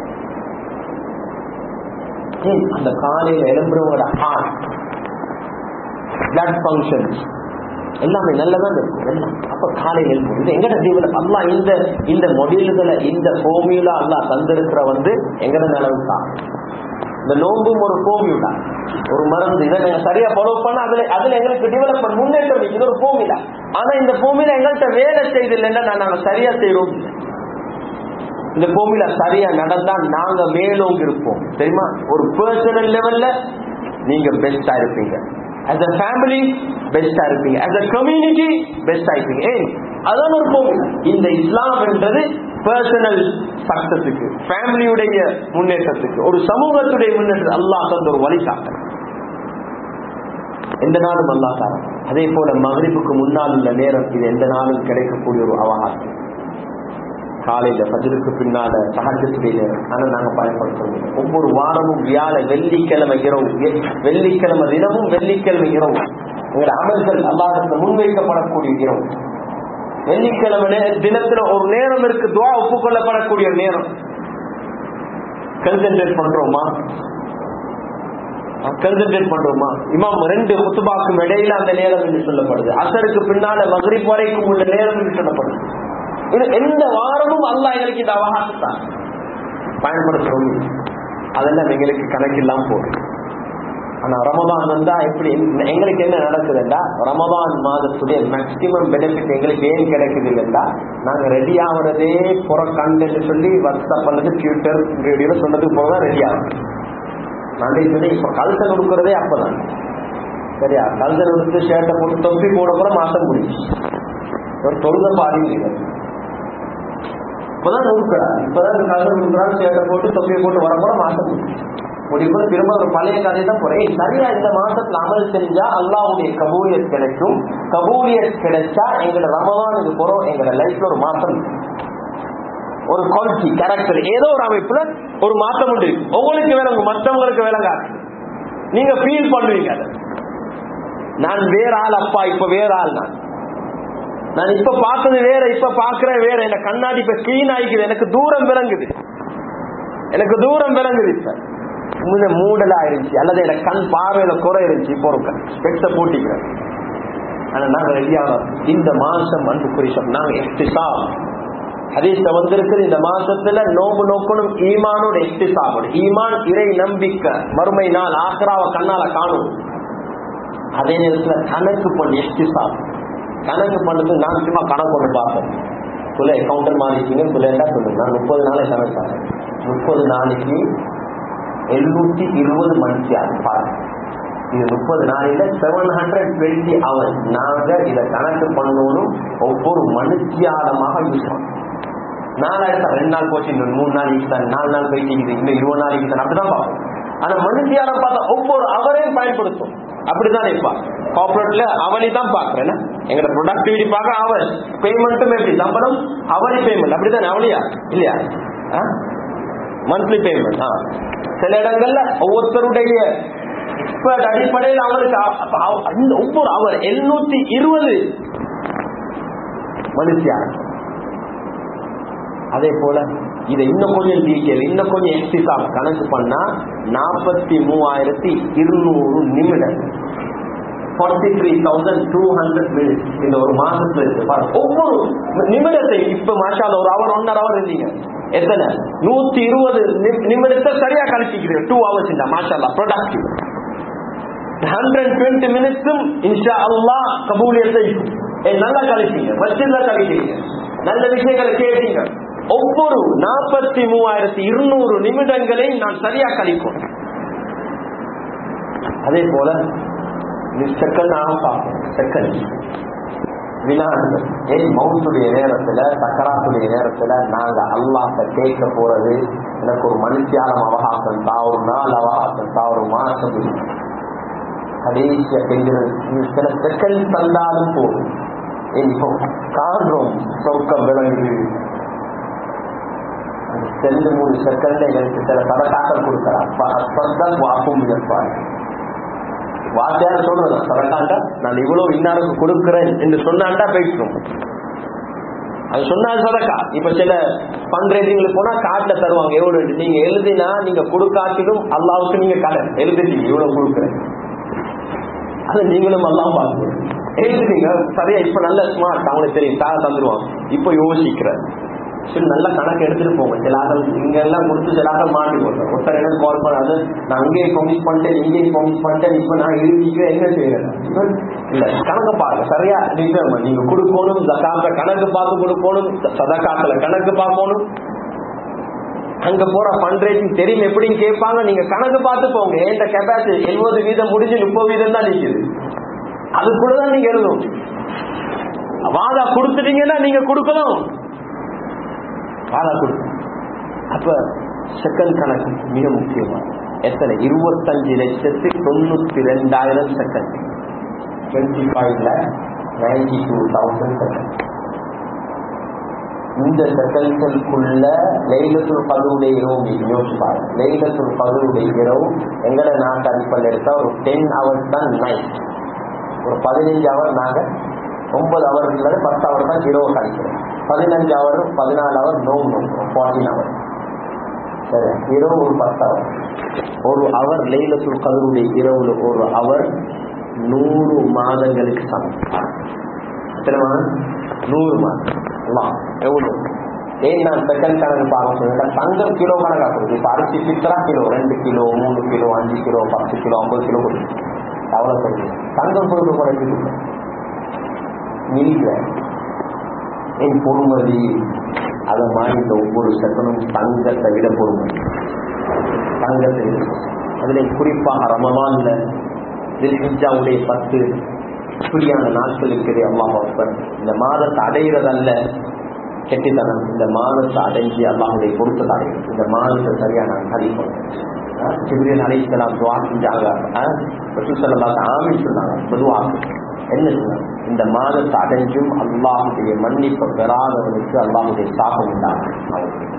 ஏன் அந்த காலையில எழும்புறவங்களோட ஹார்ட் பிளட் ஃபங்க்ஷன்ஸ் எல்லாமே நல்லதான் இருக்கும் எல்லாம் அப்ப காலையில் எழுப்பும் இது எங்கட தீவிர அல்லா இந்த இந்த மொடியல்களை இந்த ஃபோமியூலா அல்லா தந்திருக்கிற வந்து எங்கட நிலவு தான் இந்த நோம்பும் ஒரு ஃபோமியூலா ஒரு மருந்து இதை நீங்க சரியா ஃபாலோ பண்ண அதுல அதுல எங்களுக்கு டெவலப்மெண்ட் முன்னேற்றம் இருக்கு. இது ஒரு ஃபோமியூலா ஆனா இந்த ஃபோமியூலா எங்கள்கிட்ட வேலை செய்து இல்லைன்னா நான் நாங்க சரியா செய்யறோம் இந்த ஃபோமியூலா சரியா நடந்தா நாங்க மேலோங்க இருப்போம் தெரியுமா ஒரு பர்சனல் லெவல்ல நீங்க பெஸ்டா இருப்பீங்க as a family பெஸ்டா இருப்பீங்க as a community பெஸ்டா இருப்பீங்க ஏன் அதான் ஒரு formula. இந்த இஸ்லாம் என்றது பர்சனல் சக்சஸுக்கு ஃபேமிலியுடைய முன்னேற்றத்துக்கு ஒரு சமூகத்துடைய முன்னேற்றம் அல்லாஹ் தந்த ஒரு வழிகாட்டு எந்த நாளும் அல்லா தாரம் அதே போல மகரிப்புக்கு முன்னால் உள்ள நேரம் இது எந்த நாளும் கிடைக்கக்கூடிய ஒரு அவகாசம் காலையில பதிலுக்கு பின்னால சகஜத்துடைய நேரம் ஆனா நாங்க பயன்படுத்துறோம் ஒவ்வொரு வாரமும் வியாழ வெள்ளிக்கிழமை இரவு வெ- வெள்ளிக்கிழமை தினமும் வெள்ளிக்கிழமை இரவு உங்கள் அமல்கள் அல்லாஹத்துல முன்வைக்கப்படக்கூடிய இரவு வெள்ளிக்கிழமை நே- தினத்துல ஒரு நேரம் இருக்கு துவா ஒப்புக்கொள்ளப்படக்கூடிய ஒரு நேரம் கன்சென்ட்ரேட் பண்றோமா கன்சென்ட்ரேட் பண்றோமா இமாம் ரெண்டு குத்துபாக்கும் இடையில அந்த நேரம் என்று சொல்லப்படுது அசருக்கு பின்னால மகரிப் வரைக்கும் உள்ள நேரம் என்று சொல்லப்படுது இது எந்த வாரமும் அல்லாஹ் எங்களுக்கு இந்த அவகாசத்தான் பயன்படுத்துறோம் அதெல்லாம் எங்களுக்கு கணக்கில்லாம் போடும் ஆனா ரமதான் வந்தா எப்படி எங்களுக்கு என்ன நடக்குதுண்டா ரமதான் மாதத்துடைய மேக்சிமம் பெனிஃபிட் எங்களுக்கு ஏன் கிடைக்குது இல்லைண்டா நாங்க ரெடி ஆகுறதே புற கண்டு சொல்லி வாட்ஸ்அப் பண்ணது ட்விட்டர் ரேடியோ சொன்னதுக்கு போறதான் ரெடி ஆகும் நான் சொல்லி இப்ப கல்சன் கொடுக்கறதே அப்பதான் சரியா கல்சன் கொடுத்து ஷர்ட்டை போட்டு தொப்பி போட கூட மாசம் முடிச்சு ஒரு தொழுத பாதி இல்லை இப்பதான் கொடுக்குறான் இப்பதான் கல்சன் கொடுக்குறான் ஷர்ட்டை போட்டு தொப்பியை போட்டு வர கூட மாசம் முடிச்சு முடிவு திரும்ப ஒரு பழைய கதை தான் போறேன் ஏய், சரியா இந்த மாசத்துல அமல் செஞ்சா அல்லாவுடைய கபூலியத் கிடைக்கும் கபூலியத் கிடைச்சா எங்களோட ரமதானுக்கு போறோம் எங்களோட லைஃப்ல ஒரு மாற்றம் ஒரு குவாலிட்டி கேரக்டர் ஏதோ ஒரு அமைப்புல ஒரு மாற்றம் உண்டு உங்களுக்கு விளங்கு மற்றவங்களுக்கு விளங்காது நீங்க ஃபீல் பண்ணுவீங்க அதை நான் வேற ஆள் அப்பா இப்ப வேற ஆள் நான் நான் இப்ப பார்த்தது வேற இப்ப பாக்குறேன் வேற என்ன கண்ணாடி இப்ப கிளீன் ஆகிக்குது எனக்கு தூரம் விளங்குது எனக்கு தூரம் விளங்குது இப்ப முன்ன மூடலா இருந்துச்சு அல்லது எனக்கு கண் பார்வையில குறை இருந்துச்சு இப்போ ஒரு ஸ்பெக்ஸ போட்டிக்கிறேன் ஆனா நாங்க ரெடியாக இந்த மாசம் அன்புக்குரிய நாங்க எக்ஸிசா ஹதீஸ்ல வந்திருக்குது இந்த மாசத்துல நோம்பு நோக்கணும் ஈமானோட எக்ஸிசாவோட ஈமான் இறை நம்பிக்கை மறுமை நாள் ஆக்ராவை கண்ணால காணும் அதே நேரத்துல கணக்கு பண்ணி எக்ஸிசா கணக்கு பண்ணது நான் சும்மா கணக்கு கொண்டு பார்ப்பேன் குல அக்கௌண்டன்ட் மாதிரி இருக்கீங்க குல என்ன சொல்லுங்க நான் முப்பது நாளை கணக்கு முப்பது நாளைக்கு எழுநூத்தி இருபது மணிக்கு அது பாருங்க இது முப்பது நாளையில செவன் ஹண்ட்ரட் டுவெண்ட்டி ஹவர்ஸ் நாங்க இதை கணக்கு பண்ணணும் ஒவ்வொரு மனுஷியாலமாக யூஸ் பண்ணணும் நாலாயிரத்தா ரெண்டு நாள் போச்சு இன்னும் மூணு நாள் தான் நாலு நாள் போயிட்டு இருக்குது இன்னும் இருபது நாள் இருக்குது அப்படிதான் பார்ப்போம் ஆனா மனுஷியாலம் பார்த்தா ஒவ்வொரு அவரையும் பயன்படுத்தும் அப்படிதான் இருப்பா கார்பரேட்ல அவனை தான் பாக்குறேன் எங்களோட ப்ரொடக்டிவிட்டி பார்க்க அவர் பேமெண்ட்டும் எப்படி சம்பளம் அவரி பேமெண்ட் அப்படிதான் அவளியா இல்லையா மந்த்லி பேமெண்ட் சில இடங்கள்ல ஒவ்வொருத்தருடைய எக்ஸ்பர்ட் அடிப்படையில் அவருக்கு அ- அப்ப அவ- அந்த ஒவ்வொரு அவர் எழுநூத்தி இருபது மனுஷியார் அதே போல இதை இன்னும் கொஞ்சம் டீட்டெயில் இன்னும் கொஞ்சம் எக்ஸிஸா கணக்கு பண்ணா நாற்பத்தி மூவாயிரத்தி இருநூறு நிமிடம் forty three thousand two hundred minutes இந்த ஒரு மாசத்துல இருக்கு பாருங்க. ஒவ்வொரு நிமிடத்தை இப்ப மாஷால ஒரு அவர் ஒன்னரை அவர் இருந்தீங்க எத்தனை நூத்தி இருபது நிமிடத்தை சரியா கழிச்சிக்கிறீங்க டூ ஹவர்ஸ் இந்த மாஷாலா ப்ரொடக்டிவ் ஹண்ட்ரட் டுவெண்ட்டி மினிட்ஸும் இன்ஷா அல்லா கபூலியத்தை நல்லா கழிச்சீங்க மஸ்ஜித்ல கழிச்சீங்க நல்ல விஷயங்களை கேட்டீங்க ஒவ்வொரு நாற்பத்தி மூவாயிரத்தி இருநூறு நிமிடங்களை நான் சரியா கழிப்போம் அதே போல செகண்ட் ஆஃப் செகண்ட் வினாடிகள் ஏன் மவுத்துடைய நேரத்துல சக்கராத்துடைய நேரத்துல நாங்க அல்லாஹ கேட்க போறது எனக்கு ஒரு மனுஷியாலம் அவகாசம் தா ஒரு நாள் அவகாசம் தா ஒரு மாசம் கடைசியா கெஞ்சுறது சில செகண்ட் தந்தாலும் போதும் ஏன் இப்போ காண்றோம் சொர்க்கம் விளங்குது ரெண்டு மூணு செகண்ட்ல எனக்கு சில சதக்காக்கள் கொடுக்கிறார் வாக்கும் இருப்பார் வார்த்தையால சொல்றேன் சதக்காண்டா நான் இவ்வளவு இன்னாருக்கு கொடுக்கிறேன் என்று சொன்னாண்டா பேசணும் அது சொன்னால் சதக்கா இப்ப சில ஃபண்ட் ரைசிங்களுக்கு போனா காட்டுல தருவாங்க எவ்வளவு நீங்க எழுதினா நீங்க கொடுக்காட்டிலும் அல்லாவுக்கு நீங்க கடன் எழுதிட்டீங்க இவ்வளவு கொடுக்குறேன் அது நீங்களும் எல்லாம் பார்க்கணும் எழுதுறீங்க சரியா இப்ப நல்ல ஸ்மார்ட் அவங்களுக்கு தெரியும் தார தந்துருவாங்க இப்ப யோசிக்கிற சரி நல்ல கணக்கு எடுத்துட்டு போங்க சில ஆட்கள் இங்க எல்லாம் கொடுத்து சில ஆட்கள் மாட்டி போடுறேன் ஒருத்தர் என்ன கால் பண்ணாது நான் அங்கேயும் ப்ரொமிஸ் பண்ணிட்டேன் இங்கேயும் ப்ரொமிஸ் பண்ணிட்டேன் இப்ப நான் எழுதிக்கிறேன் என்ன செய்யறேன் இல்ல கணக்கு பாருங்க சரியா நிஜம் நீங்க கொடுக்கணும் ஜக்காத்த கணக்கு பார்த்து கொடுக்கணும் சதக்காத்துல கணக்கு பார்க்கணும் அங்க போற ஃபண்ட் ரைசிங் தெரியும் எப்படின்னு கேட்பாங்க நீங்க கணக்கு பார்த்து போங்க எந்த கெப்பாசிட்டி எழுபது வீதம் முடிஞ்சு முப்பது வீதம் தான் நிக்குது அதுக்குள்ளதான் நீங்க எழுதணும் வாதா கொடுத்துட்டீங்கன்னா நீங்க கொடுக்கணும் வாதா கொடு அப்ப செகண்ட் கணக்கு மிக முக்கியமா எத்தனை இருபத்தஞ்சு லட்சத்து தொண்ணூத்தி ரெண்டாயிரம் செகண்ட் டுவெண்ட்டி ஃபைவ்ல நைன்டி டூ தௌசண்ட் செகண்ட் இந்த செகண்ட்களுக்குள்ள லைலத்துல் கதருடைய இரவு யோசிச்சு பாருங்க லைலத்துல் கதருடைய இரவு எங்கட நாட்டு அடிப்படையில் எடுத்தா ஒரு டென் ஹவர்ஸ் தான் நைட் ஒரு பதினஞ்சு ஹவர் நாங்க ஒன்பது ஹவர் இல்லது பத்து ஹவர் தான் இரவு கழிக்கிறோம் பதினஞ்சு ஹவர் பதினாலு ஹவர் நோ நோக்கிறோம் ஃபார்ட்டின் ஹவர் சரி இரவு ஒரு பத்து ஹவர் ஒரு அவர் லைலத்துல் கதருடைய இரவுல ஒரு அவர் நூறு மாதங்களுக்கு சமம் எத்தனை மாதம் நூறு மாதம் எவ்வளவு ஏன் நான் செகண்ட் கணக்கு பார்க்க சொல்றேன் தங்கம் கிலோ கணக்கா கொடுக்கு இப்ப அரிசி பித்தரா கிலோ ரெண்டு கிலோ மூணு கிலோ அஞ்சு கிலோ பத்து கிலோ ஐம்பது கிலோ கொடுக்கு அவ்வளவு சொல்லுங்க தங்கம் கொடுக்க குறைக்கு இல்ல என் பொறுமதி அதை மாதிரி இந்த ஒவ்வொரு செகனும் தங்கத்தை விட பொறுமதி தங்கத்தை விட அதுல குறிப்பாக ரமவான்ல தில்ஹிஜாவுடைய பத்து இப்படியான நாட்கள் இருக்குது அல்லாஹ் இந்த மாதத்தை அடைகிறதல்ல கெட்டித்தனம் இந்த மாதத்தை அடைஞ்சி அல்லாஹுடைய பொருத்தத்தை அடையும் இந்த மாதத்தை சரியா நான் கழிப்போம் சிபிரியன் அழைக்கலாம் துவா செஞ்சாங்க ஆமின்னு சொன்னாங்க பொதுவாக என்ன சொன்னாங்க இந்த மாதத்தை அடைஞ்சும் அல்லாஹுடைய மன்னிப்பை பெறாதவனுக்கு அல்லாஹுடைய சாபம் உண்டாகும்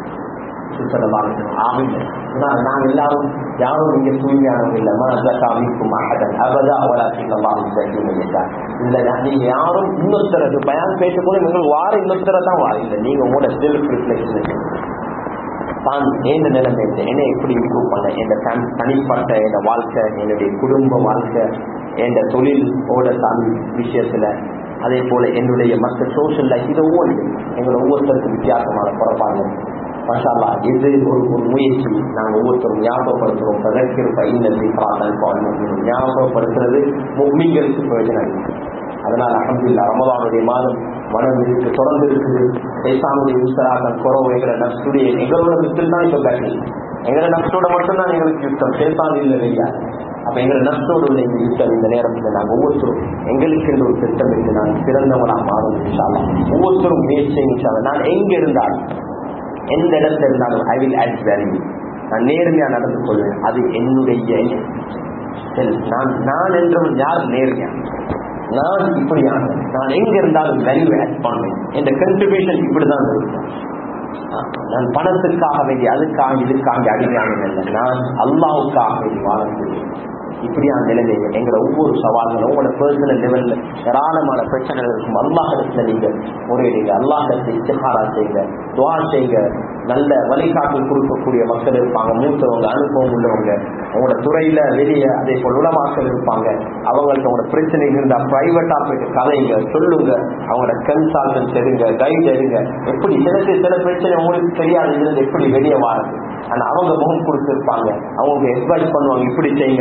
நாங்க எல்லாரும் யாரும் இங்க தூய்மையானவங்க இல்ல மனசாமிக்கும் அகதன் அபதா அவலாசின் இல்ல நீங்க யாரும் இன்னொருத்தருக்கு பயன் பேசக்கூட உங்களுக்கு வார இன்னொருத்தர தான் வார இல்ல நீங்க உங்களோட செல்ஃப் ரிஃப்ளெக்ஷன் தான் என்ன நிலைமை என்ன எப்படி இம்ப்ரூவ் பண்ண என் தனிப்பட்ட என் வாழ்க்கை என்னுடைய குடும்ப வாழ்க்கை என் தொழில் ஓட தான் விஷயத்துல அதே போல என்னுடைய மற்ற சோசியல் லைஃப் இது ஒவ்வொரு எங்களை ஒவ்வொருத்தருக்கும் வித்தியாசமான குறைப்பாங்க மசாலா இது ஒரு ஒரு முயற்சி நாங்கள் ஒவ்வொருத்தரும் ஞாபகப்படுத்துறோம் தகர்க்கிற பையனத்தை பார்த்தன் ஞாபகப்படுத்துறது மீன்களுக்கு பிரயோஜனம் அதனால் அகம்பில்லா ரமதானுடைய மாதம் மனம் இருக்கு தொடர்ந்து இருக்குது தேசானுடைய உத்தராகம் குறவு எங்களை நப்சுடைய எங்களோட யுத்தம் தான் இப்ப பேட்டி எங்களை நப்சோட மட்டும்தான் எங்களுக்கு யுத்தம் சேசான் இல்லை இல்லையா அப்ப எங்களை நப்சோடு உள்ள இந்த யுத்தம் இந்த நேரத்தில் நாங்கள் ஒவ்வொருத்தரும் எங்களுக்கு ஒரு திட்டம் இருக்கு நான் சிறந்தவனா மாறும் ஒவ்வொருத்தரும் முயற்சி நான் எங்க இருந்தாலும் எந்த இடத்துல இருந்தாலும் ஐ வில் ஆட் வேல்யூ நான் நேர்மையா நடந்து கொள்வேன் அது என்னுடைய நான் நான் என்றவன் யார் நேர்மையா நான் இப்படியான நான் எங்க இருந்தாலும் வேல்யூ ஆட் பண்ணுவேன் இந்த கன்ட்ரிபியூஷன் இப்படிதான் இருக்கும் நான் பணத்துக்காக வேண்டி அதுக்காக இதுக்காக அடிமையான இல்லை நான் அல்லாவுக்காக வேண்டி வாழக்கூடிய இப்படியான நிலைமைகள் எங்களை ஒவ்வொரு சவால்களும் உங்களோட பர்சனல் லெவல்ல ஏராளமான பிரச்சனைகள் இருக்கும் அல்லாஹிடத்துல நீங்க முறையிடுங்க அல்லாஹத்தை இஸ்திகாரா செய்யுங்க துவா செய்யுங்க நல்ல வழிகாட்டல் கொடுக்கக்கூடிய மக்கள் இருப்பாங்க மூத்தவங்க அனுபவம் உள்ளவங்க உங்களோட துறையில வெளியே அதே போல் உலமாக்கள் இருப்பாங்க அவங்களுக்கு உங்களோட பிரச்சனை இருந்தா பிரைவேட்டா போயிட்டு கதைங்க சொல்லுங்க அவங்களோட கன்சால்டன்ஸ் எடுங்க கைட் எடுங்க எப்படி சிலருக்கு சில பிரச்சனை உங்களுக்கு தெரியாது இருந்து எப்படி வெளியே வாருது ஆனா அவங்க முகம் கொடுத்துருப்பாங்க அவங்க அட்வைஸ் பண்ணுவாங்க இப்படி செய்யுங்க அப்படி செய்யுங்க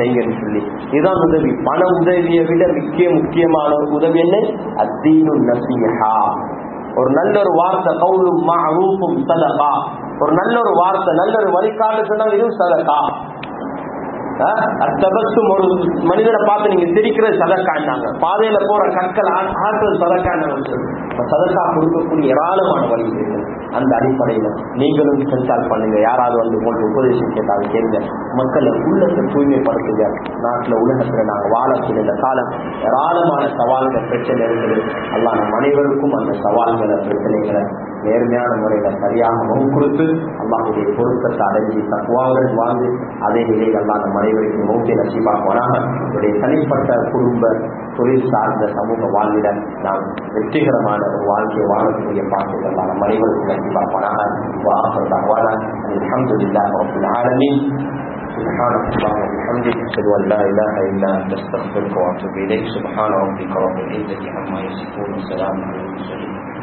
செய்யுங்கன்னு சொல்லி இதுதான் உதவி பண உதவியை விட மிக்க முக்கியமான ஒரு உதவி என்ன அத்தீனு நசிஹா ஒரு நல்ல ஒரு வார்த்தை கவுலும் மஅரூஃபும் சதகா ஒரு நல்ல ஒரு வார்த்தை நல்ல ஒரு வழிகாட்டு சொன்னா இதுவும் சதகா அத்தபத்தும் ஒரு மனிதனை பார்த்து நீங்க சிரிக்கிறது சதக்காண்டாங்க பாதையில போற கற்கள் ஆ- ஆற்றுறது சதக்காண்டாங்க சதக்கா கொடுக்கக்கூடிய ஏராளமான வழிகள் இருக்கு அந்த அடிப்படையில நீங்களும் சென்சால் பண்ணுங்க யாராவது வந்து உங்களுக்கு உபதேசம் கேட்டாலும் கேளுங்க மக்களை உள்ளத்தை தூய்மைப்படுத்துங்க நாட்டுல உலகத்துல நாங்க வாழக்கூடிய இந்த காலம் ஏராளமான சவால்கள் பிரச்சனை இருக்குது அல்லாஹ் நம் அனைவருக்கும் அந்த சவால்களை பிரச்சனைகளை நேர்மையான முறையில சரியாக முகம் கொடுத்து அல்லாஹுடைய பொருத்தத்தை அடைஞ்சி தக்குவாங்கள் வாழ்ந்து அதே நிலையில் அல்லாஹ் நம் அனைவருக்கும் மௌத்தை நசீபாக்குவானாக என்னுடைய தனிப்பட்ட குடும்ப தொழில் சார்ந்த சமூக வாழ்விட நாம் வெற்றிகரமான ஒரு வாழ்க்கையை வாழக்கூடிய பாக்கியங்கள் அல்லாஹ் நம் அனைவருக்கும் நசீபாக்குவானாக வாஹர் தகவானா அல்ஹம்துலில்லாஹ் ரப்பில் ஆலமீன் سبحانك اللهم وبحمدك اشهد ان لا اله الا انت استغفرك واتوب اليك سبحان ربك رب العزه عما يصفون وسلام على المرسلين